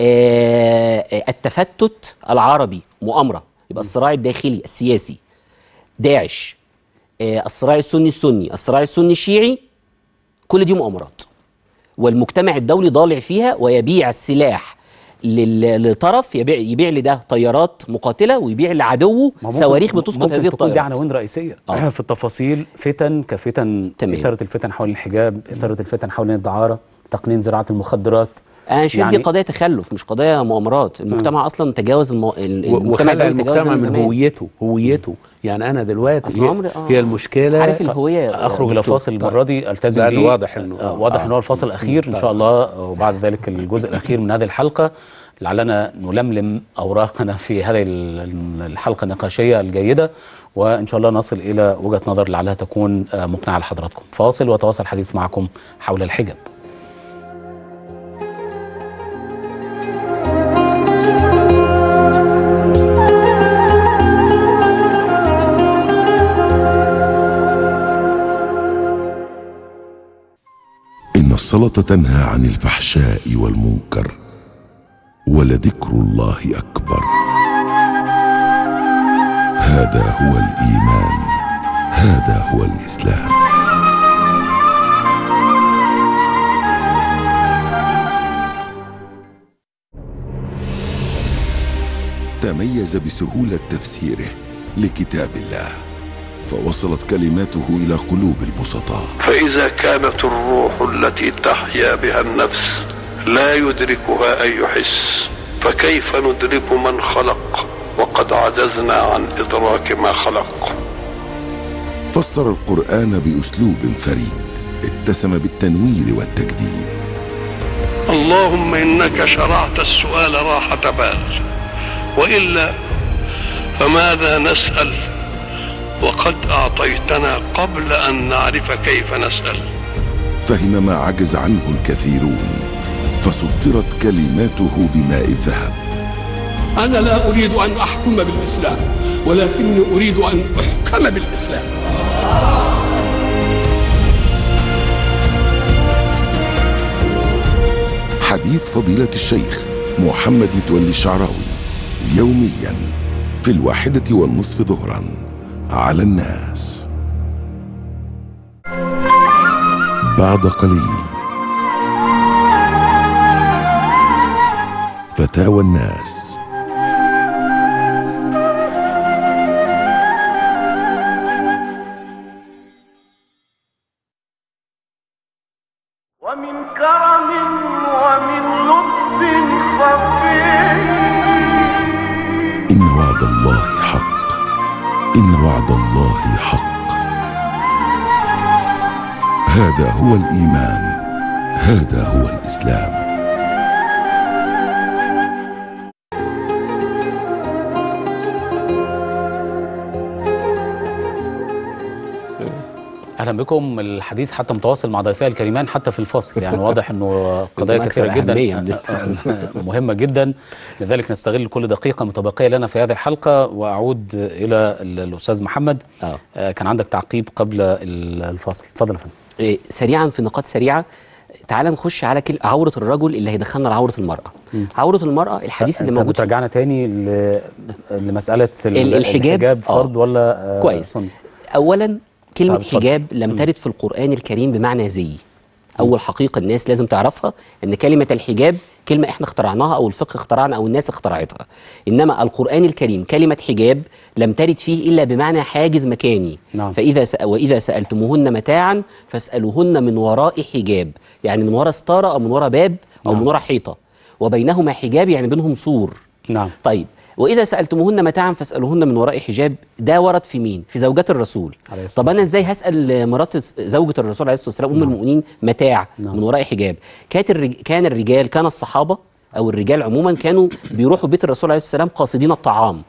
آه، آه، التفتت العربي مؤامره يبقى الصراع الداخلي السياسي داعش آه، الصراع السني السني الصراع السني الشيعي كل دي مؤامرات والمجتمع الدولي ضالع فيها ويبيع السلاح لل- لطرف يبيع يبيع لده طيارات مقاتله ويبيع لعدوه ما ممكن- صواريخ بتسقط ممكن هذه تكون دي الطيارات عناوين رئيسيه آه. في التفاصيل فتن كفتن تمام. اثاره الفتن حول الحجاب اثاره الفتن حول الدعاره تقنين زراعه المخدرات انا شايف يعني- دي قضيه تخلف مش قضيه مؤامرات المجتمع اصلا تجاوز المو... ال- و- المجتمع وخلع الدولي تجاوز المجتمع ده من زمان. هويته هويته يعني انا دلوقتي أصل هي, عمري- آه. هي المشكله عارف الهويه اخرج الى دكتور. فاصل المره دي التزم لأنه بيه. واضح إنه- آه واضح آه. ان هو الفاصل الاخير ان شاء الله وبعد ذلك الجزء الاخير من هذه الحلقه لعلنا نلملم اوراقنا في هذه ال- الحلقه النقاشيه الجيده وان شاء الله نصل الى وجهه نظر لعلها تكون آه، مقنعه لحضراتكم فاصل وتواصل الحديث معكم حول الحجاب إن الصلاة تنهى عن الفحشاء والمنكر ولذكر الله أكبر هذا هو الإيمان هذا هو الإسلام تميز بسهولة تفسيره لكتاب الله فوصلت كلماته إلى قلوب البسطاء فإذا كانت الروح التي تحيا بها النفس لا يدركها أي حس فكيف ندرك من خلق وقد عجزنا عن إدراك ما خلق فسر القرآن بأسلوب فريد اتسم بالتنوير والتجديد اللهم إنك شرعت السؤال راحة بال وإلا فماذا نسأل وقد أعطيتنا قبل أن نعرف كيف نسأل فهم ما عجز عنه الكثيرون فسطرت كلماته بماء الذهب أنا لا أريد أن أحكم بالإسلام ولكني أريد أن أحكم بالإسلام حديث فضيلة الشيخ محمد متولي الشعراوي يوميا في الواحدة والنصف ظهرا على الناس بعد قليل فتاوى الناس ومن كرم ومن لطف خفي إن وعد الله حق إن وعد الله حق هذا هو الإيمان هذا هو الإسلام اهلا بكم الحديث حتى متواصل مع ضيفي الكريمان حتى في الفصل يعني واضح انه قضايا أنتم أكثر كثيره أهمية جدا من مهمه جدا لذلك نستغل كل دقيقه متبقيه لنا في هذه الحلقه واعود الى ال- الاستاذ محمد آه، كان عندك تعقيب قبل ال- الفصل اتفضل يا فندم إيه، سريعا في نقاط سريعه تعال نخش على كل عوره الرجل اللي هيدخلنا لعوره المراه عوره المراه الحديث اللي انت موجود في- بترجعنا تاني ل- لمساله ال- ال- الحجاب، الحجاب آه. فرض ولا آه، كويس. سنه اولا كلمه طب اتفضل. حجاب لم ترد في القران الكريم بمعنى زي اول حقيقه الناس لازم تعرفها ان كلمه الحجاب كلمه احنا اخترعناها او الفقه اخترعنا او الناس اخترعتها انما القران الكريم كلمه حجاب لم ترد فيه الا بمعنى حاجز مكاني نعم. فاذا سأ واذا سالتموهن متاعا فاسالوهن من وراء حجاب يعني من وراء ستاره او من وراء باب او نعم. من وراء حيطه وبينهما حجاب يعني بينهم سور نعم طيب واذا سالتموهن متاعا فاسالوهن من وراء حجاب ده ورد في مين في زوجات الرسول عليه الصلاة طب انا ازاي هسال مرات زوجة الرسول عليه الصلاه والسلام ام المؤمنين متاع نعم. من وراء حجاب كانت الرج... كان الرجال كان الصحابه او الرجال عموما كانوا بيروحوا بيت الرسول عليه الصلاه والسلام قاصدين الطعام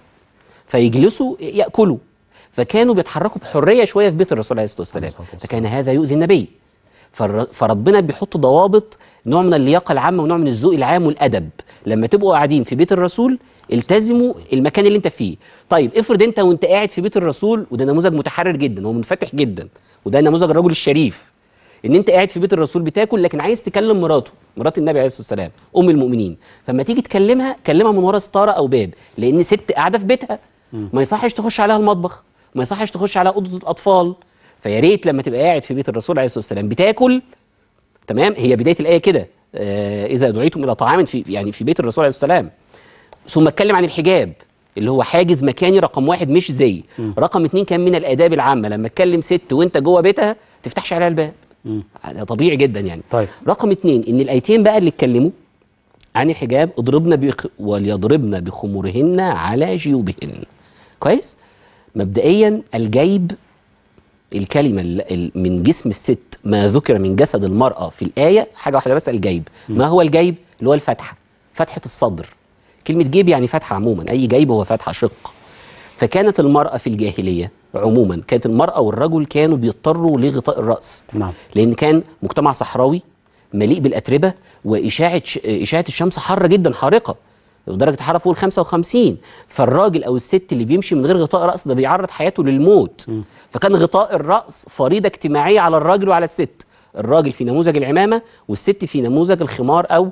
فيجلسوا ياكلوا فكانوا بيتحركوا بحريه شويه في بيت الرسول عليه الصلاه والسلام فكان هذا يؤذي النبي فالر- فربنا بيحط ضوابط نوع من اللياقه العامه ونوع من الذوق العام والادب لما تبقوا قاعدين في بيت الرسول التزموا المكان اللي انت فيه طيب افرض انت وانت قاعد في بيت الرسول وده نموذج متحرر جدا هو منفتح جدا وده نموذج الرجل الشريف ان انت قاعد في بيت الرسول بتاكل لكن عايز تكلم مراته مرات النبي عليه الصلاه والسلام ام المؤمنين فما تيجي تكلمها كلمها من ورا ستاره او باب لان ست قاعده في بيتها ما يصحش تخش عليها المطبخ ما يصحش تخش على اوضه الاطفال فيا ريت لما تبقى قاعد في بيت الرسول عليه الصلاه والسلام بتاكل تمام هي بدايه الايه كده آه اذا دعيتم الى طعام في يعني في بيت الرسول عليه الصلاه والسلام ثم اتكلم عن الحجاب اللي هو حاجز مكاني رقم واحد مش زي رقم اتنين كان من الاداب العامه لما تكلم ست وانت جوه بيتها تفتحش عليها الباب ده طبيعي جدا يعني طيب رقم اتنين ان الايتين بقى اللي اتكلموا عن الحجاب اضربن بخ... وليضربن بخمورهن على جيوبهن كويس مبدئيا الجيب الكلمة ال- ال- من جسم الست ما ذكر من جسد المرأة في الآية حاجة واحدة بس الجيب ما هو الجيب اللي هو الفتحة فتحة الصدر كلمة جيب يعني فتحة عموما أي جيب هو فتحة شق فكانت المرأة في الجاهلية عموما كانت المرأة والرجل كانوا بيضطروا لغطاء الرأس نعم لأن كان مجتمع صحراوي مليء بالأتربة وإشاعة ش... إشاعة الشمس حارة جدا حارقة ودرجة حرارة فوق ال 55 فالراجل أو الست اللي بيمشي من غير غطاء رأس ده بيعرض حياته للموت فكان غطاء الرأس فريضة اجتماعية على الراجل وعلى الست الراجل في نموذج العمامة والست في نموذج الخمار أو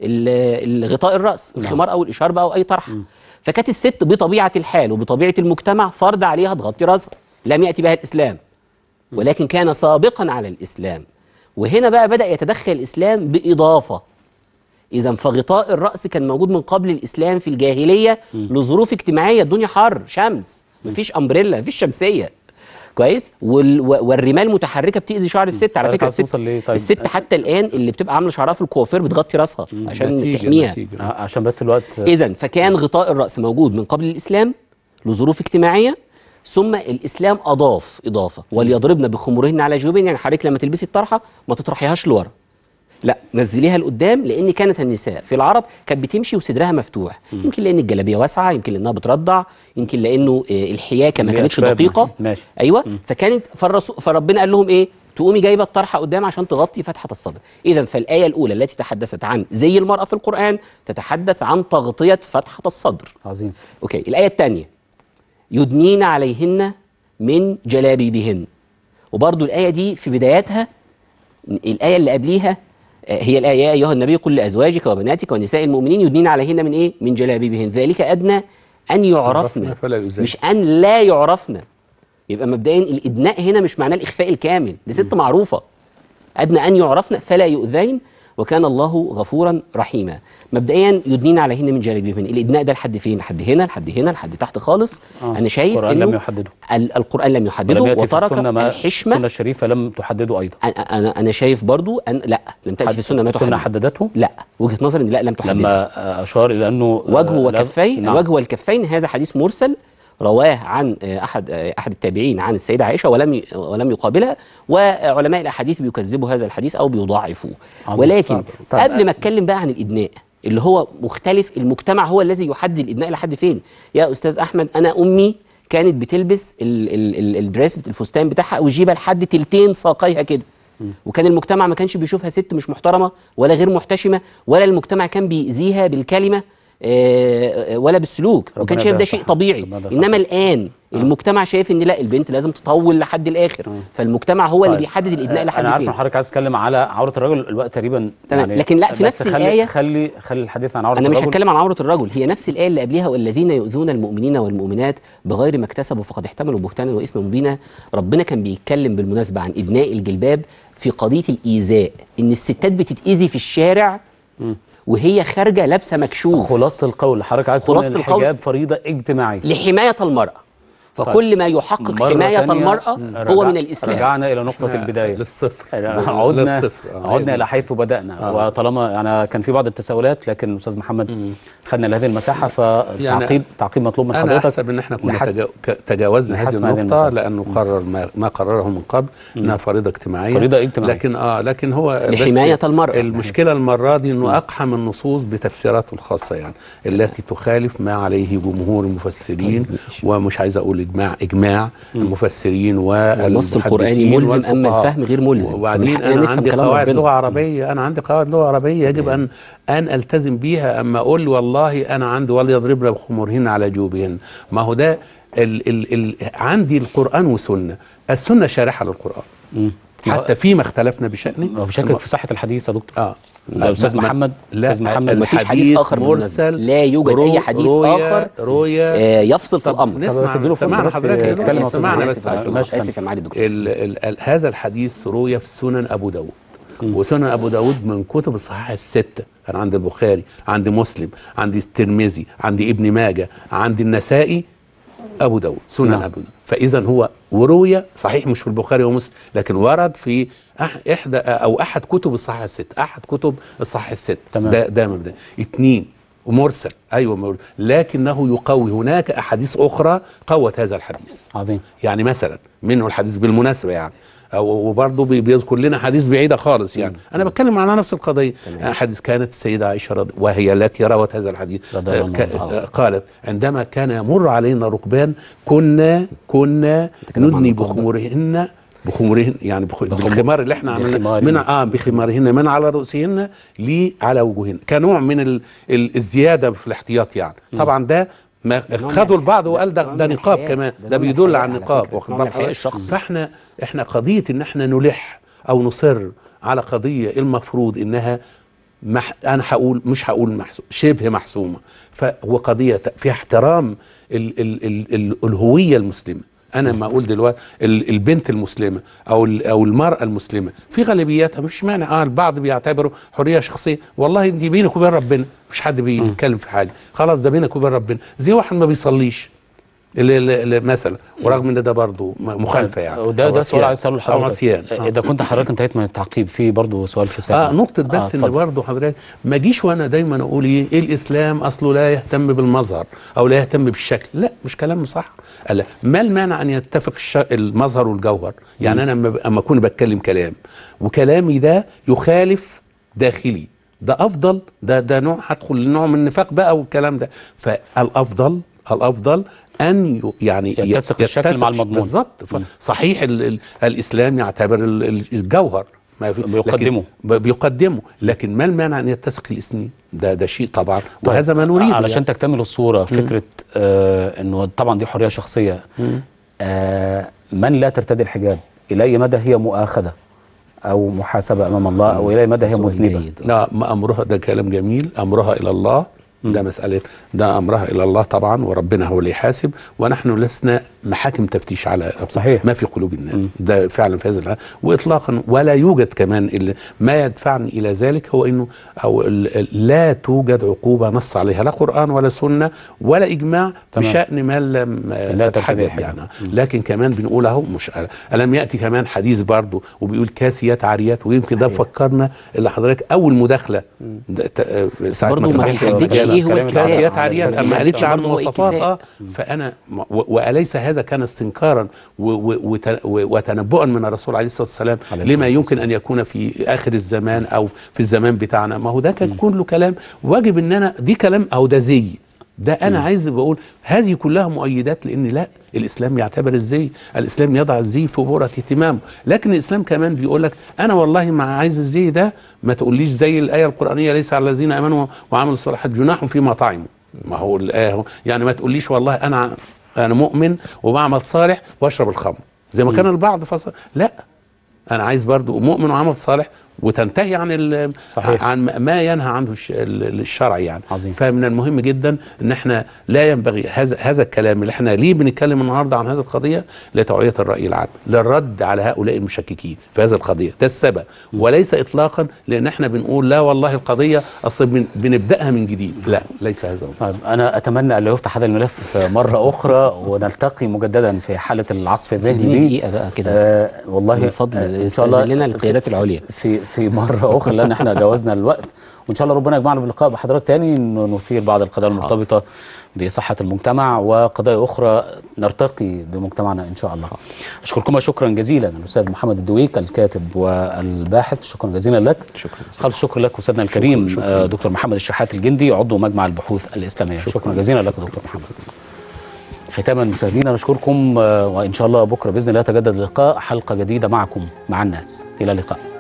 ال- الغطاء الرأس الخمار أو الإشاربة أو أي طرحة فكانت الست بطبيعة الحال وبطبيعة المجتمع فرض عليها تغطي رأسها لم يأتي بها الإسلام ولكن كان سابقا على الإسلام وهنا بقى بدأ يتدخل الإسلام بإضافة إذا فغطاء الرأس كان موجود من قبل الإسلام في الجاهلية لظروف اجتماعية الدنيا حر شمس مفيش أمبريلا مفيش شمسية كويس وال... و- والرمال متحركه بتاذي شعر الست على طيب فكره عايز الست توصل ليه طيب؟ الست حتى الان اللي بتبقى عامله شعرها في الكوافير بتغطي راسها عشان نتيجة- تحميها نتيجة. آه، عشان بس الوقت اذا فكان غطاء الراس موجود من قبل الاسلام لظروف اجتماعيه ثم الاسلام اضاف اضافه وليضربن بخمورهن على جيوبهن يعني حضرتك لما تلبسي الطرحه ما تطرحيهاش لورا لا نزليها لقدام لان كانت النساء في العرب كانت بتمشي وصدرها مفتوح يمكن لان الجلابيه واسعه يمكن لانها بترضع يمكن لانه آه، الحياكه ما ليه كانتش أسباب. دقيقه ماشي ايوه فكانت فالرسول فربنا قال لهم ايه تقومي جايبه الطرحه قدام عشان تغطي فتحه الصدر اذا فالايه الاولى التي تحدثت عن زي المراه في القران تتحدث عن تغطيه فتحه الصدر عظيم اوكي الايه الثانيه يدنين عليهن من جلابيبهن وبرضو الايه دي في بداياتها الايه اللي قبليها آه، هي الايه يا ايها النبي قل لازواجك وبناتك ونساء المؤمنين يدنين عليهن من ايه من جلابيبهن ذلك ادنى ان يعرفن فلا يؤذين مش ان لا يعرفن يبقى مبدئيا الادناء هنا مش معناه الاخفاء الكامل دي ست معروفه ادنى ان يعرفن فلا يؤذين وكان الله غفورا رحيما مبدئيا يدنين عليهن من جلابيبهن الادناء ده لحد فين لحد هنا لحد هنا لحد تحت خالص آه. انا شايف القرآن انه لم يحدده ال- القران لم يحدده ولم يأتي في وترك السنة ما الحشمه السنة الشريفة لم تحدده أيضا انا انا انا شايف برضو ان لا لم تاتي في السنه ما السنة تحدد حددته لا وجهه نظري ان لا لم تحدد لما آه، أشار إلى أنه آه، وجهه لا- وكفين نعم. الوجه والكفين هذا حديث مرسل رواه عن آه، احد آه، احد التابعين عن السيده عائشه ولم ي- ولم يقابلها وعلماء الاحاديث بيكذبوا هذا الحديث او بيضاعفوه عظيم. ولكن صعب. طيب. قبل ما اتكلم بقى عن الادناء اللي هو مختلف المجتمع هو الذي يحدد الادناء لحد فين يا استاذ احمد انا امي كانت بتلبس ال- ال- ال- الدريس بت- الفستان بتاعها او الجيبه لحد تلتين ساقيها كده وكان المجتمع ما كانش بيشوفها ست مش محترمه ولا غير محتشمه ولا المجتمع كان بيأذيها بالكلمه آه، آه، ولا بالسلوك وكان ربنا شايف ده يديها شيء الصحة. طبيعي ربنا يديها انما الان المجتمع شايف ان لا البنت لازم تطول لحد الاخر فالمجتمع هو اللي طيب. بيحدد الادناء لحد انا عارف ان فين حضرتك عايز تتكلم على عوره الرجل الوقت تقريبا تمام. لكن لا، في بس نفس خلي الآية- خلي خلي الحديث عن عوره انا مش الرجل هتكلم عن عوره الرجل هي نفس الايه اللي قبلها والذين يؤذون المؤمنين والمؤمنات بغير ما اكتسبوا فقد احتملوا بهتانا واثما مبينا ربنا كان بيتكلم بالمناسبه عن ادناء الجلباب في قضيه الايذاء ان الستات بتتاذي في الشارع وهي خارجه لابسه مكشوف خلاصه القول اللي حضرتك عايز تقول خلاصة ان القول- الحجاب فريضه اجتماعيه لحمايه المراه فكل ما يحقق مرة حمايه تانية المراه رجع- هو من الاسلام رجعنا الى نقطه إحنا البدايه للصفر عدنا للصفر. آه. عدنا الى حيث بدانا آه. وطالما انا كان في بعض التساؤلات لكن الاستاذ محمد خدنا لهذه المساحه فتعقيب تعقيب مطلوب من انا حضرتك احسب ان احنا كنا لحسب- تجا- ك- تجاوزنا هذه لحسم هذه النقطه المسألة. لانه قرر ما, ما قرره من قبل انها فريضه اجتماعيه فريضة اجتماعية. لكن اه لكن هو بس لحماية المرأة. المشكله المره دي انه اقحم النصوص بتفسيراته الخاصه يعني التي تخالف ما عليه جمهور المفسرين ومش عايز اقول اجماع اجماع المفسرين والنص القرآني والمحدثين ملزم أما والفقهاء. الفهم غير ملزم. وبعدين فمن حقنا انا نفهم عندي كلام قواعد ربنا. لغه عربيه انا عندي قواعد لغه عربيه يجب ان ان التزم بيها اما اقول والله انا عندي وليضربن بخمورهن على جيوبهن ما هو ده ال ال ال عندي القران وسنه السنه شارحه للقران حتى فيما اختلفنا بشأنه هو بشكك في صحه الحديث يا دكتور اه لا، أستاذ ما- محمد، لا أستاذ محمد، مفيش حديث الحديث آخر بالمناسبة. مرسل لا يوجد رو- أي حديث رؤية آخر رؤية آه، يفصل في طب الأمر. نسمع طب بس اديله فرصة سمعنا بس حضرتك يا يتكلم دكتور، يا أستاذ سمعنا محمد. بس آه، عشان ماشي. اسف يا معالي الدكتور ال ال ال هذا الحديث روي في سنن ابو داود وسنن ابو داود من كتب الصحاح السته كان عند البخاري عند مسلم عند الترمذي عند ابن ماجه عند النسائي ابو داود سنن نعم. ابو داود فاذا هو وروي صحيح مش في البخاري ومسلم لكن ورد في أح احدى او احد كتب الصحاح الست احد كتب الصحاح الست تمام. ده ده مبدا اثنين ومرسل ايوه مرسل. لكنه يقوي هناك احاديث اخرى قوت هذا الحديث عظيم يعني مثلا منه الحديث بالمناسبه يعني أو وبرضه بي- بيذكر لنا حديث بعيده خالص يعني انا بتكلم على نفس القضيه حديث كانت السيده عائشه رضي وهي التي روت هذا الحديث رضي الله آه، ك- عنها. آه، قالت عندما كان يمر علينا ركبان كنا كنا تتكلم عن ندني النقاب ده؟ بخمورهن بخمورهن يعني بخ... بالخمار اللي احنا عملناه بخمارهن. من اه بخمارهن من على رؤوسهن لي على وجوههن كنوع من ال... ال... الزياده في الاحتياط يعني طبعا ده ما نوع خدوا من البعض الحياء. وقال ده, ده ده نوع من نقاب الحياء. كمان ده ده نوع من بيدل الحياء على على النقاب فكرة. واخد نوع من بال الحياء حضرتك؟ الشخصي. فاحنا احنا قضيه ان احنا نلح او نصر على قضيه المفروض انها مح انا هقول مش هقول محسوم شبه محسومه فهو قضيه ت- فيها احترام ال ال ال ال الهويه المسلمه انا لما اقول دلوقتي ال- البنت المسلمه او ال- او المراه المسلمه في غالبياتها مش معنى اه البعض بيعتبروا حريه شخصيه والله دي بينك وبين ربنا مفيش حد بيتكلم في حاجه خلاص ده بينك وبين ربنا زي واحد ما بيصليش اللي اللي اللي مثلا ورغم ان ده برضه م- مخالفه يعني وده أو ده سؤال عصيان. عايز اساله او لحضرتك عصيان آه. اذا كنت حضرتك انتهيت من التعقيب في برضه سؤال في سابق اه نقطة بس ان اتفضل. برضه حضرتك ما اجيش وانا دايما اقول ايه, إيه الاسلام اصله لا يهتم بالمظهر او لا يهتم بالشكل، لا مش كلام صح. لا ما المانع ان يتفق الش... المظهر والجوهر؟ يعني انا اما اما اكون بتكلم كلام وكلامي ده يخالف داخلي ده افضل ده ده نوع هدخل نوع من النفاق بقى والكلام ده فالافضل الافضل ان ي- يعني يتسق الشكل مع المضمون. بالظبط صحيح ال ال الاسلام يعتبر ال- ال- الجوهر ما في بيقدمه. لكن ب- بيقدمه لكن ما المانع ان يتسق الاسنين ده ده شيء طبعا وهذا ما نريده علشان يعني. تكتمل الصوره فكره آه انه طبعا دي حريه شخصيه مم. آه من لا ترتدي الحجاب الى اي مدى هي مؤاخذه او محاسبه امام الله او الى اي مدى هي مذنبه لا ما امرها ده كلام جميل امرها الى الله ده مسألة ده أمرها إلى الله طبعا وربنا هو اللي يحاسب ونحن لسنا محاكم تفتيش على صحيح. ما في قلوب الناس ده فعلا في هذا الحال وإطلاقا ولا يوجد كمان اللي ما يدفعني إلى ذلك هو إنه أو ال- ال- لا توجد عقوبة نص عليها لا قرآن ولا سنة ولا إجماع تمام. بشأن من لم آه، لا تتحجب تتبع الحجاب. يعني لكن كمان بنقول اهو مش ألم يأتي كمان حديث برضه وبيقول كاسيات عاريات ويمكن ده فكرنا اللي حضرتك أول مداخلة ده ت- آه، ساعة برضه ما فتحت بيحددش المجال أنا ايه هو كلامي الكساء كاسيات عاريات اما قالت لي عن برضه هو مواصفات الكساء. اه فانا م- و- واليس هذا كان استنكارا و- و- وت- و- وتنبؤا من الرسول عليه الصلاه والسلام لما يمكن ان يكون في اخر الزمان او في الزمان بتاعنا ما هو ده كان كله كلام واجب ان انا دي كلام او ده زي ده انا عايز بقول هذه كلها مؤيدات لان لا الاسلام يعتبر الزي الاسلام يضع الزي في بؤره اهتمامه لكن الاسلام كمان بيقول لك انا والله ما عايز الزي ده ما تقوليش زي الايه القرانيه ليس على الذين امنوا وعملوا الصالحات جناح فيما طعموا ما هو الايه اهو يعني ما تقوليش والله انا انا مؤمن وبعمل صالح واشرب الخمر زي ما كان البعض فصل لا انا عايز برضو مؤمن وعمل صالح وتنتهي عن ال- صحيح. عن ما ينهى عنه الش- ال- الشرع يعني عظيم. فمن المهم جدا ان احنا لا ينبغي هذا هذا الكلام اللي احنا ليه بنتكلم النهارده عن هذه القضيه لتوعيه الراي العام للرد على هؤلاء المشككين في هذه القضيه ده السبب وليس اطلاقا لان احنا بنقول لا والله القضيه اصل بن- بنبداها من جديد لا ليس هذا هو طيب انا اتمنى ان لا يفتح هذا الملف مره اخرى ونلتقي مجددا في حاله العصف الذهني اديني دي دقيقه بقى كده آه والله من فضل آه، ان شاء الله استاذن لنا القيادات العليا في في مره اخرى لان احنا جاوزنا الوقت وان شاء الله ربنا يجمعنا باللقاء بحضرتك تاني إنه نثير بعض القضايا المرتبطه بصحه المجتمع وقضايا اخرى نرتقي بمجتمعنا ان شاء الله. اشكركم شكرا جزيلا الاستاذ محمد الدويك الكاتب والباحث شكرا جزيلا لك. شكرا خالص شكرا لك استاذنا الكريم آه، دكتور محمد الشحات الجندي عضو مجمع البحوث الاسلاميه شكرا, شكرا جزيلا لك دكتور محمد. ختاما مشاهدينا نشكركم آه، وان شاء الله بكره باذن الله يتجدد اللقاء حلقه جديده معكم مع الناس الى اللقاء.